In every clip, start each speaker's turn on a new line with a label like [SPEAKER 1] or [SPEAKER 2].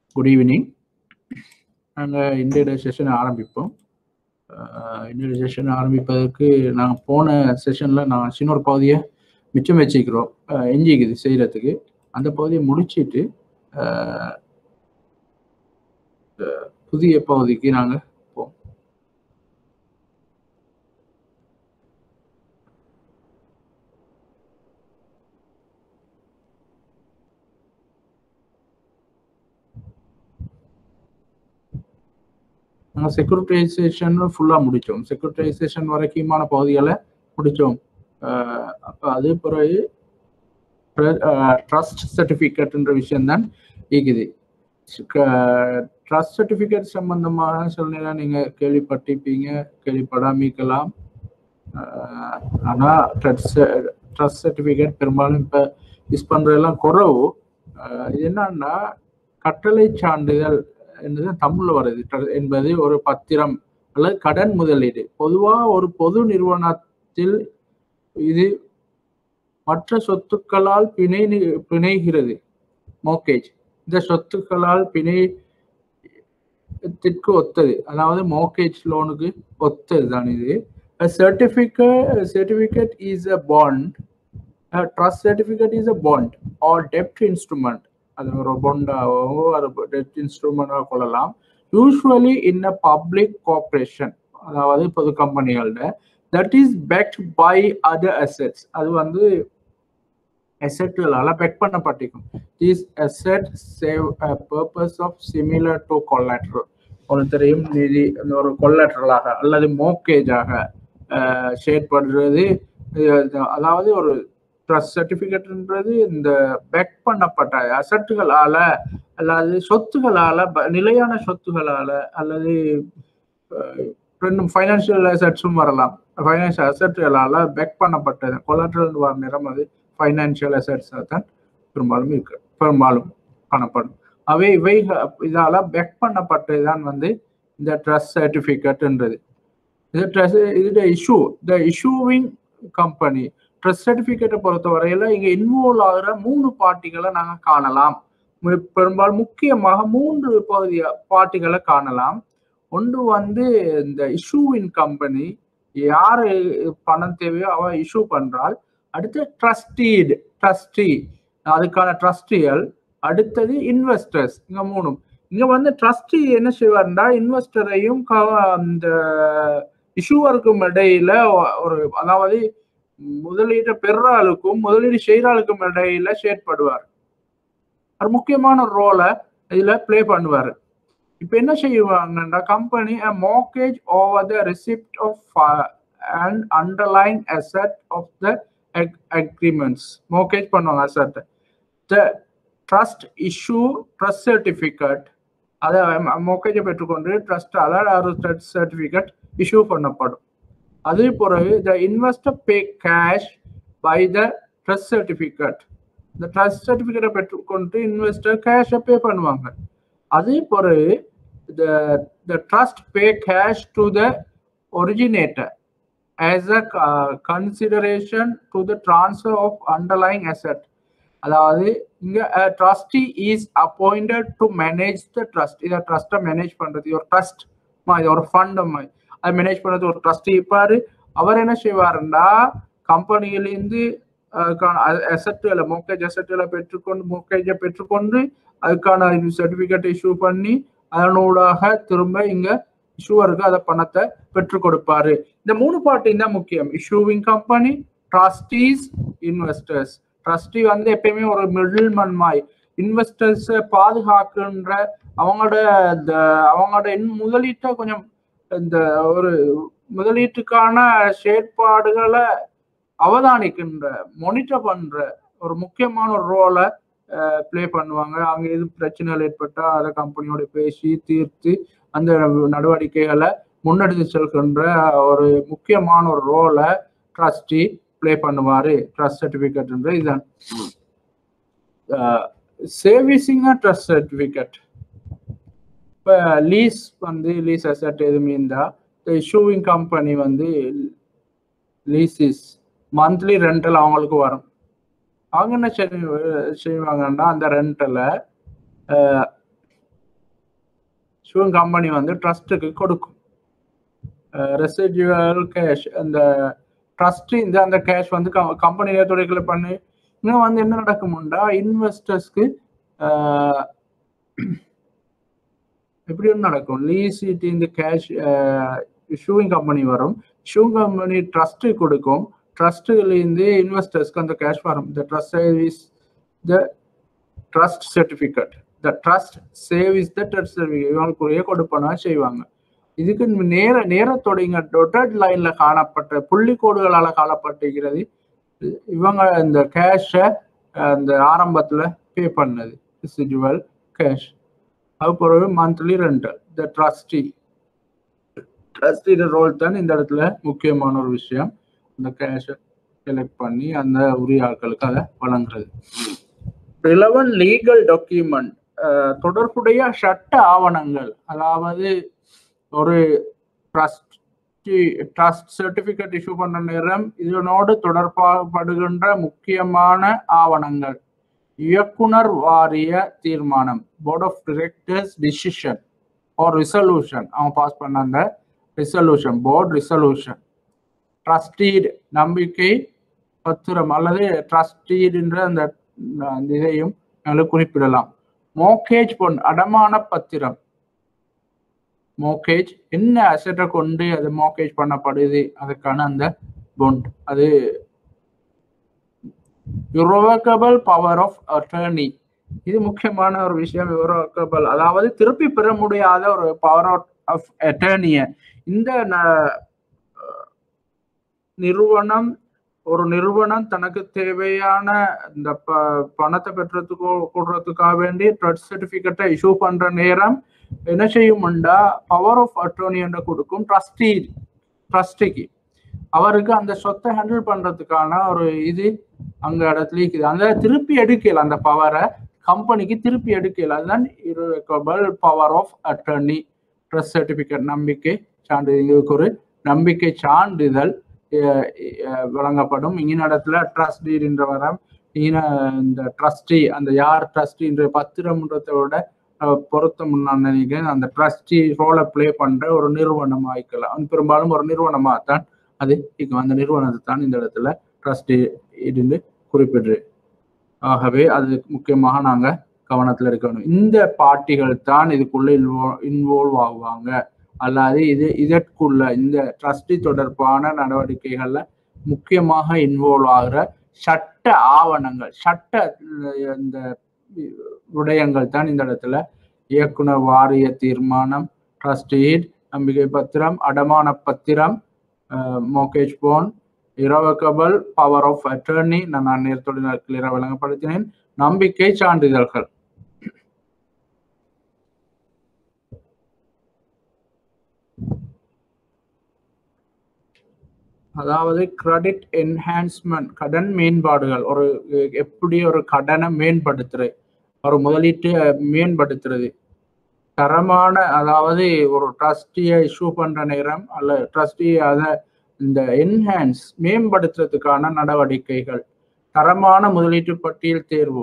[SPEAKER 1] Good evening நாங்கள் இன்றைய செஷனை ஆரம்பிப்போம் இன்றைய செஷன் ஆரம்பிப்பதற்கு நாங்கள் போன செஷனில் நான் சின்ன ஒரு பகுதியை மிச்சம் வச்சுக்கிறோம் எஞ்சிக்குது செய்கிறதுக்கு அந்த பகுதியை முடிச்சிட்டு அஹ், அஹ், புதிய பகுதிக்கு நாங்கள் போவோம் நாங்கள் செக்யூரிட்டைசேஷன் ஃபுல்லாக முடித்தோம் செக்யூரிட்டைசேஷன் வரைக்குமான பகுதிகளை முடித்தோம் அப்போ அது பிறகு ட்ரஸ்ட் சர்டிஃபிகேட்ன்ற விஷயம்தான் இருக்குது ட்ரஸ்ட் சர்டிஃபிகேட் சம்பந்தமாக சில நேரம் நீங்கள் கேள்விப்பட்டிருப்பீங்க கேள்விப்படாமிக்கலாம் ஆனால் ட்ரஸ்ட் சர்டிஃபிகேட் பெரும்பாலும் இப்போ யூஸ் பண்ணுறதெல்லாம் குறவு அஹ் இது என்னன்னா கட்டளை சான்றிதழ் என்பது தமிழ்ல வருது ட்ர- என்பது ஒரு பத்திரம் அல்லது கடன் முதலீடு பொதுவா ஒரு பொது நிறுவனத்தில் இது மற்ற சொத்துக்களால் பிணை பிணைகிறது மோக்கேஜ் இந்த சொத்துக்களால் பிணையத்திற்கு ஒத்தது அதாவது மோக்கேஜ் லோனுக்கு ஒத்தது தான் இது certificate certificate is a bond trust certificate is a bond or டெப்ட் இன்ஸ்ட்ருமெண்ட் அது ஒரு பொண்டாவோ ஒரு டெப்ட் இன்ஸ்ட்ருமெண்டாக கொள்ளலாம் usually in a public corporation அதாவது பொது கம்பெனிகள்ட that is backed by other assets அது வந்து அசெட்டுகளால் பேக் பண்ணப்பட்டிருக்கும் this asset save a purpose of similar to collateral ஒரு தெரியும் நிதி அந்த ஒரு கொல்லாட்ரலாக அல்லது மோக்கேஜாக செயற்படுறது இது அதாவது ஒரு ட்ரஸ்ட் சர்டிஃபிகேட்ன்றது இந்த பேக் பண்ணப்பட்ட அசட்டுகளால அல்லது சொத்துகளால ப- நிலையான சொத்துகளால அல்லது அஹ், ரெண்டும் ஃபைனான்சியல் அசட்ஸும் வரலாம் ஃபைனான்சியல் அசட்டுகளால பேக் பண்ணப்பட்டது கொலாட்ரல் வர நிறம் அது ஃபைனான்சியல் அசட்ஸ் தான் பெரும்பாலும் இருக்கு பெரும்பாலும் காணப்படும் அவை இவை இதால பேக் பண்ணப்பட்டது தான் வந்து இந்த ட்ரஸ்ட் சர்டிஃபிகேட்ன்றது இது ட்ரஸ்ட் இது issue the issuing company trust சர்டிஃபிகேட்டை பொறுத்த வரையில இங்க இன்வால்வ் ஆகிற மூணு பார்ட்டிகளை நாங்க காணலாம் மு- பெரும்பாலும் முக்கியமாக மூன்று பகுதிய பார்ட்டிகளை காணலாம் ஒன்று வந்து இந்த இஷ்யூவின் கம்பெனி யாரு பணம் தேவையோ அவ இஷ்யூ பண்றாள் அடுத்து ட்ரஸ்டீடு ட்ரஸ்டி அதுக்கான ட்ரஸ்டிகள் அடுத்தது இன்வெஸ்டர்ஸ் இங்க மூணும் இங்க வந்து ட்ரஸ்டி என்ன செய்வார்னா இன்வெஸ்டரையும் இந்த இஷ்யூவருக்கும் இடையில ஒரு அதாவது முதலீட்டை பெற ஆளுக்கும் முதலீடு செய்யற ஆளுக்கும் இடையில செயற்படுவார் ஒரு முக்கியமான ரோலை இதுல ப்ளே பண்ணுவார் இப்போ என்ன செய்வாங்கன்னா company mortgage over the receipt of and underline asset of the agreements mortgage பண்ணுவாங்க asset the trust issue trust certificate அதை மோக்கேஜை பெற்றுக்கொண்டு ட்ரஸ்டால ஒரு ட்ரஸ்ட் சர்டிஃபிகேட் இஷ்யூ பண்ணப்படும் அதே பிறகு the investor pay cash by the trust certificate இந்த ட்ரஸ்ட் சர்டிஃபிகேட்டை பெற்றுக்கொண்டு இன்வெஸ்டர் கேஷை பே பண்ணுவாங்க அதே பிறகு the the trust pay cash to the originator as a uh, consideration to the transfer of underlying asset அதாவது இங்க trustee is appointed to manage the trust இதை ட்ரஸ்ட்டை மேனேஜ் பண்றது ஒரு ட்ரஸ்ட் இது ஒரு ஃபண்ட் மாதிரி அதை மேனேஜ் பண்றது ஒரு ட்ரஸ்டி இருப்பாரு அவர் என்ன செய்வாருன்னா கம்பெனியிலேருந்து அசட்டுகளை மோக்கேஜ் அசட்டுகளை பெற்றுக்கொண்டு மோக்கேஜை பெற்றுக்கொண்டு அதுக்கான சர்டிபிகேட் இஷ்யூ பண்ணி அதனூடாக திரும்ப இங்க இஷ்யூவருக்கு அதை பணத்தை பெற்றுக் கொடுப்பாரு இந்த மூணு பார்ட்டியும் தான் முக்கியம் issuing company trustees investors trustee வந்து எப்பயுமே ஒரு மிடில் மன் மாய் இன்வெஸ்டர்ஸ் பாதுகாக்கின்ற அவங்களோட இந்த அவங்களோட இன் முதலீட்டை கொஞ்சம் இந்த ஒரு முதலீட்டுக்கான செயற்பாடுகளை அவதானிக்கின்ற மானிட்டர் பண்ற ஒரு முக்கியமான ஒரு ரோலை ப்ளே பண்ணுவாங்க அங்க எது பிரச்சனைகள் ஏற்பட்டா அதை கம்பெனியோட பேசி தீர்த்து அந்த நடவடிக்கைகளை முன்னெடுத்து செல்கின்ற ஒரு முக்கியமான ஒரு ரோலை ட்ரஸ்டி ப்ளே பண்ணுவாரு ட்ரஸ்ட் சர்டிஃபிகேட்ன்ற இதுதான் சேவிங்னா ட்ரஸ்ட் சர்டிஃபிகேட் இப்போ லீஸ் வந்து லீஸ் அசட் எதுவுமே இருந்தா இஷ்யூவிங் கம்பெனி வந்து லீசிஸ் மந்த்லி ரெண்டல் அவங்களுக்கு வரும் அவங்க என்ன செய்வாங்கன்னா அந்த ரெண்டில் இஷ்யூங் கம்பெனி வந்து ட்ரஸ்ட்டுக்கு கொடுக்கும் ரெசிஜுவல் கேஷ் அந்த ட்ரஸ்ட் இந்த அந்த கேஷ் வந்து கம்பெனி துறைகளை பண்ணி இன்னும் வந்து என்ன நடக்கும்டா இன்வெஸ்டர்ஸ்க்கு எப்படி ஒன்று நடக்கும் லீசிட் இந்த கேஷ் இஷ்யூவிங் கம்பெனி வரும் இஷ்யூவிங் கம்பெனி ட்ரஸ்ட்டு கொடுக்கும் ட்ரஸ்ட்டுலேருந்து இன்வெஸ்டர்ஸ்க்கு அந்த கேஷ் வரும் the trust service the trust certificate the trust சேவிஸ் த ட்ரஸ்ட் சர்டிஃபிகேட் இவங்களுக்குரிய கொடுப்பனா செய்வாங்க இதுக்கு நேர நேரத்தோட இங்க டொட்டட் லைன்ல காணப்பட்ட புள்ளிக்கோடுகளால காணப்பட்டிருக்கிறது இவங்க இந்த கேஷை அந்த ஆரம்பத்துல பே பண்ணது ரிசிஜுவல் கேஷ் அது பிறகு மந்த்லி ரெண்டல் த ட்ரஸ்டி ட்ரஸ்டியோட ரோல் தான் இந்த இடத்துல முக்கியமான ஒரு விஷயம் இந்த கேஷை செலக்ட் பண்ணி அந்த உரிய ஆட்களுக்கு அதை வழங்குறது ரிலவன் லீகல் டாக்குமெண்ட் தொடர்புடைய சட்ட ஆவணங்கள் அதாவது ஒரு ட்ரஸ்ட் ட்ரஸ்ட் சர்டிபிகேட் இஷ்யூ பண்ண நேரம் இதனோடு தொடர்படுகின்ற முக்கியமான ஆவணங்கள் இயக்குனர் வாரிய தீர்மானம் board of directors decision or resolution அவங்க பாஸ் பண்ண அந்த ரிசல்யூஷன் போர்ட் ரிசல்யூஷன் ட்ரஸ்டீட் நம்பிக்கை பத்திரம் அல்லது ட்ரஸ்டீடுன்ற அந்த அந்த இதையும் எங்களுக்கு குறிப்பிடலாம் மோக்கேஜ் பொன் அடமான பத்திரம் மோக்கேஜ் என்ன அசட்டை கொண்டு அது மோக்கேஜ் பண்ணப்படுது அதுக்கான அந்த பொண்ட் அது யுரோவக்கபிள் பவர் ஆஃப் அட்டர்னி இது முக்கியமான ஒரு விஷயம் யுரோவக்கபிள் அதாவது திருப்பி பெற முடியாத ஒரு பவர் ஆஃப் அட்டர்னிய இந்த நிறுவனம் ஒரு நிறுவனம் தனக்கு தேவையான இந்த ப பணத்தை பெற்றதுக்கு கொடுறதுக்காக வேண்டி ட்ரட் சர்டிபிகேட்டை இஷ்யூ பண்ற நேரம் என்ன செய்யும்டா பவர் ஆஃப் அட்டோர்னி என்று கொடுக்கும் ட்ரஸ்டி ட்ரஸ்டிக்கு அவருக்கு அந்த சொத்தை ஹேண்டில் பண்றதுக்கான ஒரு இது அங்க இடத்துல இருக்குது அந்த திருப்பி எடுக்கல அந்த பவரை கம்பெனிக்கு திருப்பி எடுக்கல அதுதான் irrevocable power of attorney trust certificate நம்பிக்கை சான்றிதழ் இதுக்கு ஒரு நம்பிக்கை சான்றிதழ் வழங்கப்படும் இங்கின இடத்துல ட்ரஸ்ட் என்ற வரம் இந்த ட்ரஸ்டி அந்த யார் ட்ரஸ்டின்ற பத்திரம்ன்றதை விட பொருத்தம் நான் நினைக்கிறேன் அந்த ட்ரஸ்டி ரோலை பிளே பண்ற ஒரு நிறுவனம் ஆயிக்கலாம் பெரும்பாலும் ஒரு நிறுவனமாக தான் அது இங்க அந்த நிறுவனத்தை தான் இந்த இடத்துல ட்ரஸ்டி இருந்து குறிப்பிடுது ஆகவே அது முக்கியமாக நாங்க கவனத்துல இருக்கணும் இந்த பார்ட்டிகள் தான் இதுக்குள்ள இன்வோ இன்வால்வ் ஆகுவாங்க அல்லாது இது இதற்குள்ள இந்த ட்ரஸ்டி தொடர்பான நடவடிக்கைகள்ல முக்கியமாக இன்வால்வ் ஆகிற சட்ட ஆவணங்கள் சட்ட இந்த விடயங்கள் தான் இந்த இடத்துல இயக்குனர் வாரிய தீர்மானம் ட்ரஸ்டீட் நம்பிக்கை பத்திரம் அடமான பத்திரம் mortgage bond irrevocable power of attorney நான் நேரத்துடன் கிளியராக வழங்கப்படுத்தினேன் நம்பிக்கை சான்றிதழ்கள் அதாவது கிரெடிட் என்ஹான்ஸ்மெண்ட் கடன் மேம்பாடுகள் ஒரு எப்படி ஒரு கடனை மேம்படுத்துறது ஒரு முதலீட்டு மேம்படுத்துறது தரமான அதாவது ஒரு ட்ரஸ்டியை இஷ்யூ பண்ற நேரம் அல்ல ட்ரஸ்டி அதை இந்த என்ஹான்ஸ் மேம்படுத்துறதுக்கான நடவடிக்கைகள் தரமான முதலீட்டு பட்டியல் தேர்வு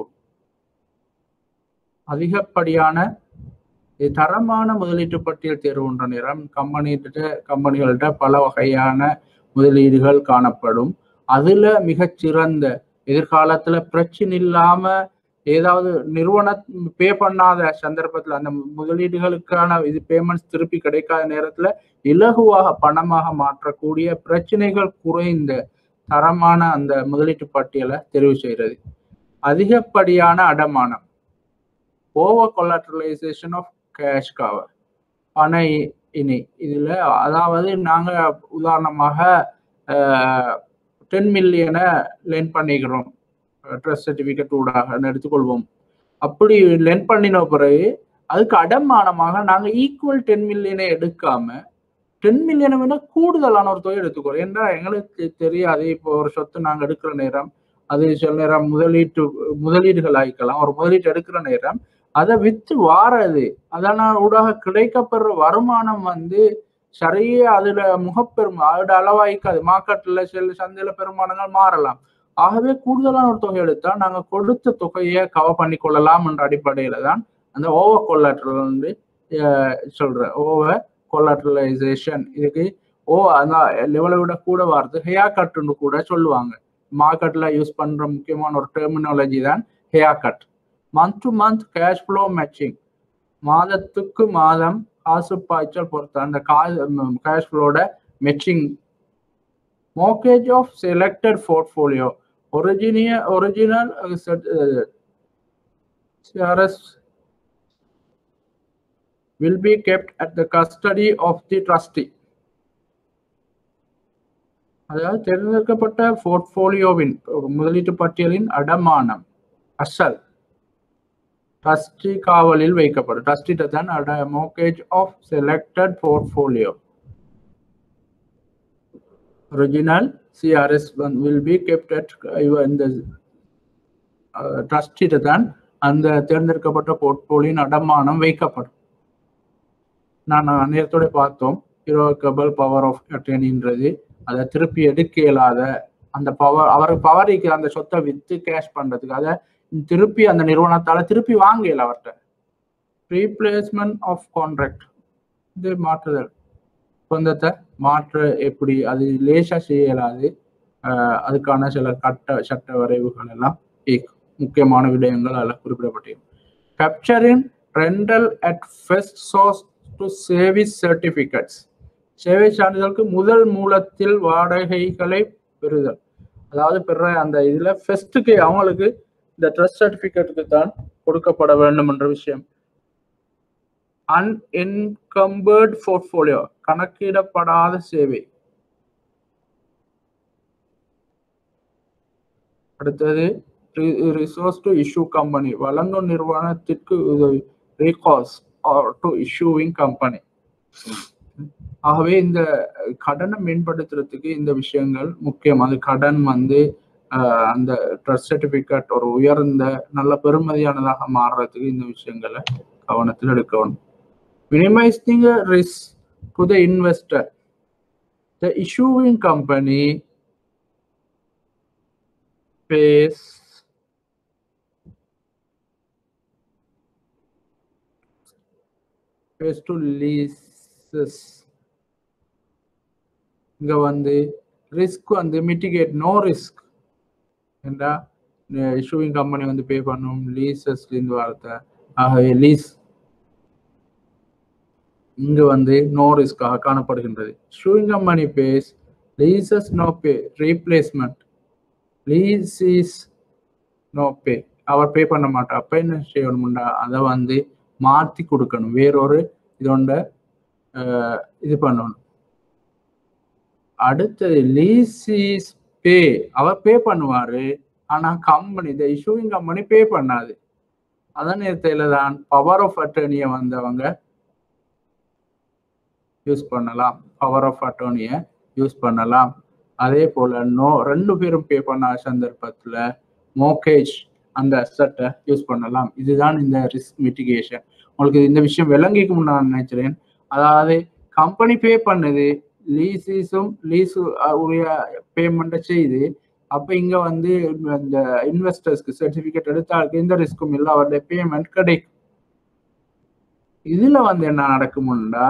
[SPEAKER 1] அதிகப்படியான தரமான முதலீட்டு பட்டியல் தேர்வுன்ற நேரம் கம்பெனிகிட்ட கம்பெனிகள்கிட்ட பல வகையான முதலீடுகள் காணப்படும் அதுல மிகச்சிறந்த எதிர்காலத்துல பிரச்சனை இல்லாம ஏதாவது நிறுவன பே பண்ணாத சந்தர்ப்பத்துல அந்த முதலீடுகளுக்கான இது பேமெண்ட்ஸ் திருப்பி கிடைக்காத நேரத்துல இலகுவாக பணமாக மாற்றக்கூடிய பிரச்சனைகள் குறைந்த தரமான அந்த முதலீட்டு பட்டியலை தெரிவு செய்யறது அதிகப்படியான அடமானம் over collateralization of cash cover பண இனி இதுல அதாவது நாங்க உதாரணமாக டென் மில்லியனை லென் பண்ணிக்கிறோம் ட்ரஸ்ட் சர்டிஃபிகேட் ஊடாக எடுத்துக்கொள்வோம் அப்படி லென் பண்ணின பிறகு அதுக்கு அடமானமாக நாங்கள் ஈக்குவல் டென் மில்லியனை எடுக்காம டென் மில்லியனை விட கூடுதலான ஒரு தொகை எடுத்துக்கிறோம் ஏன்னா எங்களுக்கு தெரியாது இப்போ ஒரு சொத்து நாங்கள் எடுக்கிற நேரம் அது சில நேரம் முதலீட்டு முதலீடுகள் ஆயிக்கலாம் ஒரு முதலீட்டு எடுக்கிற நேரம் அதை வித்து வாரது அதனால் ஊடாக கிடைக்கப்படுற வருமானம் வந்து சரியா அதுல முகப்பெருமை அதோட அளவாய்க்காது மார்க்கெட்ல சில சந்தையில பெருமானங்கள் மாறலாம் ஆகவே கூடுதலான ஒரு தொகை எடுத்தா நாங்க கொடுத்த தொகையை கவர் பண்ணி கொள்ளலாம் என்ற அடிப்படையில தான் அந்த ஓவர் கொள்ளாற்றல் வந்து சொல்றேன் ஓவர் கொலாட்ரலைசேஷன் இதுக்கு ஓ அந்த லெவலை விட கூட வார்த்தை ஹேர் கட்டுன்னு கூட சொல்லுவாங்க மார்க்கெட்ல யூஸ் பண்ற முக்கியமான ஒரு டெர்மினாலஜி தான் haircut month to month cash flow matching மாதத்துக்கு மாதம் காசு பாய்ச்சல் பொறுத்த அந்த கேஷ் ஃப்ளோட matching mortgage of selected portfolio original original uh, set- uh, CRS will be kept at the custody of the trustee அதாவது தேர்ந்தெடுக்கப்பட்ட போர்ட்போலியோவின் முதலீட்டு பட்டியலின் அடமானம் அசல் ட்ரஸ்டி காவலில் வைக்கப்படும் ட்ரஸ்டிட்ட தான் அட mortgage of selected portfolio original CRs will be kept at இந்த ட்ரஸ்டிட்ட தான் அந்த தேர்ந்தெடுக்கப்பட்ட போர்ட்போலியின் அடமானம் வைக்கப்படும் நான் நேரத்தோட பார்த்தோம் ஹீரோக்கபிள் பவர் ஆஃப் அட்டர்னின்றது அதை திருப்பி எடுக்க இயலாத அந்த பவர் அவருக்கு பவர் இருக்கிற அந்த சொத்தை வித்து கேஷ் பண்றதுக்கு அதை திருப்பி அந்த நிறுவனத்தால திருப்பி வாங்க இயல அவர்கிட்ட ரீப்ளேஸ்மெண்ட் ஆஃப் கான்ட்ராக்ட் இது மாற்றுதல் சொந்தத்தை மாற்ற எப்படி அது லேசா செய்ய இயலாது ஆஹ் அதுக்கான சில கட்ட சட்ட வரைவுகள் எல்லாம் இருக்கு. முக்கியமான விடயங்கள் அதில் குறிப்பிடப்பட்டிருக்கும் கேப்சரின் rental at first source to சேவிஸ் சர்டிஃபிகேட்ஸ் சேவை சான்றிதழுக்கு முதல் மூலத்தில் வாடகைகளை பெறுதல் அதாவது பெற அந்த இதுல ஃபெஸ்ட்டுக்கு அவங்களுக்கு இந்த ட்ரஸ்ட் சர்டிஃபிகேட்டுக்கு தான் கொடுக்கப்பட வேண்டும் என்ற விஷயம் அன்என்கம்பர்ட் போர்ட்ஃபோலியோ கணக்கிடப்படாத சேவை அடுத்தது ரிசோர்ஸ் டு இஷ்யூ கம்பெனி வழங்கும் நிறுவனத்திற்கு உதவி ரீகாஸ் டு இஷ்யூவிங் கம்பெனி ஆகவே இந்த கடனை மேம்படுத்துறதுக்கு இந்த விஷயங்கள் முக்கியம் அது கடன் வந்து ஆஹ், அந்த ட்ரஸ்ட் சர்டிபிகேட் ஒரு உயர்ந்த நல்ல பெருமதியானதாக மாறுறதுக்கு இந்த விஷயங்களை கவனத்தில் எடுக்கணும் minimizing a risk to the investor the issuing company pays pays to leases இங்க வந்து ரிஸ்க் வந்து மிட்டிகேட் நோ ரிஸ்க் ஏண்டா இஷ்யூவிங் கம்பெனி வந்து பே பண்ணும் லீசஸ்லேருந்து வார்த்தை ஆகவே லீஸ் இங்கு வந்து நோ ரிஸ்காக காணப்படுகின்றது issuing company pays leases no pay replacement lease is no pay அவர் பே பண்ண மாட்டார் அப்ப என்ன செய்யணும்டா அதை வந்து மாத்தி கொடுக்கணும் வேறொரு இதோண்ட அஹ், இது பண்ணணும் அடுத்தது லீஸ் இஸ் பே அவர் பே பண்ணுவாரு ஆனா கம்பெனி இந்த இஷ்யூவிங் கம்பெனி பே பண்ணாது அதன் நேரத்தில் தான் பவர் ஆஃப் அட்டர்னியை வந்தவங்க யூஸ் பண்ணலாம் பவர் ஆஃப் அட்டோனியை யூஸ் பண்ணலாம் அதே போல நோ ரெண்டு பேரும் பே பண்ண சந்தர்ப்பத்துல மோகேஜ் அந்த அசட்டை யூஸ் பண்ணலாம் இதுதான் இந்த ரிஸ்க் மிட்டிகேஷன் உங்களுக்கு இந்த விஷயம் விளங்கிக்கும் நான் நினைக்கிறேன் அதாவது கம்பெனி பே பண்ணுது லீசிஸும் லீஸு உரிய பேமெண்ட்டை செய்து அப்ப இங்க வந்து இந்த இன்வெஸ்டர்ஸ்க்கு சர்டிபிகேட் எடுத்தாலுக்கு எந்த ரிஸ்க்கும் இல்லை அவருடைய பேமெண்ட் கிடைக்கும் இதுல வந்து என்ன நடக்குமுண்டா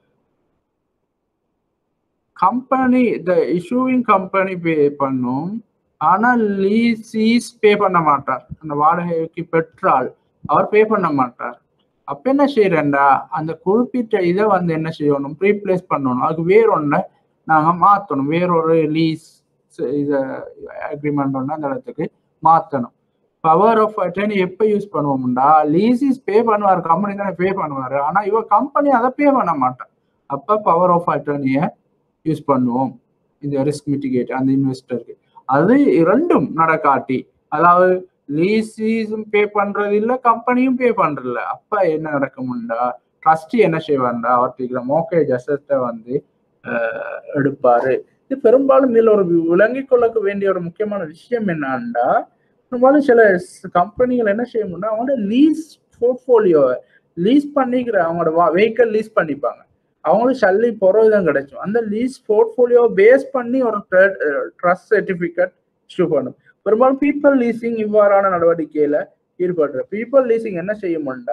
[SPEAKER 1] கம்பெனி இந்த இஷ்யூவிங் கம்பெனி பே பண்ணும் ஆனா லீசீஸ் பே பண்ண மாட்டார் அந்த வாடகைக்கு பெற்றால் அவர் பே பண்ண மாட்டார் அப்ப என்ன செய்யறேன்டா அந்த குறிப்பிட்ட இதை வந்து என்ன செய்யணும் ரீப்ளேஸ் பண்ணணும் அதுக்கு வேறொன்ன நாங்க மாத்தணும் வேறொரு லீஸ் இத அக்ரிமெண்ட் ஒன்று அந்த இடத்துக்கு மாத்தணும் பவர் ஆஃப் அட்டர்னி எப்போ யூஸ் பண்ணுவோம்டா லீசிஸ் பே பண்ணுவார் கம்பெனி தானே பே பண்ணுவாரு ஆனா இவ கம்பெனி அதை பே பண்ண மாட்டான் அப்ப பவர் ஆஃப் அட்டர்னியை யூஸ் பண்ணுவோம் இந்த ரிஸ்க் மிட்டிகேட் அந்த இன்வெஸ்டருக்கு அது இரண்டும் நடக்காட்டி அதாவது லீஸும் பே பண்றது இல்ல கம்பெனியும் பே பண்றதில்ல அப்ப என்ன நடக்கும்டா ட்ரஸ்டி என்ன செய்வார்டா அவர்கிட்ட மோக்கேஜ் அசட்டை வந்து அஹ், எடுப்பாரு இது பெரும்பாலும் இதுல ஒரு விளங்கிக் கொள்ள வேண்டிய ஒரு முக்கியமான விஷயம் என்னன்னா பெரும்பாலும் சில கம்பெனிகள் என்ன செய்யணும்னா அவங்களோட லீஸ் போர்ட்ஃபோலியோ லீஸ் பண்ணிக்கிற அவங்களோட வெஹிக்கல் லீஸ் பண்ணிப்பாங்க அவங்களுக்கு சல்லி பொறவுதான் கிடைக்கும் அந்த லீஸ் போர்ட்ஃபோலியோ பேஸ் பண்ணி ஒரு ட்ரஸ்ட் சர்டிபிகேட் இஷ்யூ பண்ணும் பெரும்பாலும் பீப்பிள் லீசிங் இவ்வாறான நடவடிக்கையில ஈடுபடுற பீப்பிள் லீசிங் என்ன செய்யும்டா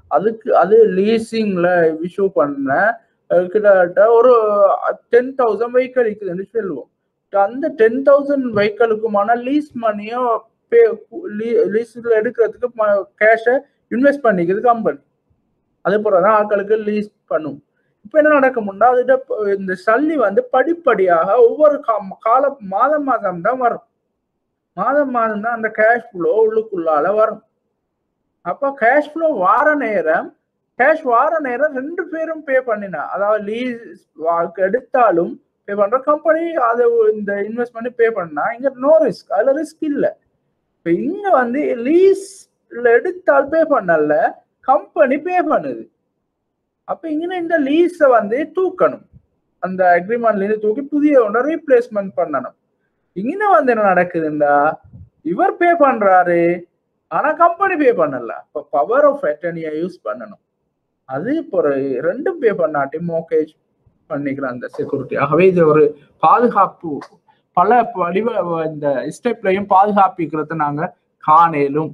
[SPEAKER 1] அதுக்கு அது லீசிங்ல இஷ்யூ பண்ண அஹ், கிட்டத்தட்ட ஒரு டென் தௌசண்ட் வெஹிக்கல் இருக்குதுன்னு சொல்லுவோம் அந்த டென் தௌசண்ட் வெஹிக்கலுக்குமான லீஸ் மணியோ லீஸ்ல எடுக்கிறதுக்கு கேஷை இன்வெஸ்ட் பண்ணிக்கிறது கம்பெனி அதே போலதான் ஆட்களுக்கு லீஸ் பண்ணும் இப்ப என்ன நடக்கும்னா அதுட ப- இந்த சல்லி வந்து படிப்படியாக ஒவ்வொரு கா- கால மாதம் மாதம் தான் வரும் மாதம் மாதம் தான் அந்த கேஷ் ஃப்ளோ உள்ளுக்குள்ளால வரும் அப்ப கேஷ் ஃப்ளோ வார நேரம் கேஷ் வார நேரம் ரெண்டு பேரும் பே பண்ணினா அதாவது லீஸ் எடுத்தாலும் பே பண்ற கம்பெனி அதை இந்த இன்வெஸ்ட் பண்ணி பே பண்ணா இங்க நோ ரிஸ்க் அதுல ரிஸ்க் இல்ல இப்ப இங்க வந்து லீஸ்ல எடுத்தால் பே பண்ணல கம்பெனி பே பண்ணுது அப்ப இங்க இந்த லீஸை வந்து தூக்கணும் அந்த அக்ரிமெண்ட்ல இருந்து தூக்கி புதிய ஒன்றை ரீப்ளேஸ்மெண்ட் பண்ணணும் இங்க வந்து என்ன நடக்குதுண்டா இவர் பே பண்றாரு ஆனா கம்பெனி பே பண்ணல இப்ப பவர் ஆஃப் அட்டர்னியை யூஸ் பண்ணணும் அது இப்போ ஒரு ரெண்டும் பே பண்ணாட்டி மோக்கேஜ் பண்ணிக்கிற அந்த செக்யூரிட்டி ஆகவே இது ஒரு பாதுகாப்பு பல வடிவ இந்த ஸ்டெப்லையும் பாதுகாப்பிக்கிறத நாங்க காணேலும்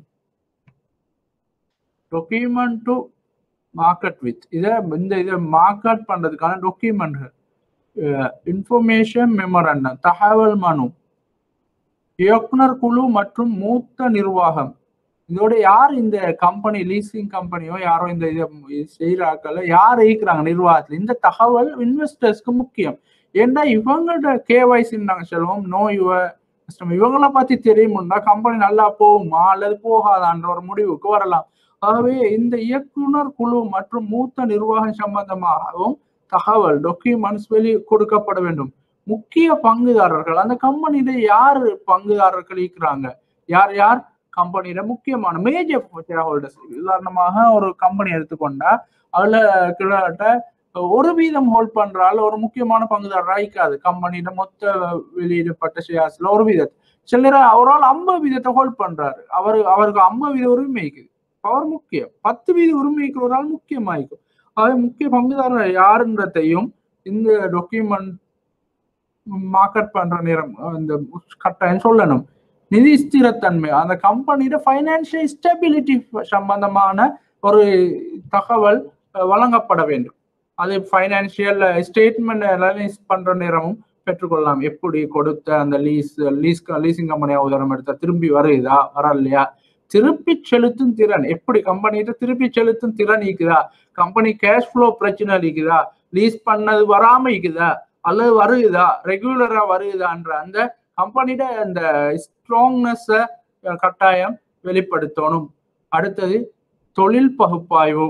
[SPEAKER 1] டாக்குமெண்ட் டு மார்க்கெட் வித் இதை இந்த இதை மார்க்கெட் பண்றதுக்கான டாக்குமெண்ட்கள் இன்ஃபர்மேஷன் மெமரண்டம் தகவல் மனு இயக்குனர் குழு மற்றும் மூத்த நிர்வாகம் இதோட யார் இந்த கம்பெனி லீசிங் கம்பெனியோ யாரோ இந்த இதை செய்யறாக்கல யார் இருக்கிறாங்க நிர்வாகத்துல இந்த தகவல் இன்வெஸ்டர்ஸ்க்கு முக்கியம் ஏன்னா இவங்களோட கேவைசி நாங்க சொல்லுவோம் நோ யுவ இவங்கள பத்தி தெரியுமுன்னா கம்பெனி நல்லா போகுமா அல்லது போகாதான்ற ஒரு முடிவுக்கு வரலாம் ஆகவே இந்த இயக்குனர் குழு மற்றும் மூத்த நிர்வாகம் சம்பந்தமாகவும் தகவல் டாக்குமெண்ட்ஸ் வெளி கொடுக்கப்பட வேண்டும் முக்கிய பங்குதாரர்கள் அந்த கம்பெனியில யார் பங்குதாரர்கள் இருக்கிறாங்க யார் யார் கம்பெனியில முக்கியமான மேஜர் ஷேர் ஹோல்டர்ஸ் உதாரணமாக ஒரு கம்பெனி எடுத்துக்கொண்டா அதுல கிட்டத்தட்ட ஒரு வீதம் ஹோல்ட் பண்றால ஒரு முக்கியமான பங்குதாரர் ஆயிக்காது கம்பெனியில மொத்த வெளியிடப்பட்ட ஷேர்ஸ்ல ஒரு வீதத்தை சிலர் அவரால் ஐம்பது வீதத்தை ஹோல்ட் பண்றாரு அவரு அவருக்கு ஐம்பது வீத உரிமை இருக்குது அவர் முக்கியம் பத்து வீத உரிமைக்கு ஒரு ஆள் முக்கியமாயிக்கும் அவை முக்கிய பங்குதாரர் யாருன்றதையும் இந்த டாக்குமெண்ட் மார்க்கெட் பண்ற நேரம் இந்த கட்டாயம் சொல்லணும் நிதி ஸ்திரத்தன்மை அந்த கம்பெனியோட ஃபைனான்சியல் ஸ்டெபிலிட்டி சம்பந்தமான ஒரு தகவல் வழங்கப்பட வேண்டும் அது ஃபைனான்சியல் ஸ்டேட்மெண்ட் அனலைஸ் பண்ற நேரமும் பெற்றுக்கொள்ளலாம் எப்படி கொடுத்த அந்த லீஸ் லீஸ் லீசிங் கம்பெனியா உதாரணம் எடுத்தா திரும்பி வருதா வரலையா திருப்பி செலுத்தும் திறன் எப்படி கம்பெனிகிட்ட திருப்பி செலுத்தும் திறன் இருக்குதா கம்பெனி கேஷ் ஃப்ளோ பிரச்சனை இருக்குதா லீஸ் பண்ணது வராம இருக்குதா அல்லது வருகுதா ரெகுலரா வருகுதான்ற அந்த கம்பெனியோட அந்த ஸ்ட்ராங்னஸ் கட்டாயம் வெளிப்படுத்தணும் அடுத்தது தொழில் பகுப்பாய்வு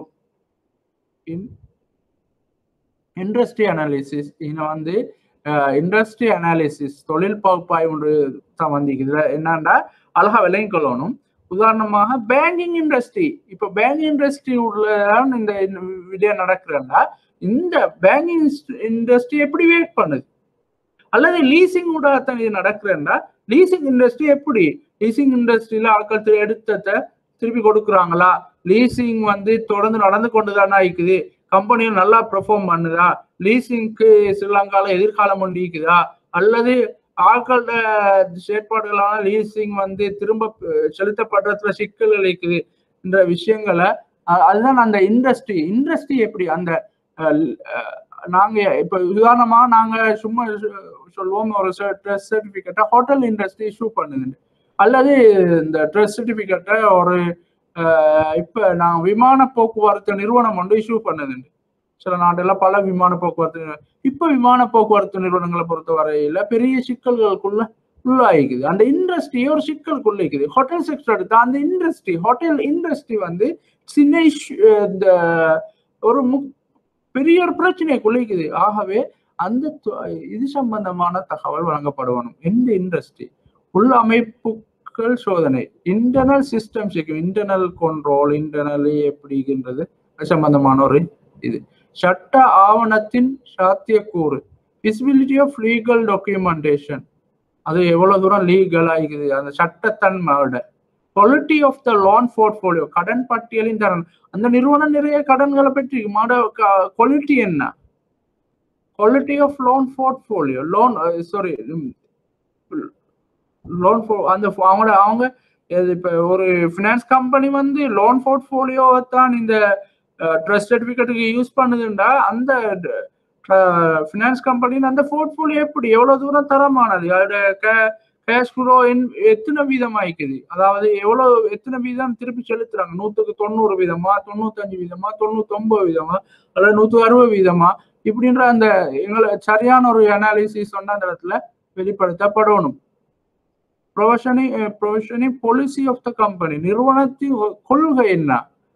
[SPEAKER 1] இண்டஸ்ட்ரி அனாலிசிஸ் இது வந்து இண்டஸ்ட்ரி அனாலிசிஸ் தொழில் பகுப்பாய்வு சம்பந்திக்குது என்னன்னா அழகா விலையும் கொள்ளணும் உதாரணமாக பேங்கிங் இண்டஸ்ட்ரி இப்ப பேங்கிங் இண்டஸ்ட்ரி உள்ள இந்த விடயம் நடக்கிறன்னா இந்த பேங்கிங் இண்டஸ்ட்ரி எப்படி வேட் பண்ணுது அல்லது லீசிங் ஊடாகத்தான் இது நடக்கிறேன்னா லீசிங் இண்டஸ்ட்ரி எப்படி லீசிங் இண்டஸ்ட்ரியில ஆட்கள் எடுத்தத திருப்பி கொடுக்குறாங்களா லீசிங் வந்து தொடர்ந்து நடந்து கொண்டுதானா இருக்குது கம்பெனியும் நல்லா பெர்ஃபார்ம் பண்ணுதா லீசிங்க்கு ஸ்ரீலங்கால எதிர்காலம் ஒன்று இருக்குதா அல்லது ஆட்களோட செயற்பாடுகளான லீசிங் வந்து திரும்ப செலுத்தப்படுறதுல சிக்கல்கள் இருக்குது என்ற விஷயங்களை அதுதான் அந்த இண்டஸ்ட்ரி இண்டஸ்ட்ரி எப்படி அந்த நாங்க இப்ப உதாரணமா நாங்க சும்மா சொல்லுவோம் ஒரு ட்ரெஸ் சர்டிபிகேட்டை ஹோட்டல் இண்டஸ்ட்ரி இஷ்யூ பண்ணுது அல்லது இந்த ட்ரெஸ் சர்டிபிகேட்டை ஒரு இப்ப நான் விமான போக்குவரத்து நிறுவனம் ஒன்று இஷ்யூ பண்ணுதுண்டு சில நாட்டுல பல விமான போக்குவரத்து இப்ப விமான போக்குவரத்து நிறுவனங்களை பொறுத்த வரையில பெரிய சிக்கல்களுக்குள்ள உள்ளாயிக்குது அந்த இண்டஸ்ட்ரி ஒரு சிக்கலுக்குள்ள இருக்குது ஹோட்டல் செக்டர் எடுத்தா அந்த இண்டஸ்ட்ரி ஹோட்டல் இண்டஸ்ட்ரி வந்து சின்ன இந்த ஒரு பெரிய ஒரு பிரச்சனையை குளிக்குது ஆகவே அந்த இது சம்பந்தமான தகவல் வழங்கப்படுவனும் எந்த இண்டஸ்ட்ரி உள் அமைப்புகள் சோதனை internal system internal control internally எப்படிங்கிறது சம்பந்தமான ஒரு இது சட்ட ஆவணத்தின் சாத்தியக்கூறு விசிபிலிட்டி ஆஃப் லீகல் டாக்குமெண்டேஷன் அது எவ்வளவு தூரம் லீகல் ஆகிக்குது அந்த சட்டத்தன்மையோட quality of the loan portfolio கடன் பட்டியலின் தரன் அந்த நிறுவனம் நிறைய கடன்களை பெற்றி மாட குவாலிட்டி என்ன quality of loan portfolio loan sorry loan அந்த அவங்களோட அவங்க இப்ப ஒரு பினான்ஸ் கம்பெனி வந்து லோன் போர்ட்போலியோவை தான் இந்த ட்ரஸ்ட் சர்டிபிகேட்டுக்கு யூஸ் பண்ணுதுண்டா அந்த ஃபினான்ஸ் கம்பெனியின் அந்த போர்ட்ஃபோலியோ எப்படி எவ்வளவு தூரம் தரமானது அதோட கேஷ் ஃப்ளோ எத்தனை வீதம் ஆயிக்குது அதாவது எவ்வளவு எத்தனை வீதம் திருப்பி செலுத்துறாங்க நூத்துக்கு தொண்ணூறு வீதமா தொண்ணூத்தஞ்சு வீதமா தொண்ணூத்தி ஒன்பது வீதமா அல்லது நூத்தி அறுபது வீதமா இப்படின்ற அந்த எங்களை சரியான ஒரு அனாலிசிஸ் வந்து அந்த இடத்துல வெளிப்படுத்தப்படணும் provisioning provisioning policy of the company நிறுவனத்தின் கொள்கை என்ன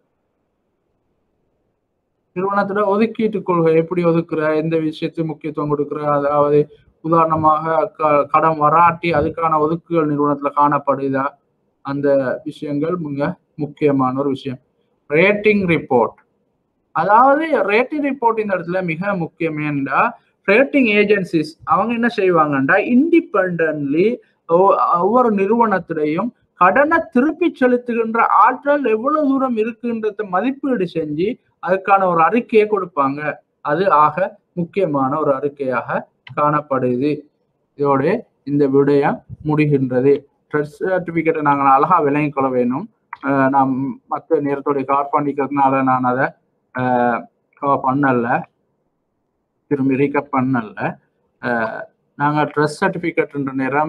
[SPEAKER 1] நிறுவனத்துல ஒதுக்கீட்டு கொள்கை எப்படி ஒதுக்குற எந்த விஷயத்துக்கு முக்கியத்துவம் கொடுக்குற அதாவது உதாரணமாக கடன் வராட்டி அதுக்கான ஒதுக்குகள் நிறுவனத்துல காணப்படுதா அந்த விஷயங்கள் மிக முக்கியமான ஒரு விஷயம் ரேட்டிங் ரிப்போர்ட் அதாவது ரேட்டிங் ரிப்போர்ட் இந்த இடத்துல மிக முக்கியமேண்டா ரேட்டிங் ஏஜென்சிஸ் அவங்க என்ன செய்வாங்கண்டா இண்டிபெண்ட்லி ஒவ்வொரு நிறுவனத்திலையும் கடனை திருப்பி செலுத்துகின்ற ஆற்றல் எவ்வளவு தூரம் இருக்குன்றத மதிப்பீடு செஞ்சு அதுக்கான ஒரு அறிக்கையை கொடுப்பாங்க அது ஆக முக்கியமான ஒரு அறிக்கையாக காணப்படுது இதோட இந்த விடயம் முடிகின்றது ட்ரெஸ் சர்டிபிகேட்டை நாங்கள் அழகா விளங்கி கொள்ள வேணும் நான் மற்ற நேரத்தோடைய கவர் பண்ணிக்கிறதுனால நான் அதை கவர் பண்ணல திரும்பி ரீகப் பண்ணல நாங்கள் ட்ரெஸ் சர்டிஃபிகேட்ன்ற நேரம்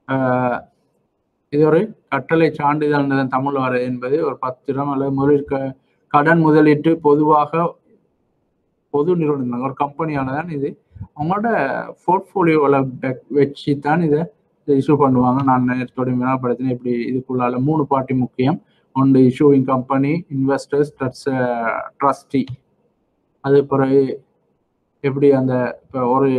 [SPEAKER 1] இது ஒரு கட்டளை சான்றிதழ் தமிழ் வர என்பது ஒரு பத்திரம் அல்லது முதலீட்டு கடன் முதலீட்டு பொதுவாக பொது நிறுவனம் ஒரு கம்பெனியால தான் இது அவங்களோட போர்ட்ஃபோலியோவில் வச்சு தான் இதை இஷ்யூ பண்ணுவாங்க நான் நேரத்தோட வினாப்படுத்தினேன் இப்படி இதுக்குள்ளால மூணு பார்ட்டி முக்கியம் ஒன்று இஷ்யூவிங் கம்பெனி இன்வெஸ்டர்ஸ் ட்ரஸ்டி அது பிறகு எப்படி அந்த இப்போ ஒரு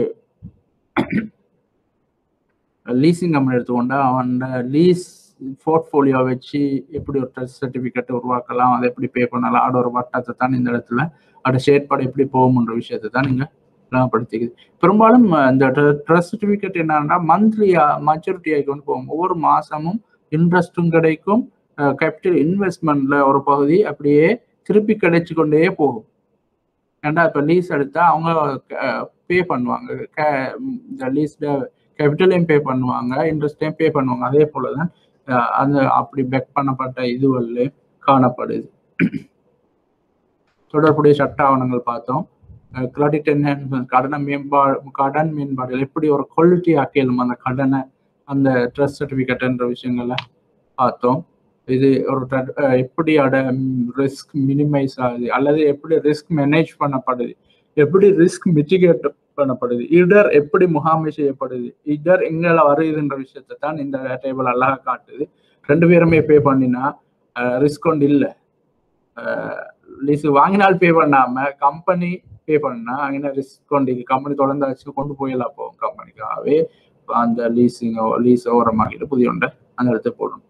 [SPEAKER 1] லீசிங் கம்பெனி எடுத்துக்கொண்டா அவன் லீஸ் போர்ட்ஃபோலியோ வச்சு எப்படி ஒரு ட்ரஸ்ட் சர்டிஃபிகேட் உருவாக்கலாம் அதை எப்படி பே பண்ணலாம் அதோட ஒரு வட்டத்தை தான் இந்த இடத்துல அதோட ஷேட்பாடு எப்படி போகும்ன்ற விஷயத்தை தான் நீங்கள் விளம்பரப்படுத்திக்குது பெரும்பாலும் இந்த ட்ரஸ்ட் சர்டிஃபிகேட் என்னன்னா மந்த்லியா மெச்சூரிட்டி ஆகி கொண்டு போகும் ஒவ்வொரு மாசமும் இன்ட்ரெஸ்ட்டும் கிடைக்கும் கேபிட்டல் இன்வெஸ்ட்மெண்ட்ல ஒரு பகுதி அப்படியே திருப்பி கிடைச்சு கொண்டே போகும் ஏன்டா இப்போ லீஸ் எடுத்தா அவங்க பே பண்ணுவாங்க இந்த லீஸ்ல கேபிட்டலையும் பே பண்ணுவாங்க இன்ட்ரெஸ்டையும் பே பண்ணுவாங்க அதே போல தான் அந்த அப்படி பெக் பண்ணப்பட்ட இதுவல்ல காணப்படுது தொடர்புடைய சட்ட ஆவணங்கள் பார்த்தோம் கிரெடிட் என்ஹான்ஸ்மெண்ட் கடனை மேம்பாடு கடன் மேம்பாடுகள் எப்படி ஒரு குவாலிட்டி ஆக்கியலும் அந்த கடனை அந்த ட்ரஸ்ட் சர்டிஃபிகேட்ன்ற விஷயங்களை பார்த்தோம் இது ஒரு எப்படி அட ரிஸ்க் மினிமைஸ் ஆகுது அல்லது எப்படி ரிஸ்க் மேனேஜ் பண்ணப்படுது எப்படி ரிஸ்க் மிட்டிகேட் பண்ணப்படுது இடர் எப்படி முகாமை செய்யப்படுது இடர் எங்களை வருதுன்ற விஷயத்தை தான் இந்த டேபிள் அழகா காட்டுது ரெண்டு பேருமே பே பண்ணினா ரிஸ்க் ஒன்று இல்லை லீஸ் வாங்கினால் பே பண்ணாம கம்பெனி பே பண்ணா அங்கே ரிஸ்க் கொண்டு கம்பெனி தொடர்ந்து வச்சு கொண்டு போயிடலாம் போகும் கம்பெனிக்காகவே அந்த லீஸிங் லீஸ் ஓரமாகிட்டு புதிய ஒன்றை அந்த இடத்துல போடணும்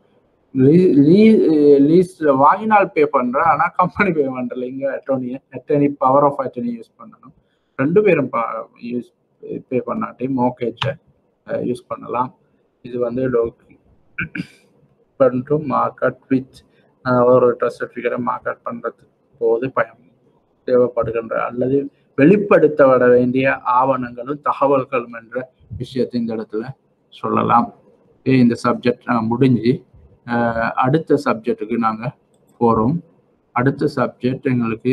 [SPEAKER 1] லீஸ் வாங்கினால் பே பண்ற ஆனா கம்பெனி பே பண்றல இங்க அட்டோனிய attorney power of attorney use பண்ணணும் ரெண்டு பேரும் யூஸ் பே பண்ணாட்டி மோக்கேஜை யூஸ் பண்ணலாம் இது வந்து பண்ணிட்டும் மார்க்கெட் விச் ஒரு ட்ரஸ்ட் சர்டிஃபிகேட்டை மார்க்கெட் பண்ணுறதுக்கு போது பயன் தேவைப்படுகின்ற அல்லது வெளிப்படுத்தப்பட வேண்டிய ஆவணங்களும் தகவல்களும் என்ற விஷயத்தை இந்த இடத்துல சொல்லலாம் இந்த சப்ஜெக்ட் முடிஞ்சு அடுத்த சப்ஜெக்டுக்கு நாங்கள் போகிறோம் அடுத்த சப்ஜெக்ட் எங்களுக்கு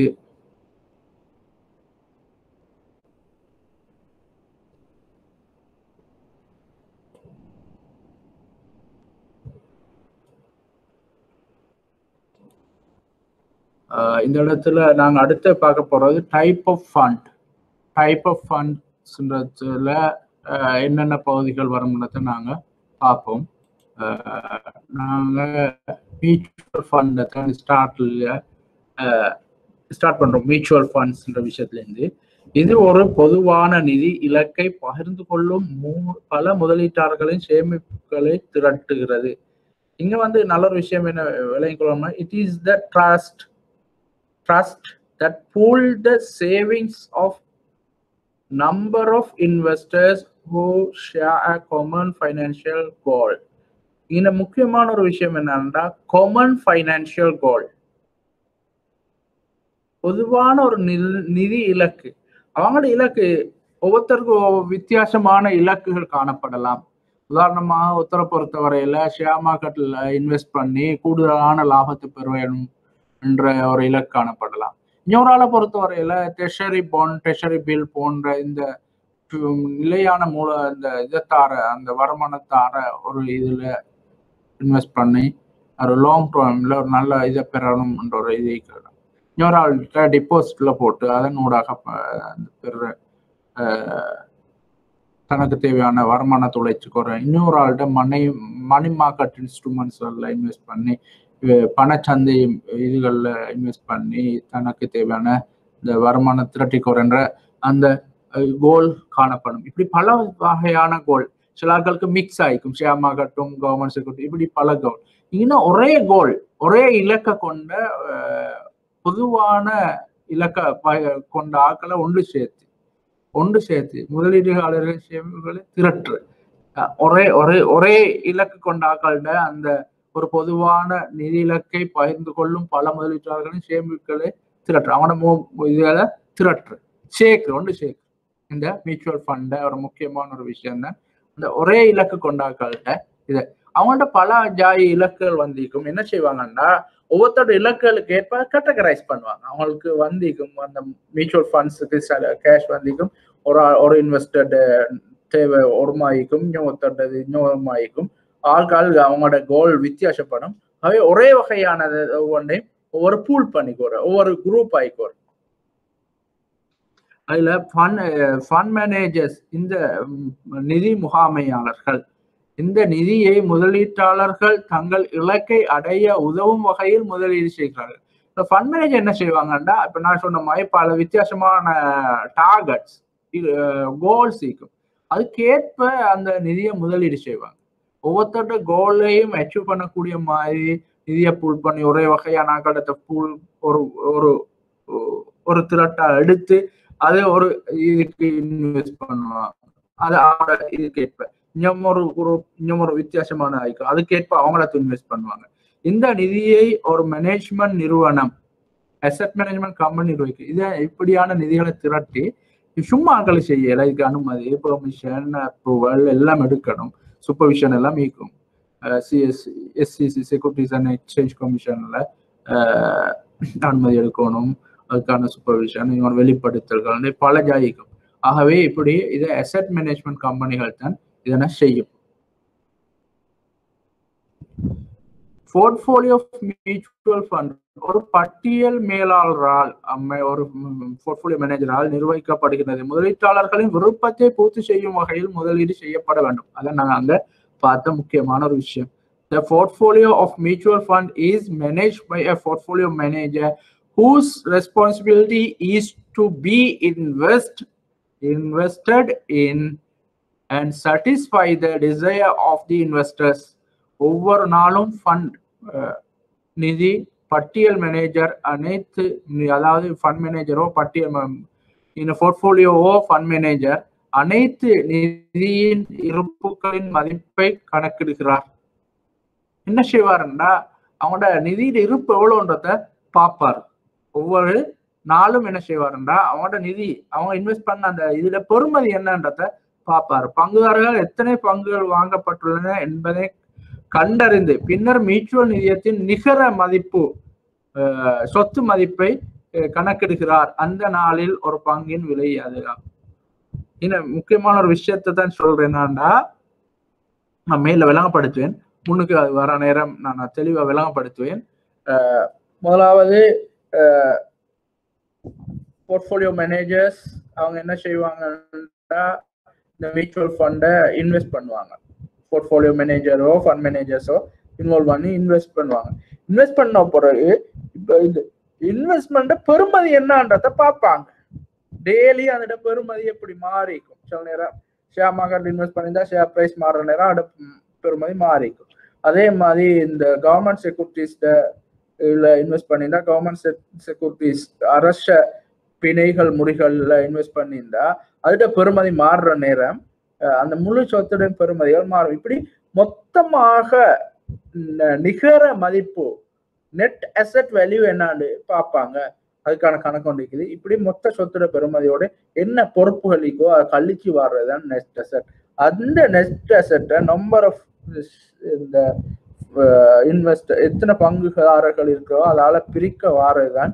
[SPEAKER 1] இந்த இடத்துல நாங்கள் அடுத்து பார்க்க போகிறது type of fund type of ஃபண்ட்ஸ்ன்றதுல என்னென்ன பகுதிகள் வரும்ன்றதை நாங்கள் பார்ப்போம் நாங்கள் மியூச்சுவல் ஃபண்டை தான் ஸ்டார்ட்ல ஸ்டார்ட் பண்ணுறோம் மியூச்சுவல் ஃபண்ட்ஸ்ன்ற விஷயத்துலேருந்து இது ஒரு பொதுவான நிதி இலக்கை பகிர்ந்து கொள்ளும் மூ பல முதலீட்டாளர்களின் சேமிப்புகளை திரட்டுகிறது இங்க வந்து நல்ல ஒரு விஷயம் என்ன விளங்கிக் கொள்ளணும்னா it is the trust trust that pool the savings of number of investors who share a common financial goal இந்த முக்கியமான ஒரு விஷயம் என்னன்னா காமன் ஃபைனான்சியல் கோல் பொதுவான ஒரு நிதி இலக்கு அவங்களோட இலக்கு ஒவ்வொருத்தருக்கும் வித்தியாசமான இலக்குகள் காணப்படலாம் உதாரணமாக உத்தர பொறுத்த வரையில ஷேர் மார்க்கெட்ல இன்வெஸ்ட் பண்ணி கூடுதலான லாபத்தை பெற வேணும் என்ற ஒரு இலக்கு காணப்படலாம் இன்னொரு பொறுத்தவரையில டெஷரி பாண்ட் டெஷரி பில் போன்ற இந்த நிலையான மூல இந்த இதைத்தார அந்த வருமானத்தார ஒரு இதுல இன்வெஸ்ட் பண்ணி ஒரு லாங் டேர்ம்ல ஒரு நல்ல இதை பெறணும்ன்ற ஒரு இது இன்னொரு ஆள்கிட்ட டிபாசிட்ல போட்டு அதன் ஊடாக அந்த பெற தனக்கு தேவையான வருமானத்தை உழைச்சிக்கோற இன்னொரு ஆள்கிட்ட மணி மணி மார்க்கெட் இன்ஸ்ட்ருமெண்ட்ஸ்ல இன்வெஸ்ட் பண்ணி பணச்சந்தை இதுகளில் இன்வெஸ்ட் பண்ணி தனக்கு தேவையான இந்த வருமானம் திரட்டிக்கோறன்ற அந்த கோல் காணப்படும் இப்படி பல வகையான கோல் சில ஆட்களுக்கு மிக்ஸ் ஆகிக்கும் ஷேர் மார்க்கெட்டும் கவர்மெண்ட் செக்யூரிட்டி இப்படி பல கோல் இன்னும் ஒரே கோல் ஒரே இலக்க கொண்ட பொதுவான இலக்க கொண்ட ஆக்களை ஒன்று சேர்த்து ஒன்று சேர்த்து முதலீடுகாரர்கள் சேவைகளை திரட்டு ஒரே ஒரே ஒரே இலக்கு கொண்ட ஆக்கள்கிட்ட அந்த ஒரு பொதுவான நிதி இலக்கை பகிர்ந்து கொள்ளும் பல முதலீட்டாளர்களின் சேமிப்புகளை திரட்டு அவனோட இதில் திரட்டு சேர்க்கு ஒன்று சேர்க்கு இந்த மியூச்சுவல் ஃபண்ட ஒரு முக்கியமான ஒரு விஷயம் தான் இந்த ஒரே இலக்கு கொண்டாக்கள்கிட்ட இதை அவங்கள்ட்ட பல ஜாய் இலக்குகள் வந்திருக்கும் என்ன செய்வாங்கன்னா ஒவ்வொருத்தோட இலக்குகளுக்கு ஏற்ப கேட்டகரைஸ் பண்ணுவாங்க அவங்களுக்கு வந்திக்கும் அந்த மியூச்சுவல் ஃபண்ட்ஸுக்கு சில கேஷ் வந்திக்கும் ஒரு ஒரு இன்வெஸ்டட் தேவை ஒரு மாய்க்கும் இன்னொருத்தோடது இன்னொரு மாய்க்கும் ஆள்கால் அவங்களோட கோல் வித்தியாசப்படும் அவை ஒரே வகையானது ஒவ்வொன்றையும் ஒவ்வொரு பூல் பண்ணிக்கோற ஒவ்வொரு குரூப் ஆயிக்கோற அதுல ஃபன் ஃபண்ட் மேனேஜர்ஸ் இந்த நிதி முகாமையாளர்கள் இந்த நிதியை முதலீட்டாளர்கள் தங்கள் இலக்கை அடைய உதவும் வகையில் முதலீடு செய்கிறார்கள் இந்த ஃபண்ட் மேனேஜர் என்ன செய்வாங்கன்னா இப்ப நான் சொன்ன மாதிரி பல வித்தியாசமான டார்கெட்ஸ் கோல்ஸ் இருக்கும் அதுக்கேற்ப அந்த நிதியை முதலீடு செய்வாங்க ஒவ்வொருத்தோட கோலையும் அச்சீவ் பண்ணக்கூடிய மாதிரி நிதியை பூல் பண்ணி ஒரே வகையான கடத்தை பூல் ஒரு ஒரு ஒரு திரட்டா எடுத்து அதை ஒரு இதுக்கு இன்வெஸ்ட் பண்ணுவாங்க அது இதுக்கு ஏற்ப இன்னும் ஒரு குரூப் இன்னும் ஒரு வித்தியாசமான ஆயிக்கும் அதுக்கேற்ப அவங்கள இன்வெஸ்ட் பண்ணுவாங்க இந்த நிதியை ஒரு மேனேஜ்மெண்ட் நிறுவனம் அசட் மேனேஜ்மெண்ட் கம்பெனி நிர்வகிக்கும் இதை இப்படியான நிதிகளை திரட்டி சும்மா ஆக்களை செய்யல இதுக்கு அனுமதி பெர்மிஷன் அப்ரூவல் எல்லாம் எடுக்கணும் சூப்பர்விஷன் எல்லாம் இருக்கும் CS SCC securities and exchange கமிஷன்ல அனுமதி எடுக்கணும் அதுக்கான சூப்பர்விஷன் இவங்க வெளிப்படுத்தல்கள் பல ஜாயிக்கும் ஆகவே இப்படி இதை அசட் மேனேஜ்மெண்ட் கம்பெனிகள் தான் இதனை செய்யும் போர்ட்போலியோ மியூச்சுவல் ஃபண்ட் ஒரு பட்டியல் மேலாளரால் ஒரு போர்ட்போலியோ மேனேஜரால் நிர்வகிக்கப்படுகிறது முதலீட்டாளர்களின் விருப்பத்தை பூர்த்தி செய்யும் வகையில் முதலீடு செய்யப்பட வேண்டும் அதை நாங்கள் அங்க பார்த்த முக்கியமான ஒரு விஷயம் The portfolio of mutual fund is managed by a portfolio manager whose responsibility is to be invest invested in and satisfy the desire of the investors. ஒவ்வொரு நாளும் ஃபண்ட் நிதி பட்டியல் மேனேஜர் அனைத்து அதாவது ஃபண்ட் மேனேஜரோ பட்டியல் இந்த போர்ட்போலியோவோ ஃபண்ட் மேனேஜர் அனைத்து நிதியின் இருப்புகளின் மதிப்பை கணக்கிடுகிறார் என்ன செய்வாருன்னா அவங்களோட நிதியின் இருப்பு எவ்வளோன்றத பார்ப்பார் ஒவ்வொரு நாளும் என்ன செய்வாருன்னா அவங்களோட நிதி அவங்க இன்வெஸ்ட் பண்ண அந்த இதுல பெருமதி என்னன்றத பார்ப்பார் பங்குதாரர்கள் எத்தனை பங்குகள் வாங்கப்பட்டுள்ளன என்பதை கண்டறிந்து பின்னர் மியூச்சுவல் நிதியத்தின் நிகர மதிப்பு சொத்து மதிப்பை கணக்கெடுக்கிறார் அந்த நாளில் ஒரு பங்கின் விலை அதுதான் இன்னும் முக்கியமான ஒரு விஷயத்தை தான் சொல்றேன் என்னன்னா நான் மேல விளங்கப்படுத்துவேன் முன்னுக்கு வர நேரம் நான் தெளிவா விளங்கப்படுத்துவேன் முதலாவது போர்ட்ஃபோலியோ மேனேஜர்ஸ் அவங்க என்ன செய்வாங்கன்னா இந்த மியூச்சுவல் ஃபண்டை இன்வெஸ்ட் பண்ணுவாங்க போர்ட்ஃபோலியோ மேனேஜரோ ஃபண்ட் மேனேஜர்ஸோ இன்வால்வ் பண்ணி இன்வெஸ்ட் பண்ணுவாங்க இன்வெஸ்ட் பண்ண பிறகு இப்போ இது இன்வெஸ்ட்மெண்ட் பெருமதி என்னன்றத பார்ப்பாங்க டெய்லி அதோட பெருமதி எப்படி மாறிக்கும் சில நேரம் ஷேர் மார்க்கெட் இன்வெஸ்ட் பண்ணியிருந்தா ஷேர் ப்ரைஸ் மாறுற நேரம் அதோட பெருமதி மாறிக்கும் அதே மாதிரி இந்த கவர்மெண்ட் செக்யூரிட்டிஸ்ட இதுல இன்வெஸ்ட் பண்ணியிருந்தா கவர்மெண்ட் செக்யூரிட்டிஸ் அரச பிணைகள் முறிகள்ல இன்வெஸ்ட் பண்ணியிருந்தா அதோட பெருமதி மாறுற நேரம் அந்த முழு சொத்துடன் பெருமதிகள் மாறும் இப்படி மொத்தமாக நிகர மதிப்பு நெட் அசெட் வேல்யூ என்னான்னு பார்ப்பாங்க அதுக்கான கணக்கு ஒன்று இருக்குது இப்படி மொத்த சொத்தோட பெருமதியோட என்ன பொறுப்புகளுக்கோ அதை கழிச்சு வர்றதுதான் நெட் அசெட் அந்த நெட் அசெட்டை நம்பர் ஆஃப் இந்த இன்வெஸ்ட் எத்தனை பங்குதாரர்கள் இருக்கிறோ அதால பிரிக்க வாரதுதான்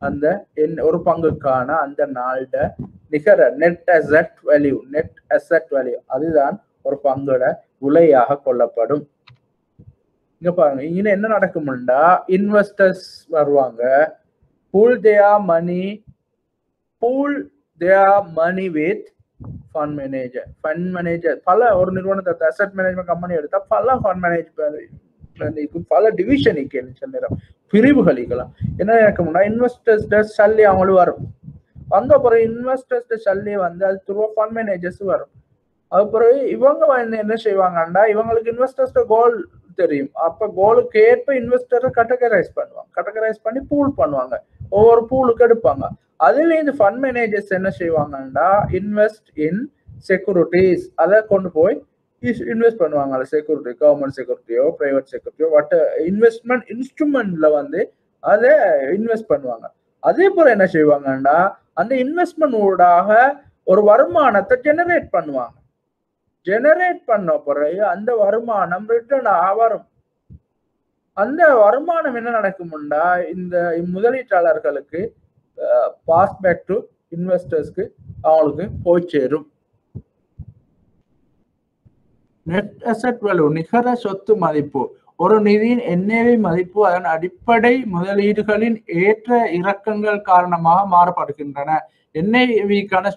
[SPEAKER 1] அந்த என்- ஒரு பங்குக்கான அந்த நாளோட நிகர net asset value net asset value அதுதான் ஒரு பங்கோட விலையாக கொள்ளப்படும் இங்க பாருங்க இங்க என்ன நடக்கும்டா இன்வெஸ்டர்ஸ் வருவாங்க pool their money pool their money with fund manager fund manager பல ஒரு நிறுவனத்தை அசெட் மேனேஜ்மெண்ட் கம்பெனி எடுத்தா பல ஃபண்ட் மேனேஜ்மெண்ட் பல டிவிஷன் சில நேரம் பிரிவுகள் இருக்கலாம் என்ன நடக்கும்னா இன்வெஸ்டர்ஸ் சல்லி அவங்களும் வரும் வந்த பிறகு இன்வெஸ்டர்ஸ் சல்லி வந்து அது த்ரூ ஃபண்ட் மேனேஜர்ஸ் வரும் அது பிறகு இவங்க வந்து என்ன செய்வாங்கன்னா இவங்களுக்கு இன்வெஸ்டர்ஸ் கோல் தெரியும் அப்ப கோலுக்கு ஏற்ப இன்வெஸ்டரை கேட்டகரைஸ் பண்ணுவாங்க கேட்டகரைஸ் பண்ணி பூல் பண்ணுவாங்க ஒவ்வொரு பூலுக்கு எடுப்பாங்க அதுல இந்த ஃபண்ட் மேனேஜர்ஸ் என்ன செய்வாங்கன்னா இன்வெஸ்ட் இன் செக்யூரிட்டிஸ் அதை கொண்டு போய் இன்வெஸ்ட் பண்ணுவாங்க செக்யூரிட்டி கவர்மெண்ட் செக்யூரிட்டியோ பிரைவேட் செக்யூரிட்டியோ வட்ட இன்வெஸ்ட்மெண்ட் இன்ஸ்ட்ருமெண்ட்ல வந்து அதை இன்வெஸ்ட் பண்ணுவாங்க அதே போல என்ன செய்வாங்கன்னா அந்த இன்வெஸ்ட்மெண்ட் ஊடாக ஒரு வருமானத்தை ஜெனரேட் பண்ணுவாங்க ஜெனரேட் பண்ண பிறகு அந்த வருமானம் ரிட்டர்ன் வரும் அந்த வருமானம் என்ன நடக்கும்னா இந்த முதலீட்டாளர்களுக்கு பாஸ் பேக் டு இன்வெஸ்டர்ஸ்க்கு அவங்களுக்கு போய் சேரும் நெட் அசெட் வேல்யூ நிகர சொத்து மதிப்பு ஒரு நிதியின் எண்ணெய் மதிப்பு அதன் அடிப்படை முதலீடுகளின் ஏற்ற இறக்கங்கள் காரணமாக மாறுபடுகின்றன என்ஐவிக்கான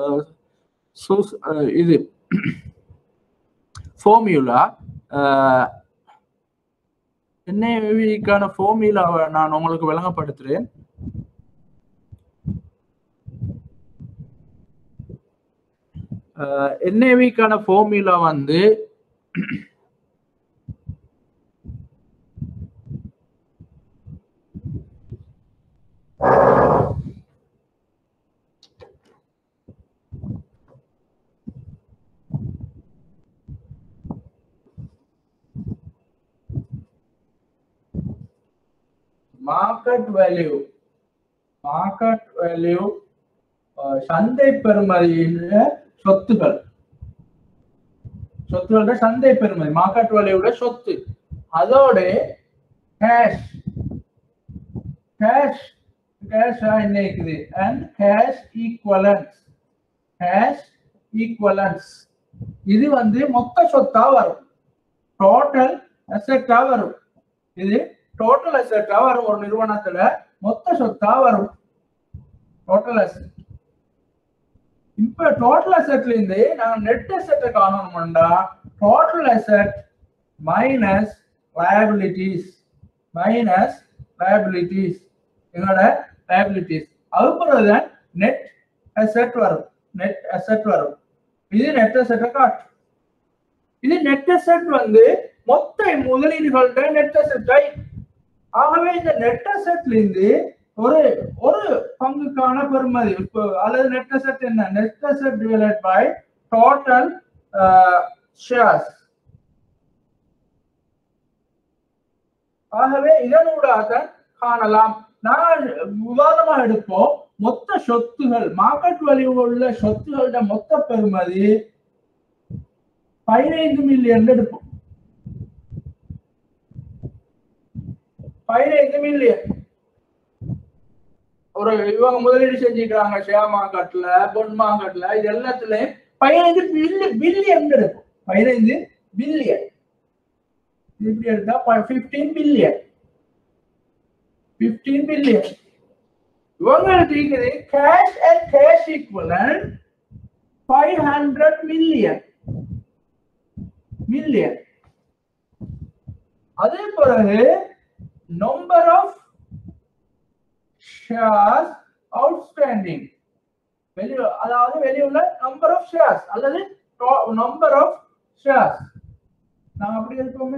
[SPEAKER 1] இது ஃபார்மியூலா என்ஐவிக்கான ஃபார்மியூலாவை நான் உங்களுக்கு விளங்கப்படுத்துறேன் என்ஏவிக்கான ஃபார்முலா வந்து மார்க்கெட் வேல்யூ மார்க்கெட் வேல்யூ சந்தை பெறுமதியில சொத்துகள் சொத்துகளோட சந்தை பெறுமதி மார்க்கெட் வேல்யூட சொத்து அதோட கேஷ் கேஷ் கேஷ் என்ன இருக்குது and cash equivalence cash equivalence இது வந்து மொத்த சொத்தா வரும் டோட்டல் அசெட்டா வரும் இது டோட்டல் அசெட்டா வரும் ஒரு நிறுவனத்துல மொத்த சொத்தா வரும் டோட்டல் அசெட் இப்ப டோட்டல் அசெட்ல இருந்து நாங்க நெட் அசெட்டை காணணும்டா total asset minus liabilities minus liabilities எங்களோட லயபிலிட்டிஸ் அதுக்கப்புறம் நெட் அசெட் வரும் நெட் அசெட் வரும் இது நெட் அசெட்டை காட்டும் இது நெட் அசெட் வந்து மொத்த முதலீடுகள்ட நெட் அசெட் ஆகவே இந்த நெட் அசெட்ல இருந்து ஒரு ஒரு பங்குக்கான பெருமதி இப்போ அல்லது நெட் அசெட் என்ன net asset divided by total shares ஆகவே இதனூடாக காணலாம் நான் உதாரணமாக எடுப்போம் மொத்த சொத்துகள் மார்க்கெட் வேல்யூ உள்ள சொத்துகளோட மொத்த பெருமதி பதினைந்து மில்லியன் எடுப்போம் பதினைந்து மில்லியன் ஒரு இவங்க முதலீடு செஞ்சுக்கிறாங்க ஷேர் மார்க்கெட்ல பொன் மார்க்கெட்ல இது எல்லாத்துலயும் பதினைந்து பில்லியன் பில்லியன் எடுக்கும் பதினைந்து பில்லியன் இப்படி எடுத்தா பிப்டீன் பில்லியன் பிப்டீன் பில்லியன் இவங்களுக்கு இருக்குது cash and cash equivalent five hundred million million அதே பிறகு நம்பர் ஆஃப் ஷேர்ஸ் அவுட்ஸ்டாண்டிங் வெளியே அதாவது வெளியுள்ள நம்பர் ஆஃப் ஷேர்ஸ் அல்லது நம்பர் ஆஃப் ஷேர்ஸ் நாங்க அப்படி எடுப்போமே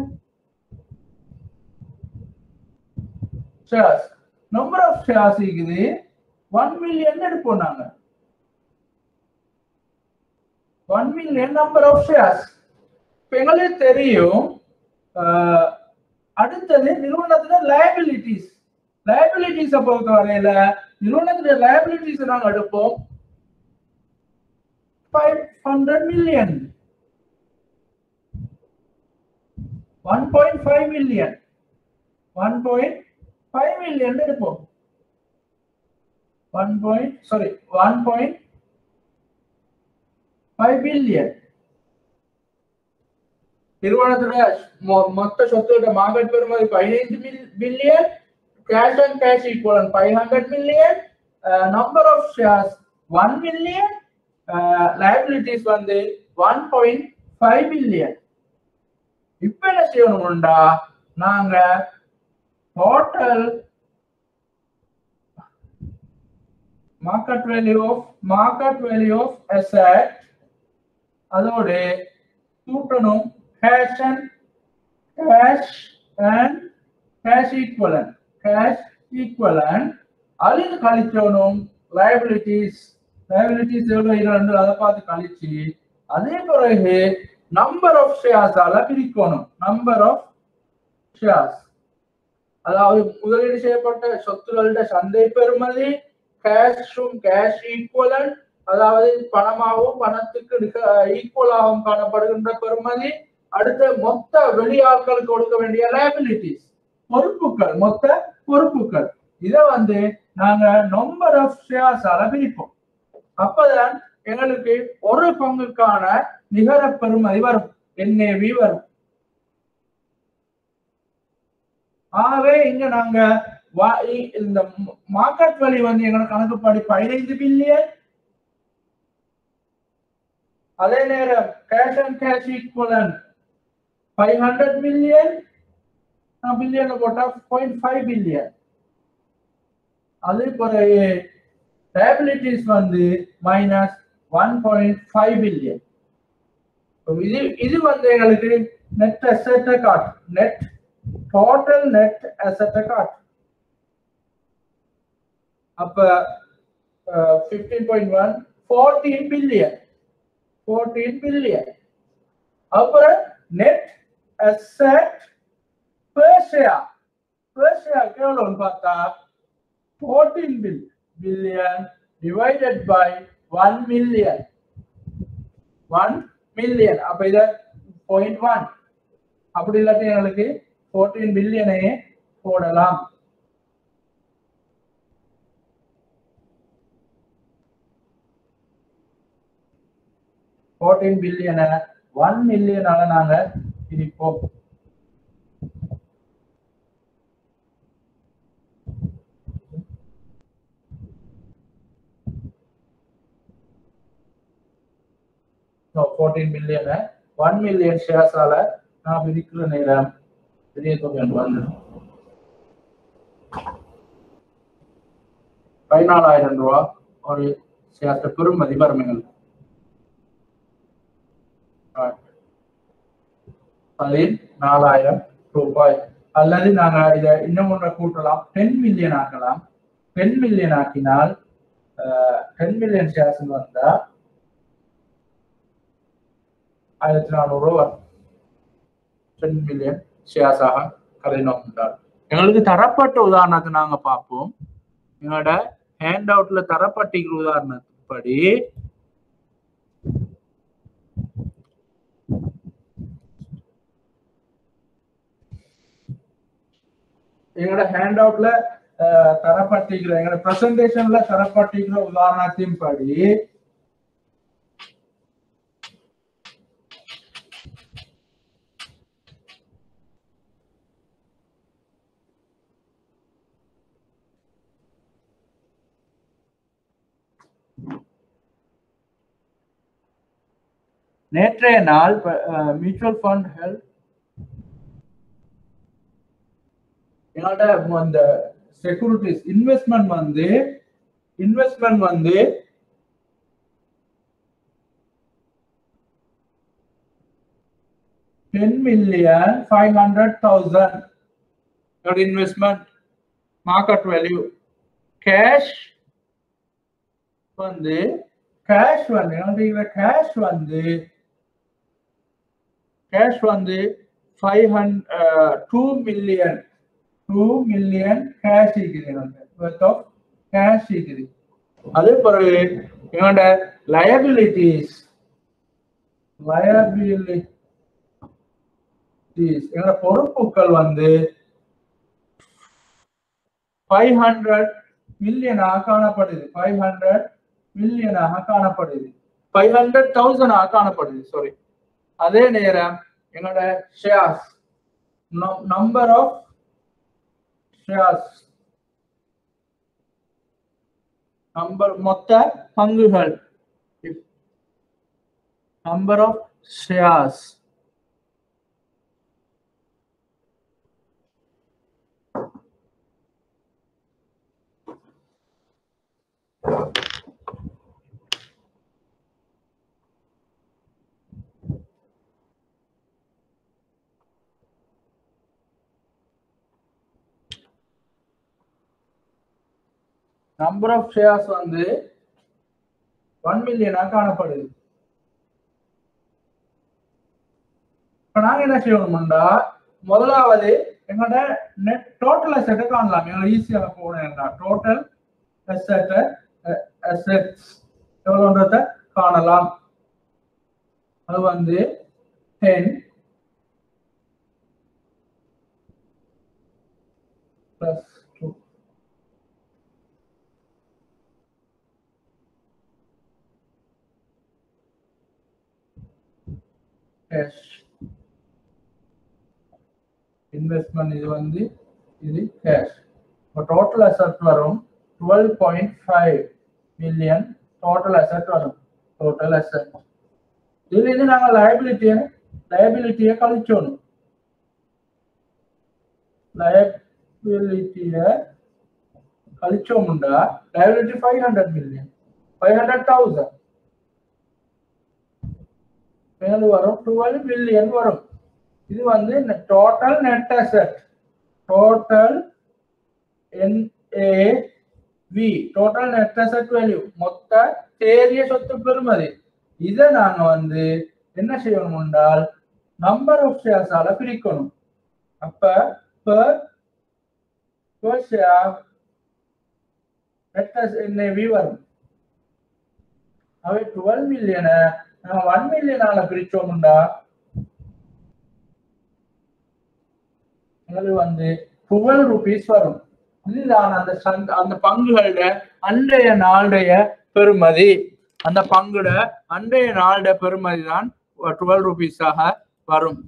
[SPEAKER 1] ஷேர்ஸ் நம்பர் ஆஃப் ஷேர்ஸ் இருக்குது ஒன் மில்லியன் எடுப்போம் நாங்க one million number of shares இப்ப எங்களுக்கு தெரியும் அடுத்தது நிறுவனத்துல லயபிலிட்டிஸ் லயபிலிட்டிஸை பொறுத்த வரையில நிறுவனத்துடைய லயபிலிட்டிஸ் நாங்க எடுப்போம் five hundred million one point five million one point five million எடுப்போம் one point sorry one point five billion நிறுவனத்தோட மொ- மொத்த சொத்தோட மார்க்கெட் பெறுமதி பதினைந்து billion cash and cash equivalent five hundred million number of shares one million liabilities வந்து one point five billion இப்ப என்ன செய்யணும்டா நாங்க total market value of market value of asset அதோட கூட்டணும் cash and cash and cash equivalent cash ஈக்குவலன் அதில் கழிச்சோனும் liabilities liabilities எவ்வளவு இரண்டு அதை பார்த்து கழிச்சு அதே பிறகு நம்பர் ஆஃப் ஷேர்ஸால பிரிக்கணும் நம்பர் ஆஃப் ஷேர்ஸ் அதாவது முதலீடு செய்யப்பட்ட சொத்துக்களோட சந்தை பெறுமதி கேஷும் கேஷ் ஈக்குவலன் அதாவது பணமாகவும் பணத்துக்கு ஈக்குவலாகவும் காணப்படுகின்ற பெறுமதி அடுத்து மொத்த வெளியாட்களுக்கு கொடுக்க வேண்டிய லைபிலிட்டிஸ் பொறுப்புகள் மொத்த பொறுப்புகள் இதை வந்து நாங்க நம்பர் ஆஃப் ஷேர்ஸால பிரிப்போம் அப்பதான் எங்களுக்கு ஒரு பங்குக்கான நிகர பெறுமதி வரும் என்ஏவி வரும் ஆகவே இங்க நாங்க வா- இ- இந்த மார்க்கெட் வேல்யூ வந்து எங்களுக்கு கணக்குப்படி பதினைந்து பில்லியன் அதே நேரம் cash and cash equivalent five hundred million billion போட்டா பாயிண்ட் ஃபைவ் பில்லியன் அதே பிறகு liabilities வந்து minus one point five billion இது இது வந்து எங்களுக்கு நெட் அசெட்டை காட்டும் நெட் டோட்டல் நெட் அசெட்டை காட்டும் அப்ப fifteen point one fourteen billion fourteen billion அப்புறம் நெட் அசெட் பேர்ஷியா பேர்ஷியாக்கு எவ்வளோன்னு பார்த்தா fourteen bil billion divided by one million one million அப்ப இத பாயிண்ட் ஒன் அப்படி இல்லாட்டி எங்களுக்கு ஃபோர்டீன் பில்லியனே போடலாம் ஃபோர்டீன் பில்லியனை ஒன் மில்லியனால நாங்க பிரிப்போம் ஃபோர்டீன் மில்லியனை ஒன் மில்லியன் ஷேர்ஸால நான் பிரிக்கிற நேரம் பெரிய தொகை எனக்கு வந்துடும் பதினாலாயிரம் ரூபா ஒரு ஷேர்ஸ் பெருமதி வரும் எங்களுக்கு பதினாலாயிரம் ரூபாய் அல்லது நாங்க இதை இன்னும் ஒன்றை கூட்டலாம் டென் மில்லியன் ஆக்கலாம் டென் மில்லியன் ஆக்கினால் டென் மில்லியன் ஷேர்ஸ் வந்தா ஆயிரத்தி நானூறு ரூபா வரும் டென் மில்லியன் ஷேர்ஸாக கரையினோம் என்றால் எங்களுக்கு தரப்பட்ட உதாரணத்தை நாங்க பார்ப்போம் எங்களோட ஹேண்ட் அவுட்ல தரப்பட்டிருக்கிற உதாரணப்படி எங்களோட ஹேண்ட் அவுட்ல தரப்பட்டிருக்கிற எங்களோட பிரசன்டேஷன்ல தரப்பட்டிருக்கிற உதாரணத்தின் படி நேற்றைய நாள் மியூச்சுவல் ஃபண்ட் ஹெல்த் என்னோட அந்த செக்யூரிட்டிஸ் இன்வெஸ்ட்மெண்ட் வந்து இன்வெஸ்ட்மெண்ட் வந்து ten million five hundred thousand your investment market value cash வந்து கேஷ் வந்து என்ன கேஷ் வந்து கேஷ் வந்து five hundred two million two million cash இருக்குது ஒர்த் ஆஃப் கேஷ் இருக்குது அதே பிறகு என்னோட லயபிலிட்டிஸ் லயபிலிட்டிஸ் என்னோட பொறுப்புகள் வந்து ஃபைவ் ஹண்ட்ரட் மில்லியனாக காணப்படுது ஃபைவ் ஹண்ட்ரட் மில்லியனாக காணப்படுது ஃபைவ் ஹண்ட்ரட் தௌசண்டாக காணப்படுது சாரி அதே நேரம் எங்களோட shares number of shares number மொத்த பங்குகள் number of shares number of shares வந்து ஒன் மில்லியனா காணப்படுது இப்ப நாங்க என்ன செய்யணும்டா முதலாவது எங்களோட நெட் டோட்டல் அசெட்டை காணலாம் எங்களை ஈஸியாக போனேன்டா டோட்டல் அசெட்டை அசெட்ஸ் எவ்வளோன்றத காணலாம் அது வந்து ten plus two cash investment இது வந்து இது கேஷ் இப்போ டோட்டல் அசெட் வரும் twelve point five million total asset வரும் டோட்டல் அசெட் இதுல இருந்து நாங்கள் லயபிலிட்டியை லயபிலிட்டியை கழிச்சோணும் லயபிலிட்டியை கழிச்சோம்டா liability five hundred million five hundred thousand மேல வரும் டுவெல் மில்லியன் வரும் இது வந்து total net asset total NAV total net asset value மொத்த தேறிய சொத்து பெறுமதி இதை நாங்க வந்து என்ன செய்யணும் என்றால் நம்பர் ஆஃப் ஷேர்ஸால பிரிக்கணும் அப்ப per per share net NAV வரும் அவை டுவெல் மில்லியனை நம்ம ஒன் மில்லியனால பிரிச்சோம்டா எங்களுக்கு வந்து டுவெல் ருபீஸ் வரும் இதுதான் அந்த சந்த் அந்த பங்குகளோட அன்றைய நாளுடைய பெறுமதி அந்த பங்குட அன்றைய நாளுடைய பெறுமதி தான் டுவெல் ருபீஸாக வரும்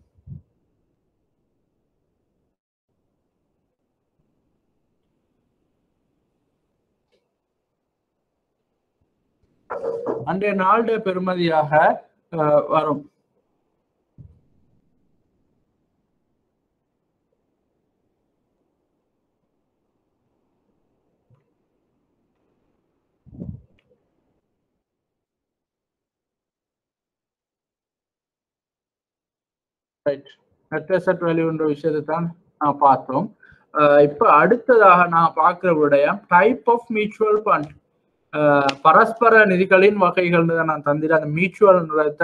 [SPEAKER 1] அன்றைய நாளுடைய பெறுமதியாக அஹ், வரும் ரைட் நெட் அசெட் வேல்யூன்ற விஷயத்தை தான் நான் பார்த்தோம் அஹ் இப்ப அடுத்ததாக நான் பார்க்கிற விடயம் டைப் ஆஃப் மியூச்சுவல் ஃபண்ட் பரஸ்பர நிதிகளின் வகைகள்னு தான் நான் தந்திர அந்த மியூச்சுவல்ன்றத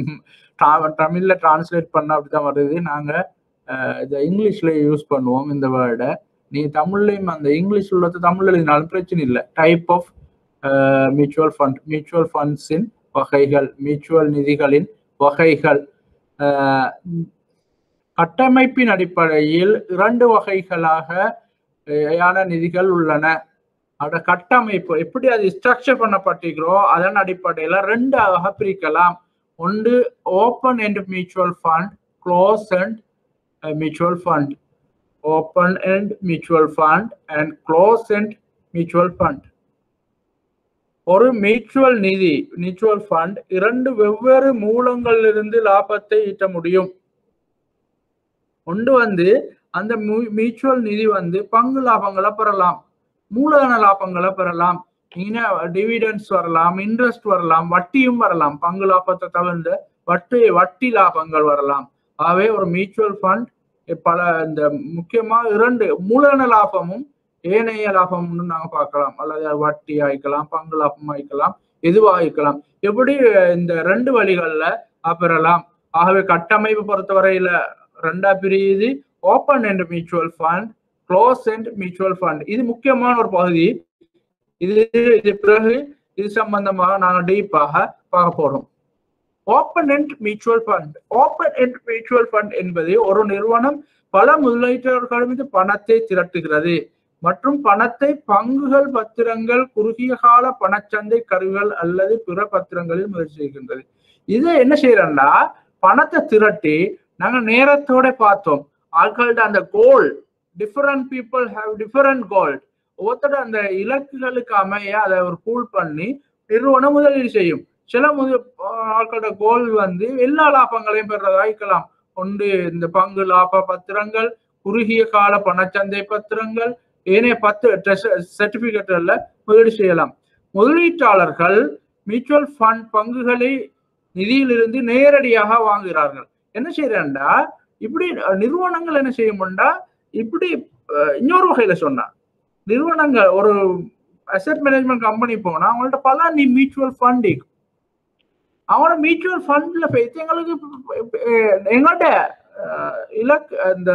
[SPEAKER 1] தமிழ்ல டிரான்ஸ்லேட் பண்ண அப்படிதான் வருது நாங்க அஹ், இதை இங்கிலீஷ்ல யூஸ் பண்ணுவோம் இந்த வேர்டை நீ தமிழ்லையும் அந்த இங்கிலீஷ் உள்ளது தமிழ்ல எழுதினாலும் பிரச்சனை இல்லை type of mutual fund mutual ஃபண்ட்ஸின் வகைகள் மியூச்சுவல் நிதிகளின் வகைகள் அஹ், கட்டமைப்பின் அடிப்படையில் இரண்டு வகைகளாக அஹ், யான நிதிகள் உள்ளன அதோட கட்டமைப்பு எப்படி அது ஸ்ட்ரக்சர் பண்ணப்பட்டிருக்கிறோ அதன் அடிப்படையில ரெண்டாக பிரிக்கலாம் ஒன்று open and mutual fund close and mutual fund open and mutual fund and close and mutual fund ஒரு மியூச்சுவல் நிதி மியூச்சுவல் ஃபண்ட் இரண்டு வெவ்வேறு மூலங்களிலிருந்து லாபத்தை ஈட்ட முடியும் ஒன்று வந்து அந்த மியூச்சுவல் நிதி வந்து பங்கு லாபங்களை பெறலாம் மூலதன லாபங்களை பெறலாம் டிவிடென்ஸ் வரலாம் இன்ட்ரெஸ்ட் வரலாம் வட்டியும் வரலாம் பங்கு லாபத்தை தவிர்த்து வட்டி வட்டி லாபங்கள் வரலாம் ஆகவே ஒரு மியூச்சுவல் ஃபண்ட் பல இந்த முக்கியமா இரண்டு மூலதன லாபமும் ஏனைய லாபம்னு நாங்க பார்க்கலாம் அல்லது வட்டி ஆயிக்கலாம் பங்கு லாபம் ஆயிக்கலாம் எதுவாக ஆயிக்கலாம் எப்படி இந்த ரெண்டு வழிகள்ல பெறலாம் ஆகவே கட்டமைப்பு பொறுத்தவரையில ரெண்டா பிரியுது open and mutual fund close and mutual fund இது முக்கியமான ஒரு பகுதி இது இது பிறகு இது சம்பந்தமாக நாங்கள் டீப்பாக பார்க்க போறோம் open and mutual fund open and mutual fund என்பது ஒரு நிறுவனம் பல முதலீட்டாளர்களிடமிருந்து பணத்தை திரட்டுகிறது மற்றும் பணத்தை பங்குகள் பத்திரங்கள் குறுகிய கால பணச்சந்தை கருவிகள் அல்லது பிற பத்திரங்களில் முதலீடு செய்கின்றது இதை என்ன செய்யறோம்னா பணத்தை திரட்டி நாங்க நேரத்தோட பார்த்தோம் ஆட்கள்ட்ட அந்த goal different people have different goal ஒவ்வொருத்தர அந்த இலக்குகளுக்கு அமைய அதை ஒரு கூல் பண்ணி நிறுவனம் முதலீடு செய்யும் சில முத ஆட்களோட கோல் வந்து எல்லா லாபங்களையும் பெறதா இருக்கலாம் ஒன்று இந்த பங்கு லாப பத்திரங்கள் குறுகிய கால பணச்சந்தை பத்திரங்கள் ஏனைய பத்து சர்டிபிகேட்ல முதலீடு செய்யலாம் முதலீட்டாளர்கள் மியூச்சுவல் ஃபண்ட் பங்குகளை நிதியிலிருந்து நேரடியாக வாங்குகிறார்கள் என்ன செய்யறா இப்படி நிறுவனங்கள் என்ன செய்யும்டா இப்படி இன்னொரு வகையில சொன்னா நிறுவனங்கள் ஒரு அசெட் மேனேஜ்மெண்ட் கம்பெனி போனா அவங்கள்ட்ட பல நீ மியூச்சுவல் ஃபண்ட் அவனோட மியூச்சுவல் ஃபண்ட்ல போயிட்டு எங்களுக்கு எங்கள்கிட்ட இலக்கு இந்த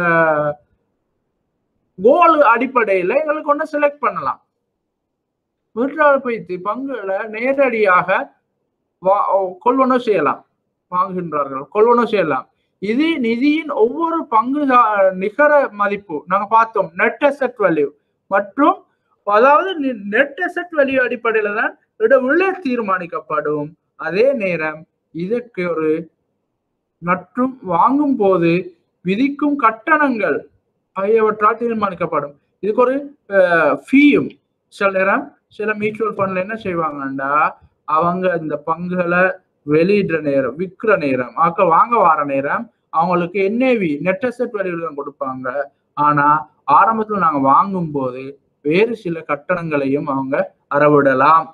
[SPEAKER 1] கோல் அடிப்படையில எங்களுக்கு ஒன்று செலக்ட் பண்ணலாம் விட்ரால் போய்த்து பங்குகளை நேரடியாக வா கொள்வனோ செய்யலாம் வாங்குகின்றார்கள் கொள்வனோ செய்யலாம் இது நிதியின் ஒவ்வொரு பங்கு நிகர மதிப்பு நாங்க பார்த்தோம் நெட் அசெட் வேல்யூ மற்றும் அதாவது நெட் அசெட் வேல்யூ அடிப்படையில தான் விலை தீர்மானிக்கப்படும் அதே நேரம் இதற்கு ஒரு மற்றும் வாங்கும் போது விதிக்கும் கட்டணங்கள் ஆகியவற்றால் தீர்மானிக்கப்படும் இதுக்கு ஒரு ஃபீயும் சில நேரம் சில மியூச்சுவல் ஃபண்ட்ல என்ன செய்வாங்கன்னா அவங்க இந்த பங்குகளை வெளியிடுற நேரம் விற்கிற நேரம் ஆக்க வாங்க வர நேரம் அவங்களுக்கு என்ஏவி நெட் அசெட் வேல்யூ தான் கொடுப்பாங்க ஆனா ஆரம்பத்தில் நாங்க வாங்கும் போது வேறு சில கட்டணங்களையும் அவங்க அறவிடலாம்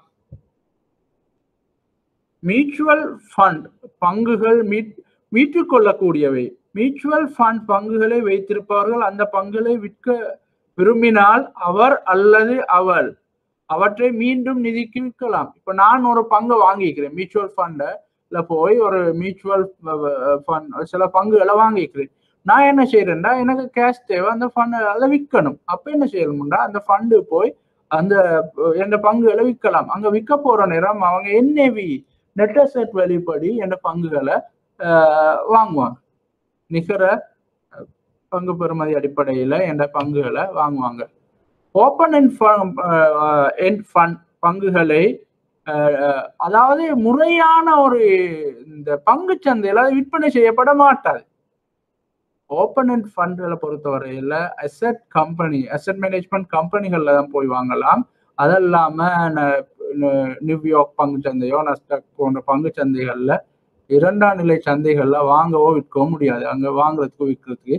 [SPEAKER 1] மியூச்சுவல் ஃபண்ட் பங்குகள் மீட் மீட்டுக் கொள்ளக்கூடியவை மியூச்சுவல் ஃபண்ட் பங்குகளை வைத்திருப்பவர்கள் அந்த பங்குகளை விற்க விரும்பினால் அவர் அல்லது அவள் அவற்றை மீண்டும் நிதிக்கு விற்கலாம் இப்ப நான் ஒரு பங்கை வாங்கிக்கிறேன் மியூச்சுவல் ஃபண்ட்ல போய் ஒரு மியூச்சுவல் ஃபண்ட் சில பங்குகளை வாங்கிக்கிறேன் நான் என்ன செய்யறேன்டா எனக்கு கேஷ் தேவை அந்த ஃபண்ட் அதை விற்கணும் அப்ப என்ன செய்யணும்டா அந்த ஃபண்டு போய் அந்த எந்த பங்குகளை விற்கலாம் அங்க விற்க போற நேரம் அவங்க என்ஏவி நெட் அசெட் வெளிப்படி என்ற பங்குகளை வாங்குவாங்க நிகர பங்கு பெறுமதி அடிப்படையில் என்ற பங்குகளை வாங்குவாங்க ஓப்பன் எண்ட் எண்ட் ஃபண்ட் பங்குகளை அதாவது முறையான ஒரு இந்த பங்கு சந்தையில் அது விற்பனை செய்யப்பட மாட்டாது ஓப்பன் அண்ட் ஃபண்ட்களை பொறுத்தவரையில் அசெட் கம்பெனி அசெட் மேனேஜ்மெண்ட் கம்பெனிகளில் தான் போய் வாங்கலாம் அது இல்லாமல் நியூயார்க் பங்கு சந்தையோ நஸ்டாக் போன்ற பங்கு சந்தைகளில் இரண்டாம் நிலை சந்தைகள்ல வாங்கவோ விற்கவோ முடியாது அங்க வாங்குறதுக்கு விற்கிறதுக்கு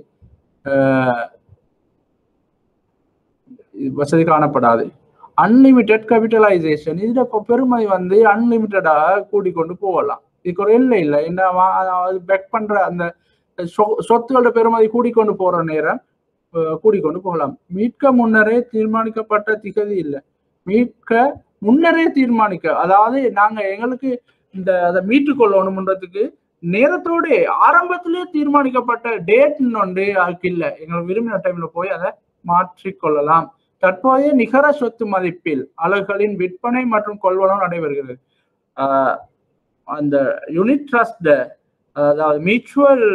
[SPEAKER 1] வசதி காணப்படாது அன்லிமிட்டெட் கேபிட்டலைசேஷன் இதுல இப்போ பெருமதி வந்து அன்லிமிட்டடாக கூடிக்கொண்டு போகலாம் இதுக்கு ஒரு இல்லை இல்லை என்ன பெக் பண்ற அந்த சொத்துகளோட பெருமதி கூடிக்கொண்டு போற நேரம் கூடிக்கொண்டு போகலாம் மீட்க முன்னரே தீர்மானிக்கப்பட்ட திகதி இல்லை மீட்க முன்னரே தீர்மானிக்க அதாவது நாங்க எங்களுக்கு இந்த அதை மீட்டு கொள்ளணும்ன்றதுக்கு நேரத்தோட ஆரம்பத்திலேயே தீர்மானிக்கப்பட்ட டேட் ஒன்று அதுக்கு இல்லை எங்களுக்கு விரும்பின டைம்ல போய் அதை மாற்றிக்கொள்ளலாம் தற்போதைய நிகர சொத்து மதிப்பில் அலகுகளின் விற்பனை மற்றும் கொள்வனம் நடைபெறுகிறது அந்த யூனிட் ட்ரஸ்ட் அதாவது மியூச்சுவல்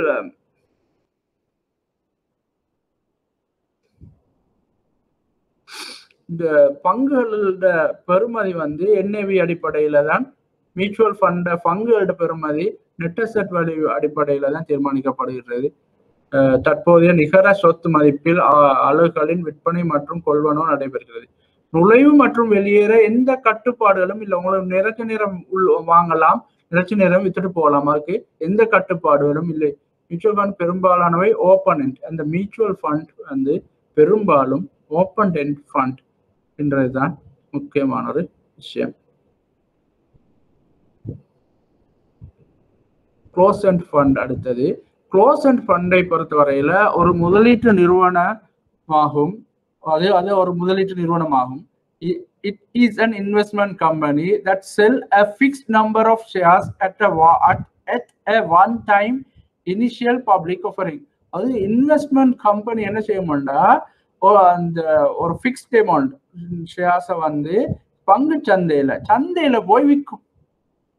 [SPEAKER 1] இந்த பங்குகளோட பெருமதி வந்து என்ஏவி அடிப்படையில தான் மியூச்சுவல் ஃபண்ட் பங்குகளோட பெருமதி நெட் அசெட் வேல்யூ அடிப்படையில தான் தீர்மானிக்கப்படுகிறது தற்போதைய நிகர சொத்து மதிப்பில் அலகுகளின் விற்பனை மற்றும் கொள்வனம் நடைபெறுகிறது நுழைவு மற்றும் வெளியேற எந்த கட்டுப்பாடுகளும் இல்லை உங்களுக்கு நிறைச்ச நேரம் உள் வாங்கலாம் நிறைச்ச நேரம் வித்துட்டு போகலாம் அதுக்கு எந்த கட்டுப்பாடுகளும் இல்லை மியூச்சுவல் ஃபண்ட் பெரும்பாலானவை ஓப்பன் எண்ட் அந்த மியூச்சுவல் ஃபண்ட் வந்து பெரும்பாலும் ஓப்பன் எண்ட் ஃபண்ட் என்றதுதான் முக்கியமான ஒரு விஷயம் க்ளோஸ் அண்ட் ஃபண்ட் அடுத்தது க்ளோஸ் அண்ட் ஃபண்டை பொறுத்தவரையில ஒரு முதலீட்டு நிறுவனமாகும் அது அது ஒரு முதலீட்டு நிறுவனமாகும் it is an investment company that sell a fixed number of shares at at at a one time initial public offering அது இன்வெஸ்ட்மெண்ட் கம்பெனி என்ன செய்யும்னா அந்த ஒரு ஃபிக்ஸ்ட் அமௌண்ட் ஷேர்ஸை வந்து பங்கு சந்தையில சந்தையில போய் விற்கும்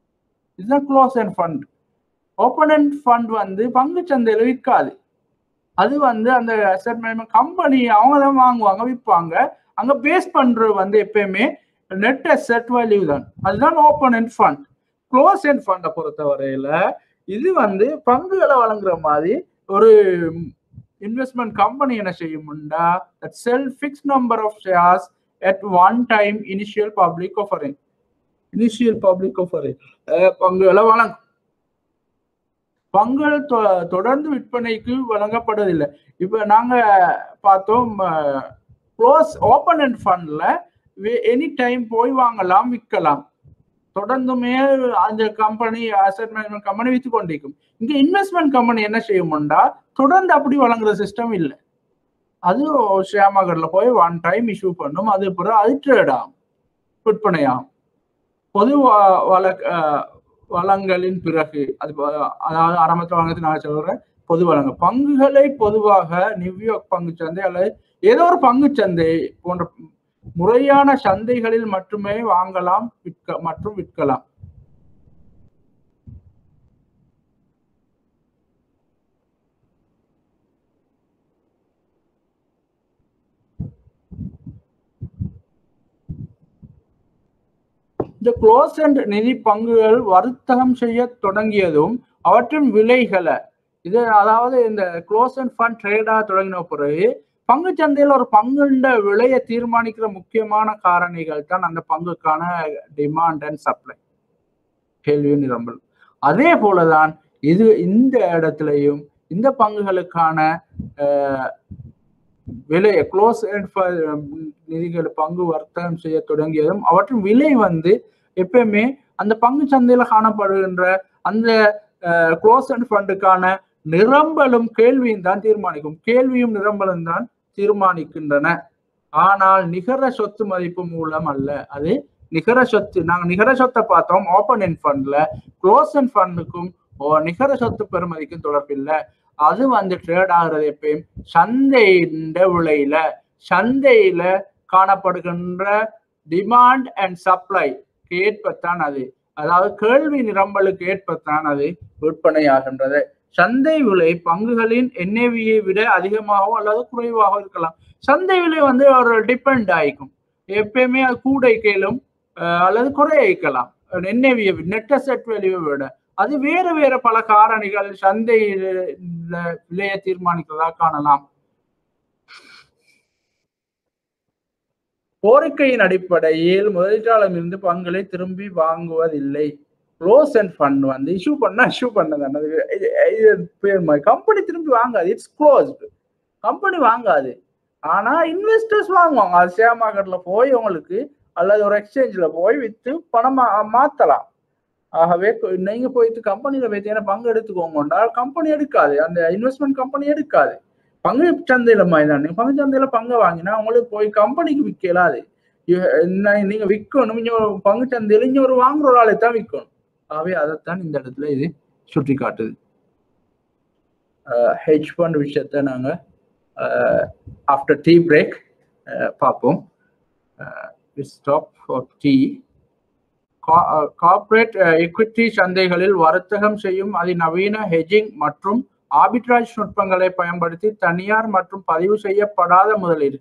[SPEAKER 1] இதுதான் close end fund open end fund வந்து பங்கு சந்தையில விற்காது அது வந்து அந்த அசட் மேனேஜ்மெண்ட் கம்பெனி அவங்க தான் வாங்குவாங்க விற்பாங்க அங்க பேஸ் பண்றது வந்து எப்பயுமே நெட் அசெட் வேல்யூ தான் அதுதான் open end fund close end ஃபண்டை பொறுத்த வரையில இது வந்து பங்குகளை வழங்குற மாதிரி ஒரு இன்வெஸ்ட்மெண்ட் கம்பெனி என்ன செய்யும்டா sell fix number of shares at one time initial public offering initial public offering பங்குகளை வழங்கும் பங்குகள் தொடர்ந்து விற்பனைக்கு வழங்கப்படுவதில்லை இப்ப நாங்க பார்த்தோம் க்ளோஸ் ஓப்பன் அண்ட் ஃபண்ட்ல எனி டைம் போய் வாங்கலாம் விற்கலாம் தொடர்ந்துமே அந்த கம்பெனி அசட் மேனேஜ்மெண்ட் கம்பெனி வித்து கொண்டிருக்கும் இங்க இன்வெஸ்ட்மெண்ட் கம்பெனி என்ன செய்யும்டா தொடர்ந்து அப்படி வழங்குற சிஸ்டம் இல்லை அது ஷேர் மார்க்கெட்ல போய் ஒன் டைம் இஷ்யூ பண்ணும் அது பிறகு அது ட்ரேட் ஆகும் விற்பனை ஆகும் பொது வள வளங்களின் பிறகு அது அதாவது ஆரம்பத்தில் வாங்கிறது நான் சொல்றேன் பொது வளங்கள் பங்குகளை பொதுவாக நியூயார்க் பங்கு சந்தை அல்லது ஏதோ ஒரு பங்கு சந்தை போன்ற முறையான சந்தைகளில் மட்டுமே வாங்கலாம் விற்க மற்றும் விற்கலாம் இந்த க்ளோஸ் அண்ட் நிதி பங்குகள் வர்த்தகம் செய்ய தொடங்கியதும் அவற்றின் விலைகளை இது அதாவது இந்த க்ளோஸ் அண்ட் ஃபண்ட் ட்ரேடா தொடங்கின பிறகு பங்கு சந்தையில் ஒரு பங்குண்ட விலையை தீர்மானிக்கிற முக்கியமான காரணிகள் தான் அந்த பங்குக்கான டிமாண்ட் அண்ட் சப்ளை கேள்வி நிரம்பல் அதே போலதான் இது இந்த இடத்துலையும் இந்த பங்குகளுக்கான விலையை க்ளோஸ் நிதிகள் பங்கு வர்த்தகம் செய்ய தொடங்கியதும் அவற்றின் விலை வந்து எப்பயுமே அந்த பங்கு சந்தையில காணப்படுகின்ற அந்த க்ளோஸ் அண்ட் ஃபண்டுக்கான நிரம்பலும் கேள்வியும் தான் தீர்மானிக்கும் கேள்வியும் நிரம்பலும் தான் தீர்மானிக்கின்றன ஆனால் நிகர சொத்து மதிப்பு மூலம் அல்ல அது நிகர சொத்து நாங்க நிகர சொத்தை பார்த்தோம் ஓப்பன் அண்ட் ஃபண்ட்ல க்ளோஸ் அண்ட் ஃபண்டுக்கும் நிகர சொத்து பெருமதிக்கும் தொடர்பில்லை அது வந்து ட்ரேட் ஆகுறது எப்பயும் சந்தையின் விலையில சந்தையில காணப்படுகின்ற டிமாண்ட் அண்ட் சப்ளை ஏற்பத்தான் அது அதாவது கேள்வி நிரம்பலுக்கு ஏற்பத்தான் அது விற்பனை ஆகின்றது சந்தை விலை பங்குகளின் என்ஏவியை விட அதிகமாகவும் அல்லது குறைவாகவும் இருக்கலாம் சந்தை விலை வந்து ஒரு டிபெண்ட் ஆயிக்கும் எப்பயுமே அது கூட கேளும் அல்லது குறைய வைக்கலாம் என்ஏவியை நெட் அசெட் வேல்யூவை விட அது வேறு வேறு பல காரணிகள் சந்தை விலையை தீர்மானிக்கிறதா காணலாம் கோரிக்கையின் அடிப்படையில் முதலீட்டாளரிலிருந்து பங்குகளை திரும்பி வாங்குவதில்லை க்ளோஸ் அண்ட் ஃபண்ட் வந்து இஷ்யூ பண்ணா இஷ்யூ பண்ணதானது கம்பெனி திரும்பி வாங்காது இட்ஸ் க்ளோஸ்டு கம்பெனி வாங்காது ஆனா இன்வெஸ்டர்ஸ் வாங்குவாங்க அது ஷேர் மார்க்கெட்ல போய் உங்களுக்கு அல்லது ஒரு எக்ஸ்சேஞ்சில் போய் வித்து பணம் மாத்தலாம் ஆகவே நீங்க போயிட்டு கம்பெனியில போயிட்டு பங்கு எடுத்துக்கோங்கண்டா கம்பெனி எடுக்காது அந்த இன்வெஸ்ட்மெண்ட் கம்பெனி எடுக்காது பங்கு சந்தையில மாதிரி தான் பங்கு சந்தையில பங்கு வாங்கினா உங்களுக்கு போய் கம்பெனிக்கு விற்கலாது நீங்க விற்கணும் இங்க பங்கு சந்தையில இங்க ஒரு வாங்குற ஒரு ஆளை தான் விற்கணும் ஆகவே அதைத்தான் இந்த இடத்துல இது சுட்டி காட்டுது ஹெச் ஃபண்ட் விஷயத்த நாங்க ஆஃப்டர் டீ பிரேக் பார்ப்போம் stop for tea corporate equity சந்தைகளில் வர்த்தகம் செய்யும் அதிநவீன ஹெஜிங் மற்றும் ஆபிட்ராஜ் நுட்பங்களை பயன்படுத்தி தனியார் மற்றும் பதிவு செய்யப்படாத முதலீடு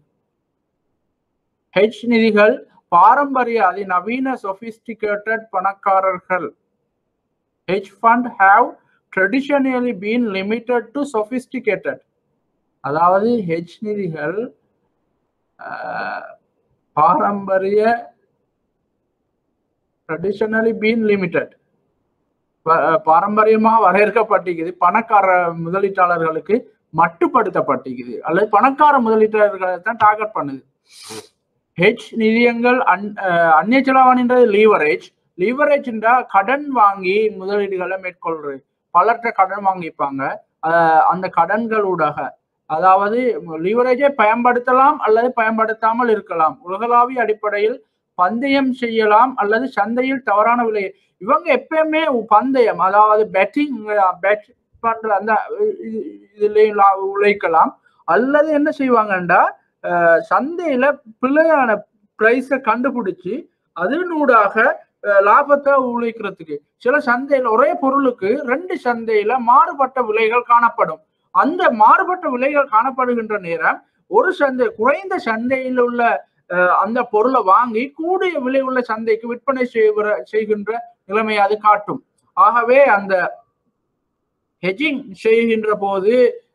[SPEAKER 1] ஹெச் நிதிகள் பாரம்பரிய அதிநவீன சொபிஸ்டிகேட்டட் பணக்காரர்கள் hedge fund have traditionally been limited to sophisticated அதாவது ஹெச் நிதிகள் பாரம்பரிய ட்ரெடிஷனலி பீன் லிமிட்டட் பாரம்பரியமாக வரையறுக்கப்பட்டிருக்குது பணக்கார முதலீட்டாளர்களுக்கு மட்டுப்படுத்தப்பட்டிருக்குது அல்லது பணக்கார முதலீட்டாளர்களை தான் டார்கெட் பண்ணுது ஹெச் நிதியங்கள் அன் அந்நிய செலவானின்றது லீவரேஜ் லீவரேஜ்ன்றா கடன் வாங்கி முதலீடுகளை மேற்கொள்றது பலர்கிட்ட கடன் வாங்கிப்பாங்க அந்த கடன்களூடாக அதாவது லீவரேஜை பயன்படுத்தலாம் அல்லது பயன்படுத்தாமல் இருக்கலாம் உலகளாவிய அடிப்படையில் பந்தயம் செய்யலாம் அல்லது சந்தையில் தவறான விலை இவங்க எப்பயுமே பந்தயம் அதாவது பெட்டிங் பெட் பண்ற அந்த இதுலயும் உழைக்கலாம் அல்லது என்ன செய்வாங்கண்டா சந்தையில பிள்ளையான பிரைஸ கண்டுபிடிச்சு அதனூடாக லாபத்தை உழைக்கிறதுக்கு சில சந்தையில ஒரே பொருளுக்கு ரெண்டு சந்தையில மாறுபட்ட விலைகள் காணப்படும் அந்த மாறுபட்ட விலைகள் காணப்படுகின்ற நேரம் ஒரு சந்தை குறைந்த சந்தையில் உள்ள அஹ், அந்த பொருளை வாங்கி கூடிய விலை உள்ள சந்தைக்கு விற்பனை செய்கிற செய்கின்ற நிலைமையை அது காட்டும் ஆகவே அந்த ஹெஜிங் செய்கின்ற போது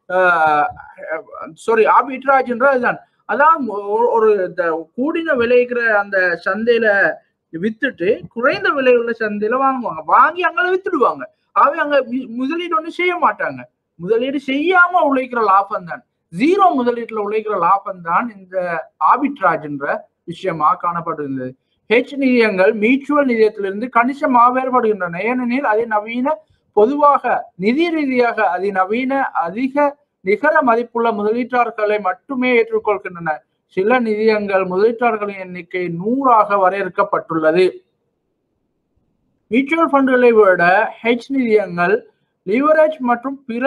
[SPEAKER 1] சாரி ஆபிட்ராஜ் அதுதான் அதான் ஒரு- ஒரு இந்த கூடின விளைகிற அந்த சந்தையில வித்துட்டு குறைந்த விலை உள்ள சந்தையில வாங்குவாங்க வாங்கி அங்கே வித்துடுவாங்க ஆகவே அங்க மு- முதலீடு ஒண்ணு செய்ய மாட்டாங்க முதலீடு செய்யாம உழைக்கிற லாபம் தான் ஜீரோ முதலீட்டுல உழைக்கிற லாபம் தான் இந்த ஆபிட்ராஜ் என்ற விஷயமா காணப்படுகிறது ஹெச் நிதியங்கள் மியூச்சுவல் நிதியத்திலிருந்து கணிசமாக வேறுபடுகின்றன ஏனெனில் அதிநவீன பொதுவாக நிதி ரீதியாக அதிநவீன அதிக நிகர மதிப்புள்ள முதலீட்டாளர்களை மட்டுமே ஏற்றுக்கொள்கின்றன சில நிதியங்கள் முதலீட்டாளர்களின் எண்ணிக்கை நூறாக வரையறுக்கப்பட்டுள்ளது மியூச்சுவல் ஃபண்டுகளை விட ஹெச் நிதியங்கள் லிவரேஜ் மற்றும் பிற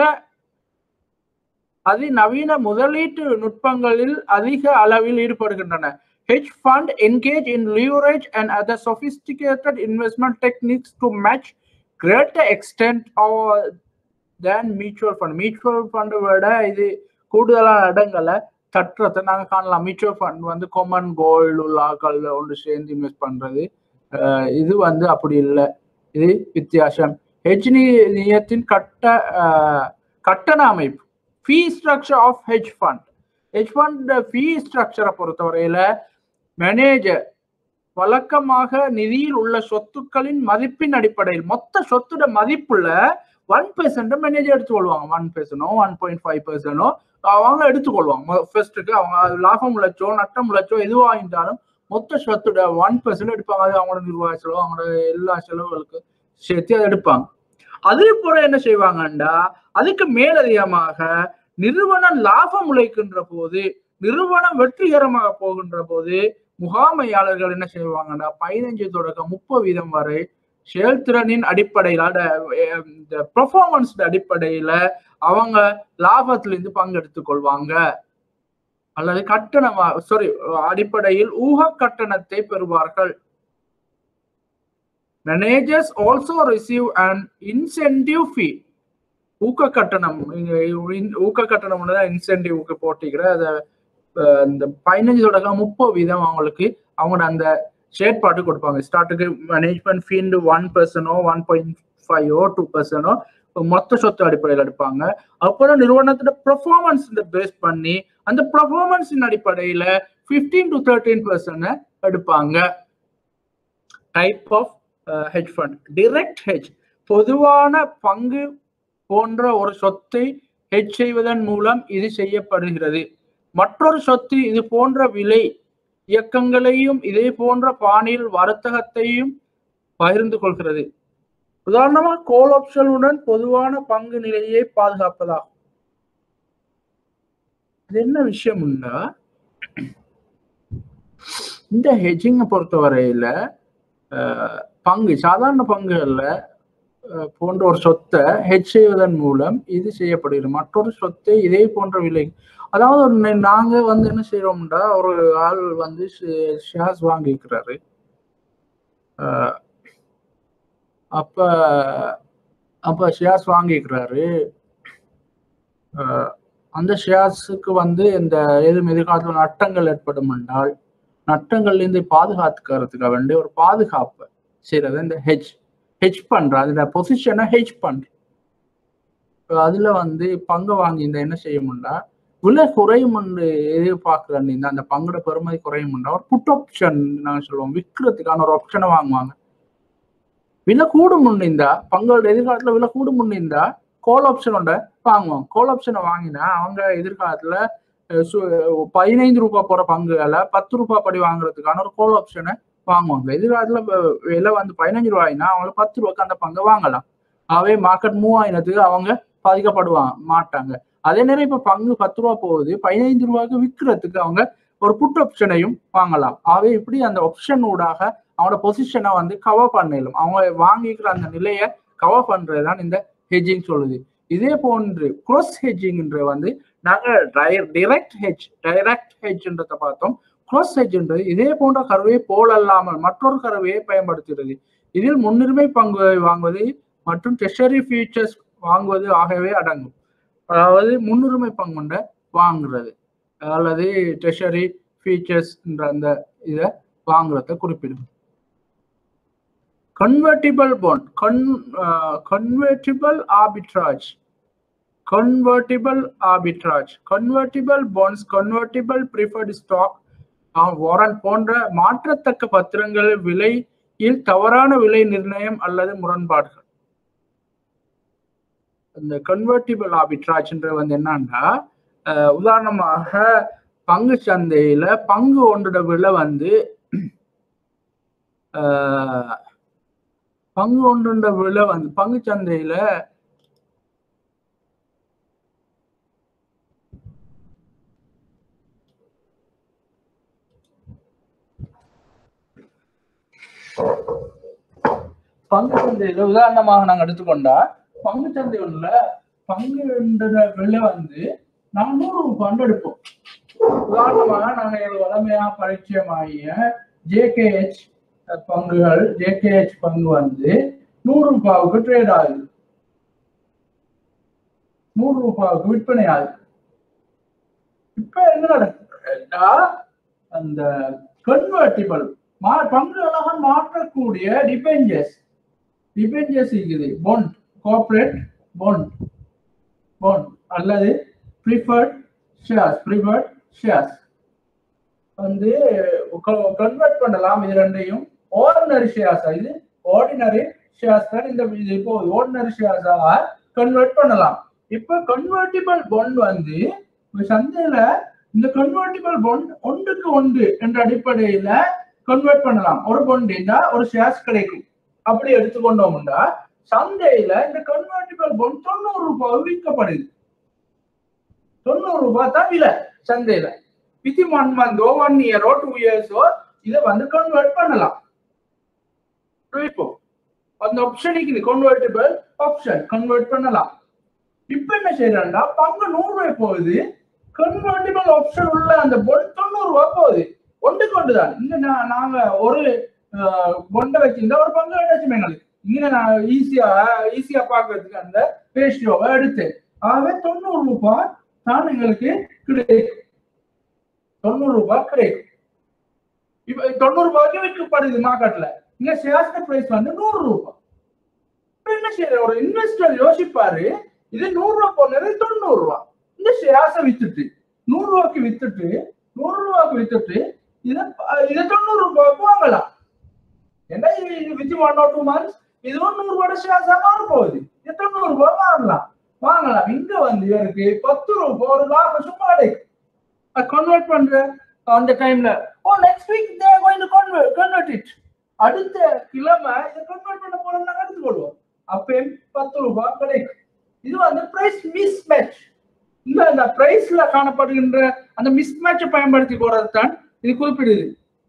[SPEAKER 1] அதிநவீன முதலீட்டு நுட்பங்களில் அதிக அளவில் ஈடுபடுகின்றன hedge fund engage in leverage and other sophisticated investment techniques to match greater extent than mutual fund mutual ஃபண்டை விட இது கூடுதலான இடங்களை தட்டுறதை நாங்கள் காணலாம் மியூச்சுவல் ஃபண்ட் வந்து கொமன் கோல்டு உள்ளாக்கள் ஒன்று சேர்ந்து இன்வெஸ்ட் பண்றது அஹ் இது வந்து அப்படி இல்லை இது வித்தியாசம் ஹெச் நிதியத்தின் கட்ட அஹ், கட்டண அமைப்பு fee structure of hedge fund hedge fund fee ஸ்ட்ரக்சரை பொறுத்தவரையில மேனேஜர் வழக்கமாக நிதியில் உள்ள சொத்துக்களின் மதிப்பின் அடிப்படையில் மொத்த சொத்துட மதிப்புல ஒன் பெர்சன்ட் மேனேஜர் எடுத்துக்கொள்வாங்க ஒன் பெர்சனோ ஒன் பாயிண்ட் ஃபைவ் பெர்சனோ அவங்க எடுத்துக்கொள்வாங்க ஃபர்ஸ்ட்டுக்கு அவங்க லாபம் லட்சோ நட்டம் லட்சோ எதுவாக இருந்தாலும் மொத்த சொத்துட ஒன் பெர்சன்ட் எடுப்பாங்க அது அவங்களோட நிர்வாக செலவு அவங்களோட எல்லா செலவுகளுக்கும் சேர்த்து அதை எடுப்பாங்க அதே போல என்ன செய்வாங்கண்டா அதுக்கு மேலதிகமாக நிறுவனம் லாபம் உழைக்கின்ற போது நிறுவனம் வெற்றிகரமாக போகின்ற போது முகாமையாளர்கள் என்ன செய்வாங்கன்னா பதினஞ்சு தொடக்கம் முப்பது வீதம் வரை செயல்திறனின் அடிப்படையில் அட, அஹ், இந்த பெர்ஃபார்மன்ஸ் அடிப்படையில அவங்க லாபத்திலிருந்து பங்கெடுத்துக் கொள்வாங்க அல்லது கட்டணமா சாரி அடிப்படையில் ஊக கட்டணத்தை பெறுவார்கள் managers also receive and incentive fee ஊக்க கட்டணம் இங்க இன்- ஊக்க கட்டணம் தான் இன்சென்டிவ்க்கு போட்டிக்கிற அதை அஹ், இந்த பதினஞ்சு தொடக்கம் முப்பது வீதம் அவங்களுக்கு அவங்களோட அந்த செயற்பாட்டு கொடுப்பாங்க ஸ்டார்ட்டுக்கு மேனேஜ்மெண்ட் ஃபீண்டு ஒன் பர்சனோ ஒன் பாயிண்ட் ஃபைவோ டூ பர்சனோ மொத்த சொத்து அடிப்படையில் எடுப்பாங்க அப்புறம் நிறுவனத்தோட பெர்ஃபார்மன்ஸ் பேஸ் பண்ணி அந்த பெர்ஃபார்மன்ஸின் அடிப்படையில 15 டு தேர்ட்டீன் பர்சன்ட் எடுப்பாங்க type of hedge fund direct hedge பொதுவான பங்கு போன்ற ஒரு சொத்தை ஹெட்ஜ் செய்வதன் மூலம் இது செய்யப்படுகிறது மற்றொரு சொத்து இது போன்ற விலை இயக்கங்களையும் இதே போன்ற பாணியில் வர்த்தகத்தையும் பகிர்ந்து கொள்கிறது உதாரணமா கோல் ஆப்ஷனுடன் பொதுவான பங்கு நிலையை பாதுகாப்பதாகும் இது என்ன விஷயம்னா இந்த ஹெஜிங்கை பொறுத்தவரையில அஹ், பங்கு சாதாரண பங்குகள்ல அஹ், போன்ற ஒரு சொத்தை ஹெச் செய்வதன் மூலம் இது செய்யப்படுகிறது மற்றொரு சொத்தை இதே போன்ற விலை அதாவது ஒரு நே- நாங்க வந்து என்ன செய்யறோம்டா ஒரு ஆள் வந்து ஷேர்ஸ் வாங்கிக்கிறாரு அஹ், அப்ப அப்ப ஷேர்ஸ் வாங்கிக்கிறாரு அஹ், அந்த ஷேர்ஸுக்கு வந்து இந்த எதுவும் எதிர்காலத்தில் நட்டங்கள் ஏற்படும் என்றால் நட்டங்கள்ல இருந்து பாதுகாத்துக்கிறதுக்காக வேண்டிய ஒரு பாதுகாப்பு செய்யறது இந்த ஹெச் ஹெச் பண்ற அதுல பொசிஷனை ஹெச் பண்ற இப்ப அதுல வந்து பங்கு வாங்கி இந்த என்ன செய்யும்னா விலை குறையும் எதிர்பார்க்கிற இந்த அந்த பங்கோட பெருமதி குறையும் ஒரு புட் ஆப்ஷன் நாங்க சொல்லுவோம் விற்கிறதுக்கான ஒரு ஆப்ஷனை வாங்குவாங்க விலை கூடும் முன்னிருந்தா பங்களோட எதிர்காலத்துல விலை கூடும் முன்னிருந்தா கோல் ஆப்ஷனோட வாங்குவாங்க கோல் ஆப்ஷனை வாங்கினா அவங்க எதிர்காலத்துல அஹ், சு- பதினைந்து ரூபாய் போற பங்குகளை பத்து ரூபாய் படி வாங்குறதுக்கான ஒரு கோல் ஆப்ஷனை வாங்குவாங்க எதிர்காலத்துல வ- விலை வந்து பதினஞ்சு ரூபாய்னா அவங்க பத்து ரூபாய்க்கு அந்த பங்கை வாங்கலாம் ஆகவே மார்க்கெட் மூவ் ஆயினத்துக்கு அவங்க பாதிக்கப்படுவாங்க மாட்டாங்க அதே நேரம் இப்ப பங்கு பத்து ரூபா போகுது பதினைந்து ரூபாய்க்கு விற்கிறதுக்கு அவங்க ஒரு புட் ஆப்ஷனையும் வாங்கலாம் ஆகவே இப்படி அந்த ஆப்ஷன் ஊடாக அவங்களோட பொசிஷனை வந்து கவர் பண்ணிடலாம் அவங்க வாங்கிக்கிற அந்த நிலையை கவர் பண்றதுதான் இந்த ஹெஜிங் சொல்லுது இதே போன்று cross ஹெஜிங்ன்ற வந்து நாங்க டைரக்ட் ஹெஜ் டைரக்ட் ஹெஜ்ன்றத பார்த்தோம் cross ஹெஜ்ன்றது இதே போன்ற கருவையை போலல்லாமல் மற்றொரு கருவையை பயன்படுத்துகிறது இதில் முன்னுரிமை பங்குகளை வாங்குவது மற்றும் ட்ரெஷரி ஃபியூச்சர்ஸ் வாங்குவது ஆகவே அடங்கும் அதாவது முன்னுரிமை பங்குண்ட வாங்குறது அல்லது ட்ரெஷரி ஃபீச்சர்ஸ்ன்ற அந்த இதை வாங்குறத குறிப்பிடும் கன்வெர்டிபிள் பாண்ட் கன் convertible arbitrage convertible arbitrage convertible bonds convertible preferred stock warrant போன்ற மாற்றத்தக்க பத்திரங்கள் விலையில் தவறான விலை நிர்ணயம் அல்லது முரண்பாடுகள் இந்த கன்வெர்டிபிள் ஆர்பிட்ராஜ்ன்ற வந்து என்னன்னா அஹ், உதாரணமாக பங்கு சந்தையில பங்கு ஒன்றோட விலை வந்து அஹ், பங்கு ஒன்றோட விலை வந்து பங்கு சந்தையில பங்கு சந்தையில உதாரணமாக நாங்க எடுத்துக்கொண்டா பங்கு சந்தை ஒண்ணுல பங்கு விலை வந்து நாங்க நூறு ரூபாய் எடுப்போம் உதாரணமாக நாங்க எங்களுக்கு வளமையா பரிச்சயமாகிய ஜேகேஹெச் பங்குகள் ஜேகேஹெச் பங்கு வந்து நூறு ரூபாவுக்கு ட்ரேட் ஆகுது நூறு ரூபாவுக்கு விற்பனை ஆகுது இப்ப என்ன நடக்குதுன்னா அந்த கன்வெர்டிபிள் மா பங்குகளாக மாற்றக்கூடிய டிபெஞ்சர்ஸ் டிபெஞ்சர்ஸ் இருக்குது பொண்ட் கோஆபரேட் பொண்ட் பொண்ட் அல்லது ப்ரிஃபர்ட் ஷேர்ஸ் ப்ரிஃபர்ட் ஷேர்ஸ் வந்து கன்வெர்ட் பண்ணலாம் இது ரெண்டையும் ஆர்டினரி ஷேர்ஸ் இது ஆர்டினரி ஷேர்ஸ் தான் இந்த இது இப்போ ஆர்டினரி ஷேர்ஸாக கன்வெர்ட் பண்ணலாம் இப்போ கன்வெர்டிபிள் பொண்ட் வந்து இப்ப சந்தையில இந்த கன்வெர்டிபிள் பொண்ட் ஒன்றுக்கு ஒன்று என்ற அடிப்படையில கன்வெர்ட் பண்ணலாம் ஒரு பொண்ட் இருந்தா ஒரு ஷேர்ஸ் கிடைக்கும் அப்படி எடுத்துக்கொண்டோம்னா சந்தையில இந்த கன்வெர்டிபிள் பொண்ட் தொண்ணூறு ரூபாய் விற்கப்படுது தொண்ணூறு ரூபாய் தான் விலை சந்தையில வித்தி ஒன் மந்தோ ஒன் இயரோ டூ இயர்ஸோ இதை வந்து கன்வெர்ட் பண்ணலாம் இப்போ அந்த ஆப்ஷன் இருக்குது கன்வெர்டிபிள் ஆப்ஷன் கன்வெர்ட் பண்ணலாம் இப்ப என்ன செய்யறாண்டா பங்கு நூறு ரூபாய் போகுது கன்வெர்டிபிள் ஆப்ஷன் உள்ள அந்த பொண்ட் தொண்ணூறு ரூபாய் போகுது ஒன்று கொண்டு தான் இங்க நான் நாங்க ஒரு பொண்டை வச்சிருந்தா ஒரு பங்கு கிடைச்சுமே எங்களுக்கு இங்க நான் ஈஸியா ஈஸியா பாக்குறதுக்கு அந்த ரேஷியோவை எடுத்தேன் ஆகவே தொண்ணூறு ரூபாய் தான் எங்களுக்கு கிடைக்கும் தொண்ணூறு ரூபாய் கிடைக்கும் இப்ப தொண்ணூறு ரூபாய்க்கு விற்கப்படுது மார்க்கெட்ல இங்க ஷேர்ஸ் பிரைஸ் வந்து நூறு ரூபாய் இப்ப என்ன செய்யற ஒரு இன்வெஸ்டர் யோசிப்பாரு இது நூறு ரூபாய் போனது தொண்ணூறு ரூபாய் இந்த ஷேர்ஸை வித்துட்டு நூறு ரூபாய்க்கு வித்துட்டு நூறு ரூபாய்க்கு வித்துட்டு இதை இதை தொண்ணூறு ரூபாய்க்கு வாங்கலாம் ஏன்னா இது with one or two months இதுவும் நூறு ரூபாய் ஷேர்ஸா மாற போகுது இது தொண்ணூறு ரூபாய் வாங்கலாம் வாங்கலாம் இங்க வந்து இவருக்கு பத்து ரூபாய் ஒரு லாபம் சும்மா கிடைக்கும் கன்வெர்ட் பண்ற அந்த டைம்ல oh next week they going to convert convert it அடுத்த கிழமை இதை கன்வெர்ட் பண்ண போறோம்னா எடுத்துக்கொள்வோம் அப்பயும் பத்து ரூபாய் கிடைக்கும் இது வந்து பிரைஸ் மிஸ் மேட்ச் இந்த அந்த பிரைஸ்ல காணப்படுகின்ற அந்த மிஸ் மேட்சை பயன்படுத்தி போறது தான் இது குறிப்பிடுது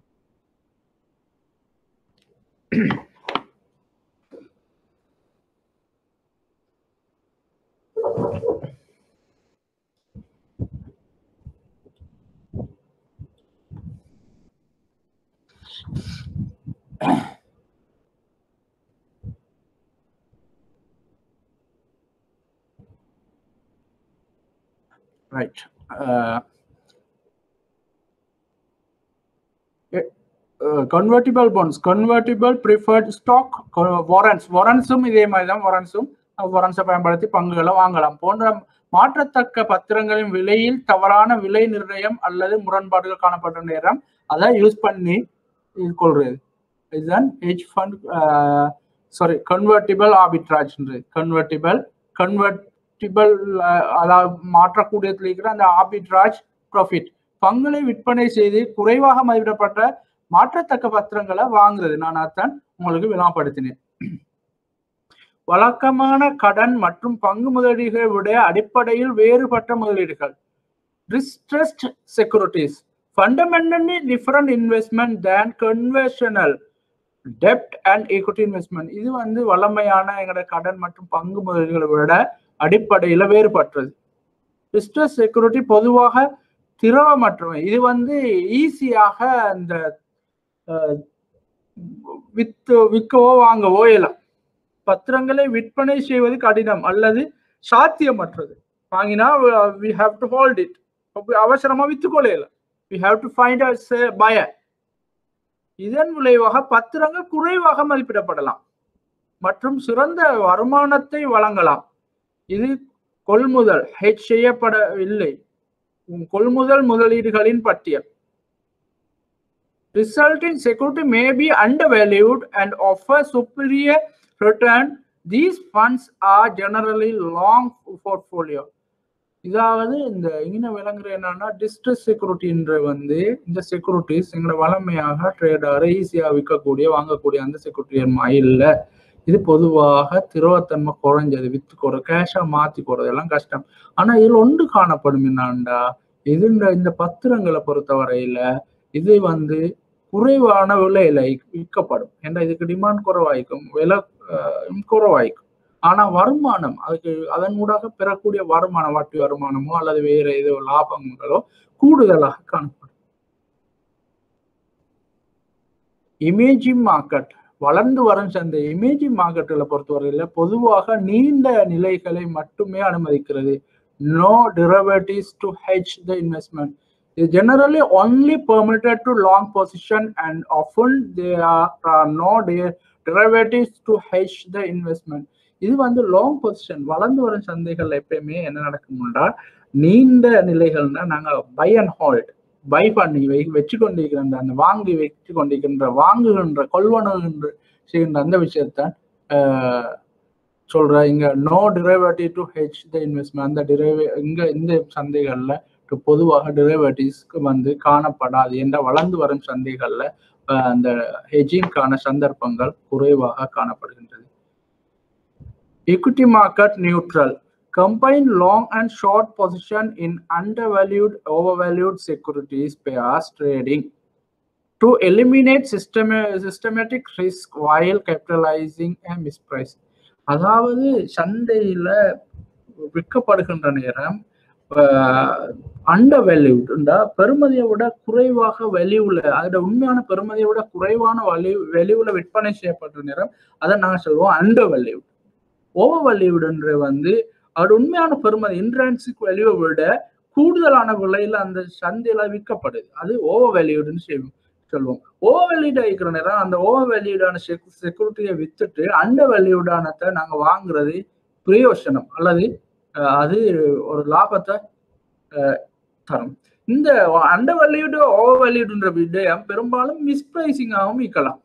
[SPEAKER 1] right uh, convertible bonds convertible preferred stock warrants வாரண்ட்ஸும் இதே மாதிரி தான் வாரண்ட்ஸும் வாரண்ட்ஸை பயன்படுத்தி பங்குகளை வாங்கலாம் போன்ற மாற்றத்தக்க பத்திரங்களின் விலையில் தவறான விலை நிர்ணயம் அல்லது முரண்பாடுகள் காணப்பட்ட நேரம் அதை யூஸ் பண்ணி கொள்றது இதுதான் ஹெச் ஃபண்ட் சாரி கன்வெர்டிபிள் ஆபிட்ராஜ்ன்றது கன்வெர்டிபிள் கன்வெர்டிபிள் அதாவது மாற்றக்கூடியத்தில் இருக்கிற அந்த ஆபிட்ராஜ் ப்ராஃபிட் பங்குகளை விற்பனை செய்து குறைவாக மதிப்பிடப்பட்ட மாற்றத்தக்க பத்திரங்களை வாங்குறது நான் அதான் உங்களுக்கு விளாப்படுத்தினேன் வழக்கமான கடன் மற்றும் பங்கு முதலீடுகளை விட அடிப்படையில் வேறுபட்ட முதலீடுகள் distressed securities fundamentally different investment than conventional டெப்ட் அண்ட் ஈக்விட்டி இன்வெஸ்ட்மெண்ட் இது வந்து வளமையான எங்களோட கடன் மற்றும் பங்கு முதலீடுகளை விட அடிப்படையில் வேறுபட்டது டிஸ்ட்ரஸ் செக்யூரிட்டி பொதுவாக திரவமற்றவை இது வந்து ஈஸியாக இந்த வித்து விற்கவோ வாங்கவோ இயலாம் பத்திரங்களை விற்பனை செய்வது கடினம் அல்லது சாத்தியமற்றது வாங்கினா we have to hold it அவசரமா வித்துக்கொள்ளையில we have to find us buy இதன் விளைவாக பத்திரங்கள் குறைவாக மதிப்பிடப்படலாம் மற்றும் சிறந்த வருமானத்தை வழங்கலாம் இது கொள்முதல் ஹெச் செய்யப்படவில்லை கொள்முதல் முதலீடுகளின் பட்டியல் resulting security may be undervalued and offer superior return these funds are generally long portfolio இதாவது இந்த இங்கே விளங்குற என்னன்னா டிஸ்ட்ரஸ் செக்யூரிட்டின்ற வந்து இந்த செக்யூரிட்டிஸ் எங்களை வளமையாக ட்ரேடர் ஈஸியாக விற்கக்கூடிய வாங்கக்கூடிய அந்த செக்யூரிட்டி இல்லை இது பொதுவாக திரவத்தன்மை குறைஞ்சது வித்து குறை கேஷா மாத்தி போறது எல்லாம் கஷ்டம் ஆனா இதுல ஒன்று காணப்படும் என்னாண்டா இது இந்த பத்திரங்களை பொறுத்தவரையில இது வந்து குறைவான விலையில விற்கப்படும் ஏன்னா இதுக்கு டிமாண்ட் குறைவாய்க்கும் விலை குறைவாய்க்கும் ஆனா வருமானம் அதுக்கு அதன் ஊடாக பெறக்கூடிய வருமானம் வட்டி வருமானமோ அல்லது வேற ஏதோ லாபங்களோ கூடுதலாக காணப்படும் இமேஜிங் மார்க்கெட் வளர்ந்து வரும் சந்தை இமேஜிங் மார்க்கெட்டுகளை பொறுத்தவரையில பொதுவாக நீண்ட நிலைகளை மட்டுமே அனுமதிக்கிறது no derivatives to hedge the investment is generally only permitted to long position and often there are, are no de- derivatives to hedge the investment இது வந்து லாங் பொசிஷன் வளர்ந்து வரும் சந்தைகள் எப்பயுமே என்ன நடக்கும்னா நீண்ட நிலைகள்னா நாங்க பை அண்ட் ஹோல்ட் பை பண்ணி வை வச்சு கொண்டிருக்கிற அந்த வாங்கி வச்சு கொண்டிருக்கின்ற வாங்குகின்ற கொள்வனகின்ற செய்கின்ற அந்த விஷயத்த சொல்ற இங்க no derivative to hedge the investment அந்த டிரைவே இங்க இந்த சந்தைகள்ல பொதுவாக டிரைவேட்டிவ்ஸ்க்கு வந்து காணப்படாது என்ற வளர்ந்து வரும் சந்தைகள்ல அந்த ஹெஜிங்கான சந்தர்ப்பங்கள் குறைவாக காணப்படுகின்றது equity market neutral combine long and short position in undervalued overvalued securities pairs trading to eliminate system, systematic risk while capitalizing a misprice அதாவது சந்தையில விற்கப்படுகின்ற நேரம் அண்டர் வேல்யூடா பெருமதியை விட குறைவாக வெளியுள்ள அதோட உண்மையான பெருமதியை விட குறைவான வலி வெளியுள்ள விற்பனை செய்யப்பட்ட நேரம் அதை நாங்கள் சொல்லுவோம் அண்டர் வேல்யூட் ஓவர் வேல்யூடுன்ற வந்து அதோட உண்மையான பெருமதி இன்ட்ரான்சிக் வேல்யூவை விட கூடுதலான விலையில அந்த சந்தையில விற்கப்படுது அது ஓவர் வேல்யூடுன்னு செய்வோம் சொல்லுவோம் ஓவர் வேல்யூட் ஆகிக்கிற நேரம் அந்த ஓவர் வேல்யூடான செக்யூரிட்டியை வித்துட்டு அண்டர் வேல்யூடானத்தை நாங்க வாங்குறது பிரயோசனம் அல்லது அது ஒரு லாபத்தை தரும் இந்த அண்டர் வேல்யூடு ஓவர் வேல்யூடுன்ற விடயம் பெரும்பாலும் மிஸ்பிரைசிங்காகவும் விற்கலாம்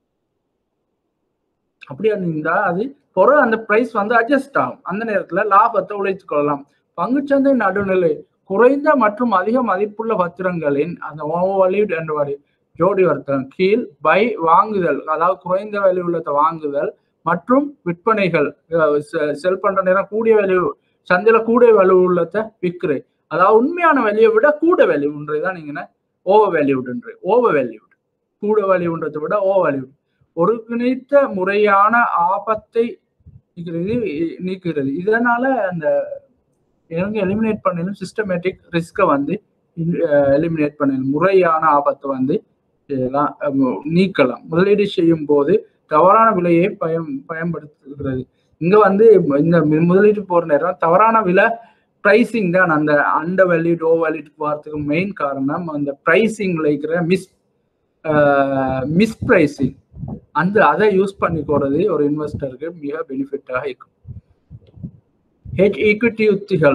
[SPEAKER 1] அப்படியா இருந்தா அது பொருள் அந்த பிரைஸ் வந்து அட்ஜஸ்ட் ஆகும் அந்த நேரத்துல லாபத்தை உழைத்துக் கொள்ளலாம் பங்குச்சந்தை நடுநிலை குறைந்த மற்றும் அதிக மதிப்புள்ள பத்திரங்களின் அந்த ஓவர்வலியூட் என்பவர் ஜோடி வர்த்தகம் கீழ் பை வாங்குதல் அதாவது குறைந்த விலை உள்ளதை வாங்குதல் மற்றும் விற்பனைகள் செல் பண்ற நேரம் கூடிய விலை சந்தையில கூடிய விலை உள்ளதை விற்குது அதாவது உண்மையான விலையை விட கூட வேல்யூன்றதுதான் நீங்க ஓவர் வேல்யூடுன்ற ஓவர் வேல்யூட் கூட வேல்யூன்றதை விட ஓவர் வேல்யூட் ஒருங்கிணைத்த முறையான ஆபத்தை நீக்கிறது நீக்குகிறது இதனால அந்த இவங்க எலிமினேட் பண்ணணும் சிஸ்டமேட்டிக் ரிஸ்கை வந்து எலிமினேட் பண்ணணும் முறையான ஆபத்தை வந்து நீக்கலாம் முதலீடு செய்யும் போது தவறான விலையை பயம் பயன்படுத்துகிறது இங்க வந்து இந்த முதலீட்டு போற நேரம் தவறான விலை பிரைசிங் தான் அந்த அண்டர் வேல்யூட் ஓ வேல்யூட் போறதுக்கு மெயின் காரணம் அந்த பிரைசிங்ல இருக்கிற மிஸ் மிஸ் பிரைசிங் அந்த அதை யூஸ் பண்ணிக்கிறது ஒரு இன்வெஸ்டருக்கு மிக பெனிஃபிட்டாக இருக்கும் ஹெச் ஈக்விட்டி உத்திகள்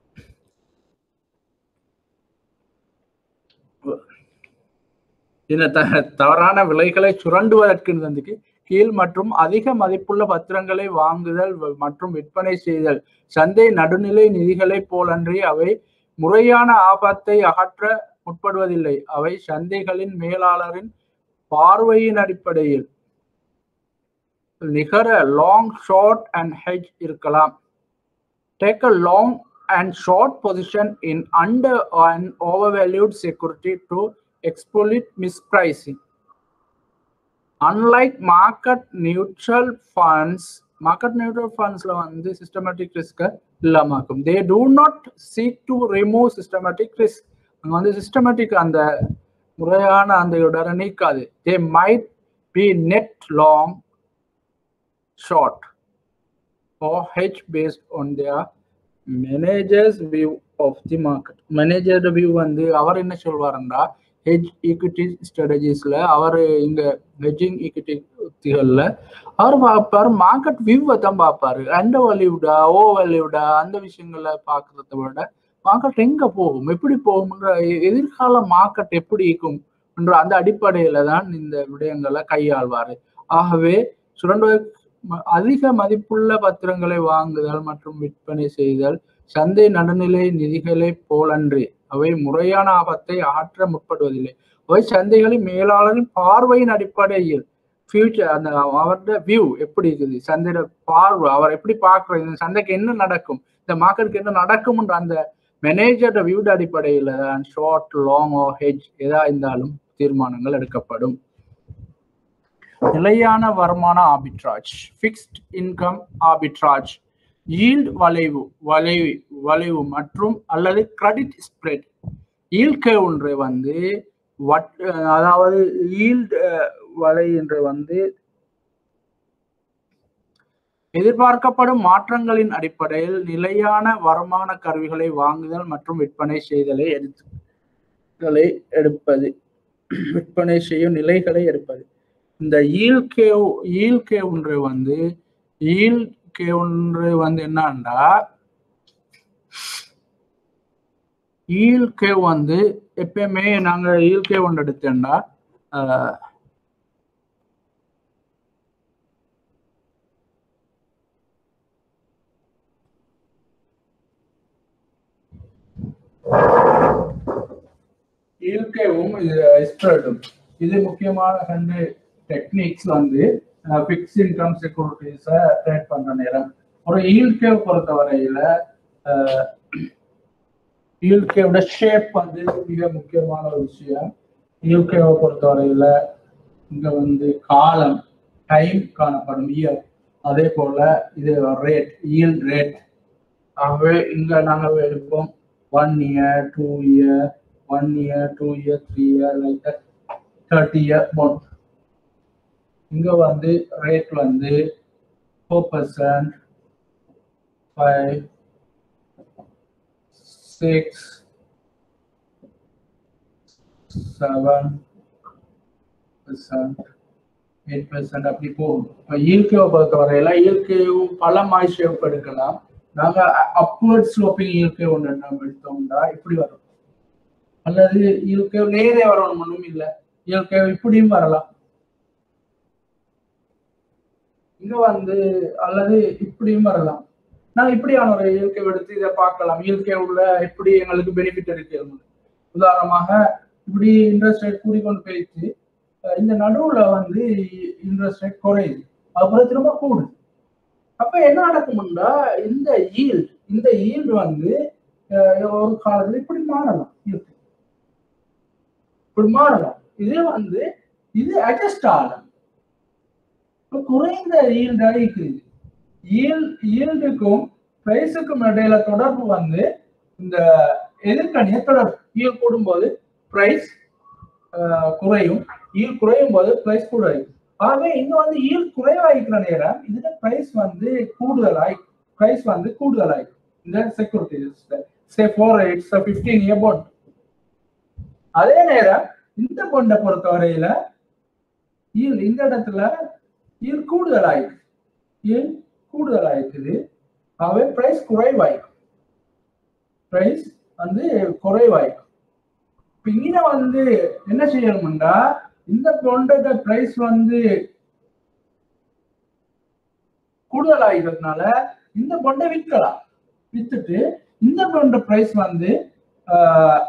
[SPEAKER 1] இந்த த தவறான விலைகளை சுரண்டுவதற்கு கீழ் மற்றும் அதிக மதிப்புள்ள பத்திரங்களை வாங்குதல் மற்றும் விற்பனை செய்தல் சந்தை நடுநிலை நிதிகளை போலன்றி அவை முறையான ஆபத்தை அகற்ற முற்படுவதில்லை அவை சந்தைகளின் மேலாளரின் பார்வையின் அடிப்படையில் நிகர லாங் ஷார்ட் அண்ட் ஹெட் இருக்கலாம் take a long and short position in under and overvalued security to exploit mispricing unlike market neutral funds market neutral ஃபண்ட்ஸ்ல வந்து சிஸ்டமேட்டிக் ரிஸ்கை இல்லாம இருக்கும் they do not seek to remove systematic risk அங்க வந்து systematic அந்த முறையான அந்த இடரை நீக்காது they might be net long short or hedge based on their managers view of the market manager view வந்து அவர் என்ன சொல்வாருன்னா ஹெஜ் ஈக்விட்டி ஸ்ட்ராட்டஜிஸ்ல அவர் இந்த ஹெஜிங் ஈக்விட்டி உத்திகள்ல அவர் பார்ப்பாரு மார்க்கெட் வியூவை தான் பார்ப்பாரு அண்டர் வேல்யூடா ஓ வேல்யூடா அந்த விஷயங்களை பார்க்கறத விட மார்க்கெட் எங்க போகும் எப்படி போகும்ன்ற எ- எதிர்கால மார்க்கெட் எப்படி இருக்கும் என்ற அந்த அடிப்படையில தான் இந்த விடயங்களை கையாள்வாரு ஆகவே சுரண்ட அதிக மதிப்புள்ள பத்திரங்களை வாங்குதல் மற்றும் விற்பனை செய்தல் சந்தை நடுநிலை நிதிகளை போலன்றி அவை முறையான ஆபத்தை ஆற்ற முற்படுவதில்லை அவை சந்தைகளின் மேலாளரின் பார்வையின் அடிப்படையில் ஃபியூச்சர் அந்த அவரோட வியூ எப்படி இருக்குது சந்தையோட பார்வை அவர் எப்படி பார்க்குறது இந்த சந்தைக்கு என்ன நடக்கும் இந்த மார்க்கெட்டுக்கு என்ன நடக்கும்ன்ற அந்த மேனேஜரோட வியூட அடிப்படையில் தான் ஷார்ட் லாங் ஓ ஹெஜ் எதா இருந்தாலும் தீர்மானங்கள் எடுக்கப்படும் நிலையான வருமான arbitrage fixed income arbitrage yield வளைவு வளைவு வளைவு மற்றும் அல்லது கிரெடிட் ஸ்ப்ரெட் ஈல்ட் ஒன்று வந்து வட் அதாவது ஈல்ட் வலை என்று வந்து எதிர்பார்க்கப்படும் மாற்றங்களின் அடிப்படையில் நிலையான வருமான கருவிகளை வாங்குதல் மற்றும் விற்பனை செய்தலை எடுத்துகளை எடுப்பது விற்பனை செய்யும் நிலைகளை எடுப்பது இந்த ஈல்கே ஈல்கே ஒன்று வந்து ஈல்கே ஒன்று வந்து என்னன்னா ஈல்கே வந்து எப்பயுமே நாங்க ஈல்கே ஒன்று எடுத்தோம்னா ஆஹ், ஈல்கேவும் இது ஸ்ப்ரெடும் இது முக்கியமான ரெண்டு டெக்னிக்ஸ் வந்து ஃபிக்ஸ் இன்கம் செக்யூரிட்டிஸை ட்ரேட் பண்ற நேரம் ஒரு ஈல்கே பொறுத்தவரையில ஈல்கேவோட ஷேப் வந்து மிக முக்கியமான ஒரு விஷயம் ஈல்கேவை பொறுத்தவரையில இங்க வந்து காலம் டைம் காணப்படும் இயர் அதே போல இது ரேட் ஈல்ட் ரேட் ஆகவே இங்க நாங்க எடுப்போம் one year two year one year two year three year like thirty year bond இங்க வந்து ரேட் வந்து four percent five six seven percent eight percent அப்படி போகும் இப்போ இயற்கையை பொறுத்தவரையில இயற்கையும் பல மாய் ஷேப் எடுக்கலாம் நாங்க அப்வர்ட் ஸ்லோப்பிங் இயற்கை ஒன்று நம்ம எடுத்தோம்னா இப்படி வரும் அல்லது இயற்கை நேரே வரணும் ஒன்றும் இல்லை இயற்கை இப்படியும் வரலாம் இங்க வந்து அல்லது இப்படியும் வரலாம் நான் இப்படியான ஒரு இயற்கை எடுத்து இதை பார்க்கலாம் இயற்கை உள்ள எப்படி எங்களுக்கு பெனிஃபிட் இருக்கு உதாரணமாக இப்படி இன்ட்ரெஸ்ட் ரேட் கூடிக்கொண்டு போயிடுச்சு அஹ் இந்த நடுவுல வந்து இன்ட்ரெஸ்ட் ரேட் குறையுது அப்புறம் திரும்ப கூடுது அப்ப என்ன நடக்கும்னா இந்த ஈல்ட் இந்த ஈல்ட் வந்து அஹ் ஒரு காலத்துல இப்படி மாறலாம் இயற்கை இப்படி மாறலாம் இதே வந்து இது அட்ஜஸ்ட் ஆகலாம் இப்ப குறைந்த ஈல்டா இருக்குது ஈல் ஈல்டுக்கும் பிரைஸுக்கும் இடையில தொடர்பு வந்து இந்த எதிர்கணிய தொடர்பு ஈல் கூடும்போது பிரைஸ் குறையும் ஈல் குறையும் போது பிரைஸ் குறையும் ஆகவே இங்க வந்து ஈல் குறைவாய்க்கிற நேரம் இதுல பிரைஸ் வந்து கூடுதலாய் பிரைஸ் வந்து கூடுதலாய் இந்த security say four eights fifteen year bond அதே நேரம் இந்த பொண்டை பொறுத்தவரையில ஈல் இந்த இடத்துல ஈல் கூடுதலாயிருக்கு ஈல் கூடுதலாயிருக்குது ஆகவே பிரைஸ் குறைவாயிருக்கும் பிரைஸ் வந்து குறைவாயிருக்கும் இப்ப இங்க வந்து என்ன செய்யணும்னா இந்த பொண்டோட பிரைஸ் வந்து கூடுதலாகிறதுனால இந்த பொண்டை விற்கலாம் வித்துட்டு இந்த பொண்ட பிரைஸ் வந்து ஆஹ்,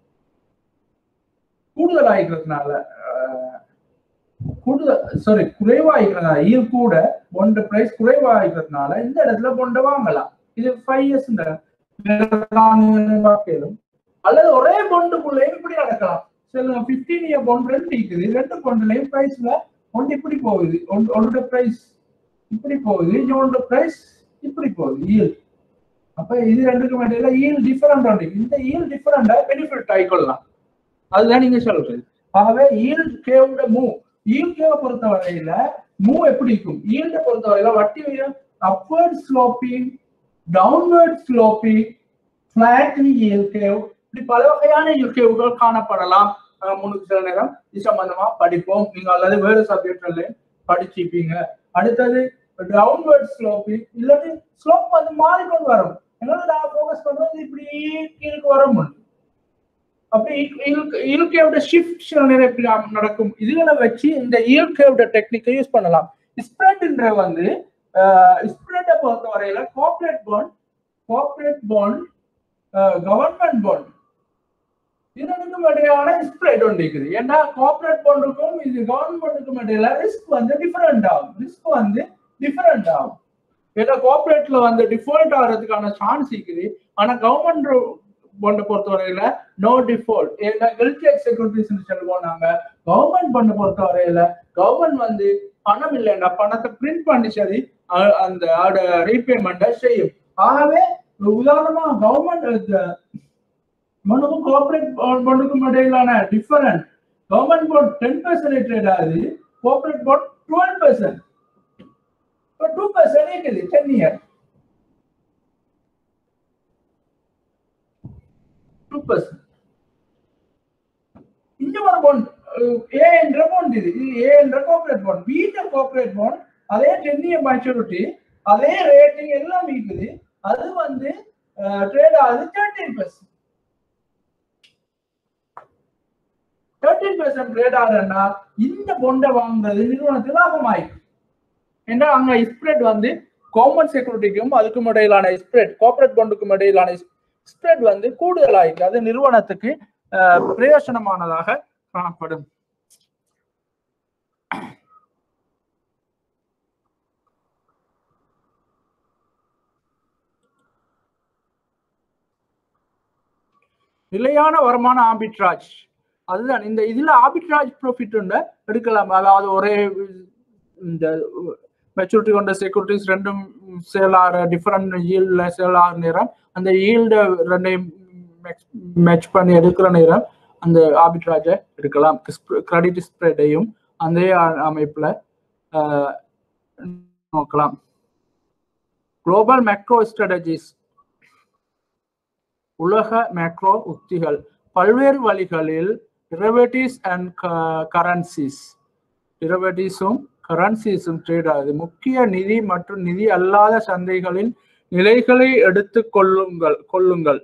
[SPEAKER 1] கூடுதலாகிறதுனால ஆஹ், கூடுதல் சாரி குறைவாகிறதுனால ஈர் கூட பொண்ட பிரைஸ் குறைவாகிறதுனால இந்த இடத்துல பொண்டை வாங்கலாம் இது ஃபைவ் இயர்ஸ் வாக்கையிலும் அல்லது ஒரே பொண்டுக்குள்ளேயும் இப்படி நடக்கலாம் சில பிப்டீன் இயர் பொண்ட் ரெண்டு இருக்குது ரெண்டு பொண்டுலையும் பிரைஸ்ல ஒன்று இப்படி போகுது ஒன்- ஒன்னோட பிரைஸ் இப்படி போகுது இன்னொன்று பிரைஸ் இப்படி போகுது ஈல் அப்ப இது ரெண்டுக்கும் இடையில ஈல் டிஃபரெண்ட் உண்டு இந்த ஈல் டிஃபரெண்டா பெனிஃபிட் ஆயிக்கொள்ளலாம் அதுதான் நீங்க சொல்றது ஆகவே ஈல்ட் கேவோட மூவ் ஈல்ட் கேவை பொறுத்த வரையில மூவ் எப்படி இருக்கும் ஈல்ட பொறுத்த வரையில வட்டி விகிதம் upward sloping downward sloping flatly yield curve இப்படி பல வகையான இயல்கேவுகள் காணப்படலாம் அஹ் முன்னுக்கு சில நேரம் இது சம்பந்தமா படிப்போம் நீங்க அல்லது வேறு சப்ஜெக்ட்ல படிச்சிப்பீங்க அடுத்தது டவுன்வர்ட் ஸ்லோப்பி இல்லாட்டி ஸ்லோப் வந்து மாறிக்கொண்டு வரும் என்னால நான் ஃபோக்கஸ் பண்றது இப்படி கீழுக்கு வர முடியும் அப்படி இயற்கையோட ஷிஃப்ட் சில நேரம் இப்படி நடக்கும் இதுகளை வச்சு இந்த இயற்கையோட டெக்னிக்கை யூஸ் பண்ணலாம் ஸ்ப்ரெட்ன்ற வந்து ஸ்ப்ரெட்டை பொறுத்த வரையில corporate bond corporate bond government bond இரண்டுக்கும் இடையான ஸ்ப்ரெட் ஒன்று இருக்குது ஏன்னா கார்பரேட் பாண்டுக்கும் இது கவர்மெண்ட்டுக்கும் இடையில ரிஸ்க் வந்து டிஃபரெண்ட் ஆகும் ரிஸ்க் வந்து டிஃபரெண்ட் ஆகும் ஏன்னா கார்பரேட்ல வந்து டிஃபால்ட் ஆகிறதுக்கான சான்ஸ் இருக்குது ஆனா கவர்மெண்ட் பாண்டை பொறுத்தவரையில நோ டிஃபால்ட் ஏன்னா ஹெல்த் செக்யூரிட்டிஸ் சொல்லுவோம் நாங்க கவர்மெண்ட் பாண்டை பொறுத்தவரையில கவர்மெண்ட் வந்து பணம் இல்லைன்னா பணத்தை பிரிண்ட் பண்ணி சரி அ- அந்த ரீபேமெண்ட்டை செய்யும் ஆகவே உதாரணமா கவர்மெண்ட் மனுக்கும் கார்பரேட் பாண்டுக்கும் இடையிலான difference government bond ten percent trade ஆகுது கார்பரேட் பாண்ட் டுவெல் பர்சன்ட் இப்போ டூ பர்சன்ட் இருக்குது டென் இயர் டூ பர்சன்ட் இன்னொரு பாண்ட் ஏ என்ற பாண்ட் இது இது ஏ என்ற கார்பரேட் பாண்ட் பி என்ற கார்பரேட் பாண்ட் அதே டென் இயர் மெச்சூரிட்டி அதே ரேட்டிங் எல்லாம் இருக்குது அது வந்து ட்ரேட் ஆகுது thirteen percent thirteen percent trade ஆகுதுன்னா இந்த பொண்டை வாங்குறது நிறுவனத்துக்கு லாபமாயிருக்கு ஏன்னா அங்க ஸ்ப்ரெட் வந்து கவர்மெண்ட் செக்யூரிட்டிக்கும் அதுக்கும் இடையிலான ஸ்ப்ரெட் கார்பரேட் பாண்டுக்கும் இடையிலான ஸ்ப்ரெட் வந்து கூடுதலாயிருக்கு அது நிறுவனத்துக்கு அஹ், பிரயோஜனமானதாக காணப்படும் நிலையான வருமான ஆபிட்ராஜ் அதுதான் இந்த இதுல ஆபிட்ராஜ் ப்ராஃபிட் எடுக்கலாம் அதாவது ஒரே இந்த மெச்சூரிட்டி கொண்ட செக்யூரிட்டிஸ் ரெண்டும் சேல் ஆகிற டிஃப்ரெண்ட் ஈல்ட்ல சேல் ஆகிற நேரம் அந்த ஈல்ட ரெண்டையும் மேட்ச் பண்ணி எடுக்கிற நேரம் அந்த ஆபிட்ராஜை எடுக்கலாம் கிரெடிட் ஸ்ப்ரெடையும் அந்த அமைப்புல ஆஹ், நோக்கலாம் குளோபல் மேக்ரோ ஸ்ட்ராட்டஜிஸ் உலக மேக்ரோ உத்திகள் பல்வேறு வழிகளில் டெரிவேட்டிவ்ஸ் அண்ட் கரன்சிஸ் டெரிவேட்டிவ்ஸும் கரன்சிஸும் ட்ரேட் ஆகுது முக்கிய நிதி மற்றும் நிதி அல்லாத சந்தைகளின் நிலைகளை எடுத்துக் கொள்ளுங்கள் கொள்ளுங்கள்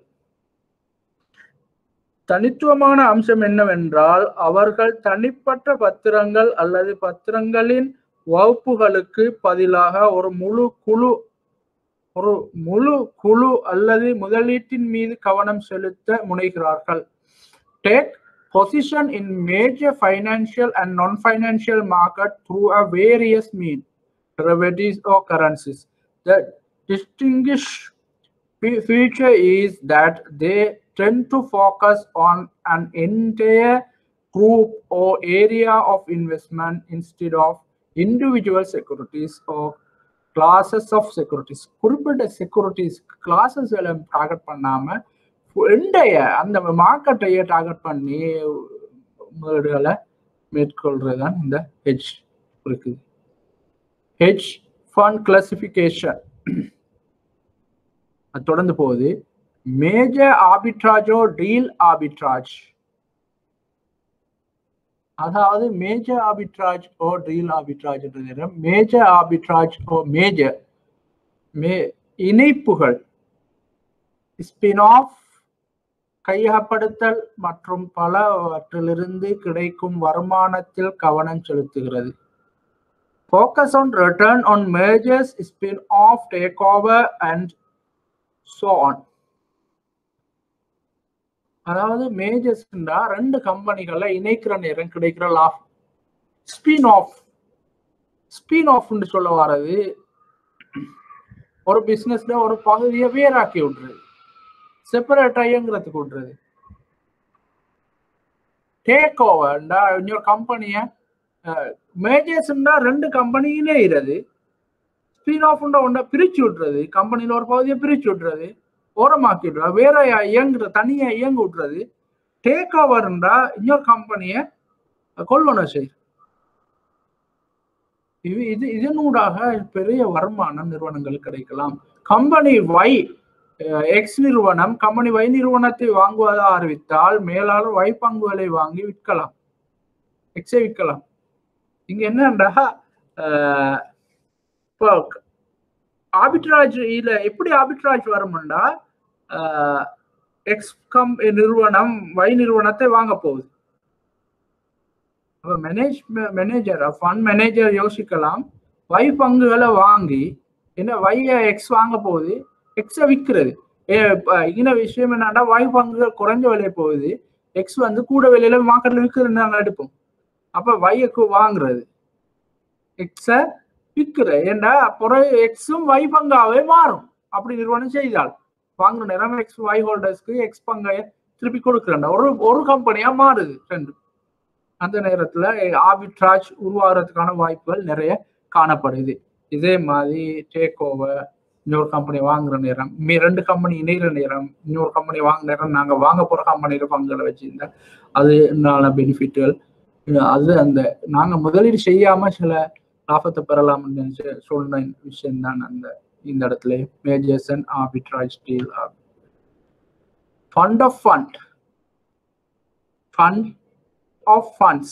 [SPEAKER 1] தனித்துவமான அம்சம் என்னவென்றால் அவர்கள் தனிப்பட்ட பத்திரங்கள் அல்லது பத்திரங்களின் வகுப்புகளுக்கு பதிலாக ஒரு முழு குழு ஒரு முழு குழு அல்லது முதலீட்டின் மீது கவனம் செலுத்த முனைகிறார்கள் take position in major financial and non-financial market through a various means, derivatives or currencies. The distinguished fe- feature is that they tend to focus on an entire group or area of investment instead of individual securities or classes of securities. குறிப்பிட்ட securities classes எல்லாம் target பண்ணாம இண்டைய அந்த மார்க்கெட்டையே target பண்ணி முதலீடுகளை மேற்கொள்றது தான் இந்த H இருக்குது ஹெச் ஃபண்ட் கிளாசிஃபிகேஷன் அது தொடர்ந்து போகுது மேஜர் ஆபிட்ராஜோ டீல் ஆபிட்ராஜ் அதாவது merger arbitrage oh deal arbitrage merger arbitrage oh merger மே இணைப்புகள் ஸ்பின் ஆஃப் கையகப்படுத்தல் மற்றும் பலவற்றிலிருந்து கிடைக்கும் வருமானத்தில் கவனம் செலுத்துகிறது focus on return on mergers spin off takeover and so on அதாவது மேஜர்ஸ்ன்றா ரெண்டு கம்பெனிகளை இணைக்கிற நேரம் கிடைக்கிற லாபம் ஸ்பின் ஆஃப் ஸ்பின் ஆஃப்னு சொல்ல வர்றது ஒரு பிசினஸ்ல ஒரு பகுதியை வேறாக்கி விட்டுறது செப்பரேட் இயங்குறதுக்கு விட்டுறது டேக் ஓவர்ண்டா இன்னொரு கம்பெனிய மேஜர்ஸ்ண்டா ரெண்டு கம்பெனி இணையிறது ஸ்பின் ஆஃப்ண்டா ஒன்றை பிரிச்சு விட்டுறது கம்பெனில ஒரு பகுதியை பிரிச்சு விட்டுறது ஓரமாக்கி விட்டுறது வேற இயங்குற தனியா இயங்க விட்டுறது டேக் ஓவர்ன்றா இன்னொரு கம்பெனிய கொள்வனம் செய் இது இது இதனூடாக பெரிய வருமானம் நிறுவனங்களுக்கு கிடைக்கலாம் கம்பெனி வை எக்ஸ் நிறுவனம் கம்பெனி வை நிறுவனத்தை வாங்குவதாக அறிவித்தால் மேலாளர் வை பங்குகளை வாங்கி விற்கலாம் எக்ஸை விற்கலாம் இங்க என்னண்டா அஹ், இப்போ ஆபிட்ராஜ் இதுல எப்படி ஆபிட்ராஜ் வரும்னா எக்ஸ் கம் நிறுவனம் வை நிறுவனத்தை வாங்க போகுது அப்ப மேனேஜ் மேனேஜர் ஃபண்ட் மேனேஜர் யோசிக்கலாம் வை பங்குகளை வாங்கி என்ன வைய எக்ஸ் வாங்க போகுது எக்ஸை விற்கிறது இன்ன விஷயம் என்னன்னா வை பங்குகள் குறைஞ்ச விலை போகுது எக்ஸ் வந்து கூட விலையில மார்க்கெட்ல விற்கிறது நாங்கள் எடுப்போம் அப்ப வையக்கு வாங்குறது எக்ஸை விற்கிற ஏண்டா அப்புறம் எக்ஸும் வை பங்காவே மாறும் அப்படி நிறுவனம் செய்தால் வாங்குற நேரம் எக்ஸ் வை ஹோல்டர்ஸ்க்கு எக்ஸ் பங்கை திருப்பி கொடுக்குறேன்டா ஒரு ஒரு கம்பெனியா மாறுது ரெண்டு அந்த நேரத்துல ஆபிட்ராஜ் உருவாகிறதுக்கான வாய்ப்புகள் நிறைய காணப்படுது இதே மாதிரி டேக் ஓவர் இன்னொரு கம்பெனி வாங்குற நேரம் மீ- ரெண்டு கம்பெனி இணைகிற நேரம் இன்னொரு கம்பெனி வாங்குற நேரம் நாங்க வாங்க போற கம்பெனியில பங்குகளை வச்சிருந்தா அதுனால பெனிஃபிட்டுகள் அது அந்த நாங்க முதலீடு செய்யாம சில லாபத்தை பெறலாம்னு நினைச்ச சொன்ன விஷயம் தான் அந்த இந்த இடத்துல mergers and arbitrage deal fund of fund fund of funds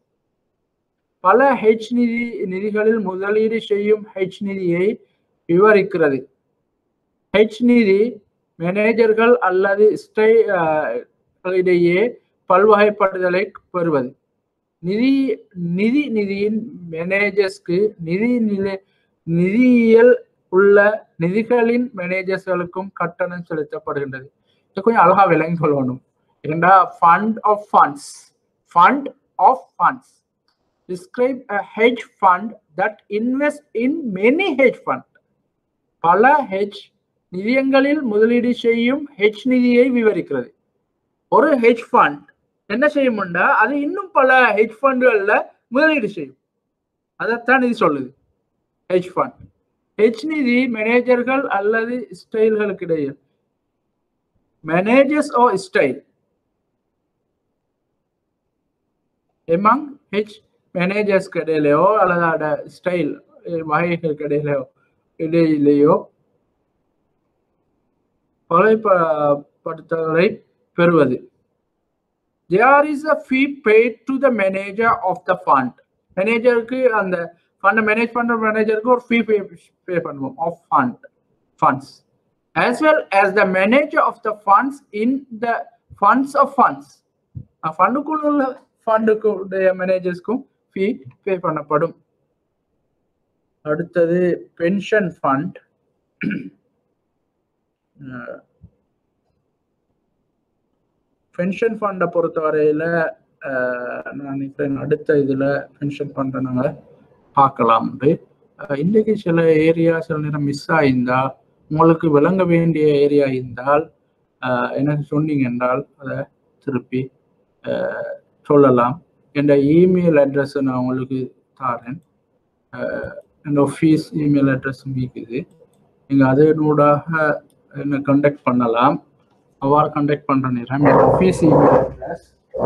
[SPEAKER 1] பல ஹெச் நிதி நிதிகளில் முதலீடு செய்யும் ஹெச் நிதியை விவரிக்கிறது ஹெச் நிதி மேனேஜர்கள் அல்லது ஸ்டை அஹ், இடையே பல்வகைப்படுதலை பெறுவது நிதி நிதி நிதியின் மேனேஜர்ஸ்க்கு நிதி நிலை நிதியியல் உள்ள நிதிகளின் மேனேஜர்ஸ்களுக்கும் கட்டணம் செலுத்தப்படுகின்றது இது கொஞ்சம் அழகா விளங்கி சொல்லணும் இரண்டா fund of funds fund of funds describe a hedge fund that invest in many hedge fund பல ஹெச் நிதியங்களில் முதலீடு செய்யும் ஹெச் நிதியை விவரிக்கிறது ஒரு ஹெச் ஃபண்ட் என்ன செய்யும்னா அது இன்னும் பல ஹெச் ஃபண்டுகள்ல முதலீடு செய்யும் அதைத்தான் இது சொல்லுது ஹெச் ஃபண்ட் ஹெச் நிதி மேனேஜர்கள் அல்லது ஸ்டைல்களுக்கு இடையில் managers oh style among hedge மேனேஜர்ஸ்க்கு இடையிலையோ அல்லது அட ஸ்டைல் வகைகளுக்கு இடையிலையோ இடையிலேயோ கொலைப்படுத்தலை பெறுவது there is a fee paid to the manager of the fund மேனேஜருக்கு அந்த ஃபண்டை மேனேஜ் பண்ற மேனேஜருக்கு ஒரு ஃபீ பே பே பண்ணுவோம் of fund funds as well as the manager of the funds in the funds of funds ஃபண்டுக்குள்ள உள்ள ஃபண்டுக்குடைய மேனேஜர்ஸ்க்கும் ஃபீ பே பண்ணப்படும் அடுத்தது பென்ஷன் ஃபண்ட் பென்ஷன் ஃபண்டை பொறுத்தவரையில அஹ், நான் நினைக்கிறேன் அடுத்த இதுல பென்ஷன் ஃபண்டை நாங்க பார்க்கலாம் இன்றைக்கு சில ஏரியா சில நேரம் மிஸ் ஆயிருந்தா உங்களுக்கு விளங்க வேண்டிய ஏரியா இருந்தால் அஹ், எனக்கு சொன்னீங்க என்றால் அதை திருப்பி அஹ், சொல்லலாம் என்ற இமெயில் அட்ரஸ் நான் உங்களுக்கு தாரேன் என் ஆஃபீஸ் இமெயில் அட்ரஸும் இருக்குது நீங்கள் அதனூடாக என்னை கண்டக்ட் பண்ணலாம் அவ்வாறு கண்டக்ட் பண்ணுற நேரம் என் office email address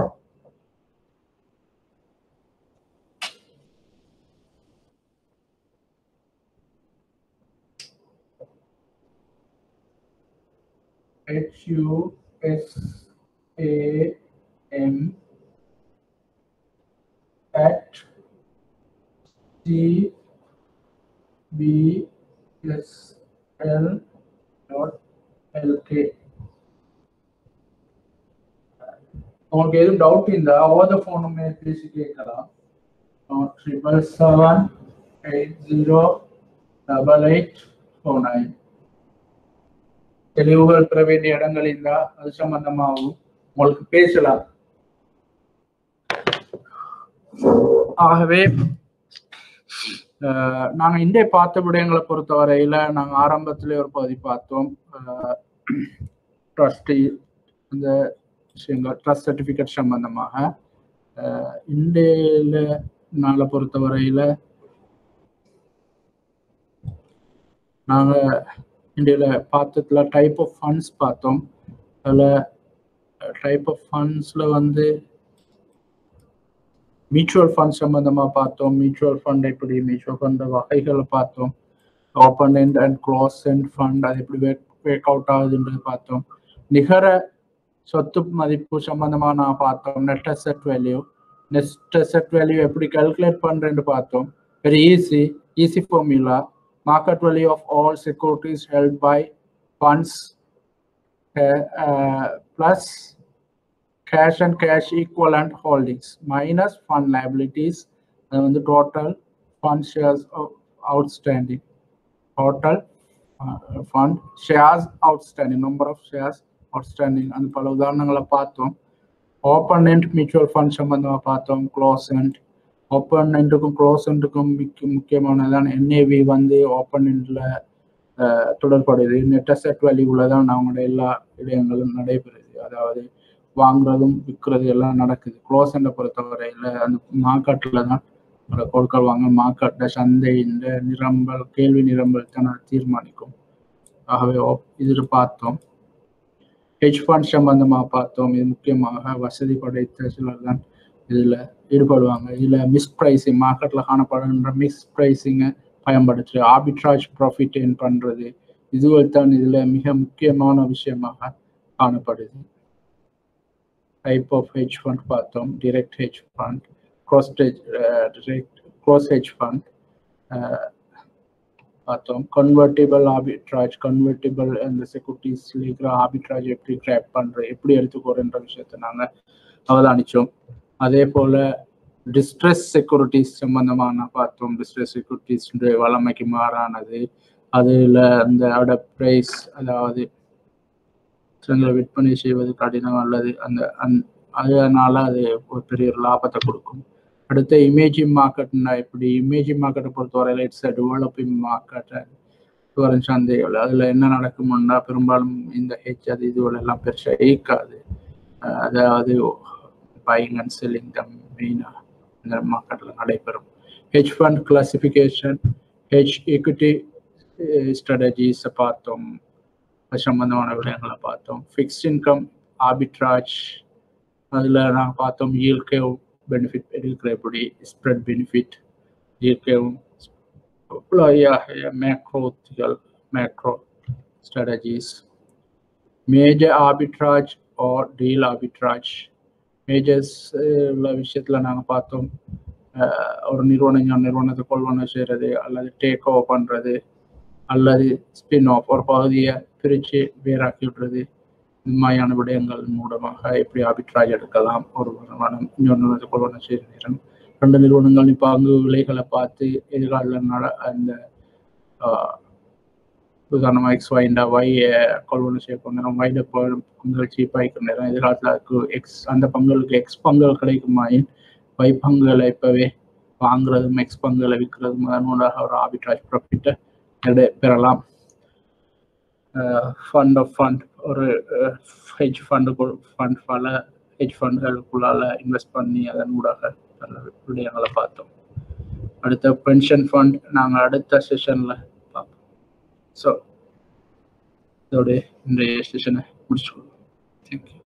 [SPEAKER 1] H U S A M at T B S L dot L K. உங்களுக்கு எதுவும் டவுட் இருந்தா ஓவர் த ஃபோனுமே பேசி கேட்கலாம் triple seven eight zero double eight four nine தெளிவுகள் பெற வேண்டிய இடங்கள் இருந்தா அது சம்பந்தமாகவும் உங்களுக்கு பேசலாம் ஆகவே அஹ், நாங்க இண்டே பார்த்த விடயங்களை பொறுத்த வரையில நாங்க ஆரம்பத்திலே ஒரு பகுதி பார்த்தோம் ட்ரஸ்டி அந்த விஷயங்கள் ட்ரஸ்ட் சர்டிபிகேட் சம்பந்தமாக அஹ், இண்டேல நாளை பொறுத்த வரையில நாங்க இந்தியாவில் பார்த்ததுல டைப் ஆஃப் ஃபண்ட்ஸ் பார்த்தோம் அதில் டைப் ஆஃப் ஃபண்ட்ஸில் வந்து மியூச்சுவல் ஃபண்ட் சம்பந்தமா பார்த்தோம் மியூச்சுவல் ஃபண்ட் எப்படி மியூச்சுவல் ஃபண்ட் வகைகளை பார்த்தோம் open end and close end fund அது எப்படி வேக் அவுட் ஆகுதுன்றது பார்த்தோம் நிகர சொத்து மதிப்பு சம்பந்தமா நான் பார்த்தோம் net asset value net asset value எப்படி கால்குலேட் பண்றேன்னு பார்த்தோம் very easy easy formula market value of all securities held by funds uh, uh, plus cash and cash equivalent holdings minus fund liabilities அது வந்து total fund shares of outstanding total uh, fund shares outstanding number of shares outstanding அந்த பல உதாரணங்களை பார்த்தோம் open end mutual fund சம்பந்தமா பார்த்தோம் close end open எண்டுக்கும் close எண்டுக்கும் முக்கிய முக்கியமானதான் என்ஏவி வந்து ஓப்பன் எண்டில் தொடர்படுது நெட் அசெட் வேல்யூவில் தான் அவங்களோட எல்லா விடயங்களும் நடைபெறுது அதாவது வாங்குறதும் விற்கிறது எல்லாம் நடக்குது க்ளோஸ் எண்டை பொறுத்தவரையில் அந்த மார்க்கெட்டில் தான் ஒரு பொருட்கள் வாங்க மார்க்கெட்டில் சந்தை இந்த நிரம்பல் கேள்வி நிரம்பல் தான் தீர்மானிக்கும் ஆகவே இது பார்த்தோம் ஹெச் ஃபண்ட் சம்பந்தமாக பார்த்தோம் இது முக்கியமாக வசதி படைத்த சிலர் தான் இதில் ஈடுபடுவாங்க இதில் மிஸ் ப்ரைஸிங் மார்க்கெட்டில் காணப்படுகின்ற மிஸ் ப்ரைஸிங்கை பயன்படுத்து ஆர்பிட்ராஜ் ப்ராஃபிட் ஏன் பண்ணுறது இதுவரை தான் இதில் மிக முக்கியமான விஷயமாக காணப்படுது டைப் ஆஃப் ஹெச் ஃபண்ட் பார்த்தோம் direct hedge fund cross direct cross hedge fund பார்த்தோம் கன்வெர்டிபிள் ஆர்பிட்ராஜ் கன்வெர்டிபிள் அந்த செக்யூரிட்டிஸ்ல இருக்கிற ஆர்பிட்ராஜ் எப்படி கிராப் பண்ற எப்படி எடுத்துக்கோறன்ற விஷயத்த நாங்கள் அவதானிச்சோம் அதே போல டிஸ்ட்ரெஸ் செக்யூரிட்டிஸ் சம்பந்தமான பார்த்தோம் டிஸ்ட்ரெஸ் செக்யூரிட்டிஸ் வளமைக்கு மாறானது அதுல அந்த அட பிரைஸ் அதாவது சிலங்களை விற்பனை செய்வது கடினம் அல்லது அந்த அந் அதனால அது ஒரு பெரிய ஒரு லாபத்தை கொடுக்கும் அடுத்த இமேஜிங் மார்க்கெட்னா எப்படி இமேஜிங் மார்க்கெட்டை பொறுத்தவரையில் இட்ஸ் அ டெவலப்பிங் மார்க்கெட் வரும் சந்தைகள் அதில் என்ன நடக்கும்னா பெரும்பாலும் இந்த ஹெச் அது இதுகள் எல்லாம் பெருசாக ஈக்காது அதாவது பையிங் அண்ட் செல்லிங் த மெயினாக இந்த மார்க்கெட்டில் நடைபெறும் hedge fund classification hedge equity ஸ்ட்ராட்டஜிஸை பார்த்தோம் சம்பந்தமான விடயங்களை பார்த்தோம் ஃபிக்ஸ்ட் இன்கம் ஆர்பிட்ராஜ் அதில் நாங்கள் பார்த்தோம் ஈல்கே பெனிஃபிட் எடுக்கிற எப்படி ஸ்ப்ரெட் பெனிஃபிட் ஈல்கேவும் மேக்ரோத்திகள் macro strategies major arbitrage or deal arbitrage majors உள்ள விஷயத்தில் நாங்கள் பார்த்தோம் ஒரு நிறுவனம் நிறுவனத்தை கொள்வனம் செய்கிறது அல்லது டேக் ஓவர் பண்ணுறது அல்லது ஸ்பின் ஆஃப் ஒரு பகுதியை பிரித்து வேறாக்கி விடுறது இந்த மாதிரியான விடயங்கள் மூலமாக எப்படி ஆபிட்ராஜ் எடுக்கலாம் ஒரு நிறுவனம் இன்னொரு நிறுவனத்தை கொள்வனம் செய்கிற நேரம் ரெண்டு நிறுவனங்கள் பங்கு விலைகளை பார்த்து எதிர்கால நட அந்த உதாரணமாக எக்ஸ் வைண்டா வை கொள்வனம் செய்ய போன நேரம் வைட பங்குகள் சீப்பாக இருக்கிற நேரம் எதிர்காலத்தில் அதுக்கு எக்ஸ் அந்த பங்குகளுக்கு எக்ஸ் பங்குகள் கிடைக்குமாயின் வை பங்குகளை இப்போவே வாங்குறதும் எக்ஸ் பங்குகளை விற்கிறதும் அதனூடாக ஒரு ஆபிட்ராஜ் ப்ராஃபிட்டை பெறலாம் ஃபண்ட் ஆஃப் ஃபண்ட் ஒரு ஹெஜ் ஃபண்டு ஃபண்ட் பல ஹெஜ் ஃபண்டுகளுக்குள்ளால இன்வெஸ்ட் பண்ணி அதன் ஊடாக நல்ல விடயங்களை பார்த்தோம் அடுத்த பென்ஷன் ஃபண்ட் நாங்கள் அடுத்த செஷனில் பார்ப்போம் ஸோ இதோடைய இன்றைய செஷனை முடிச்சுக்கொள்வோம் தேங்க்யூ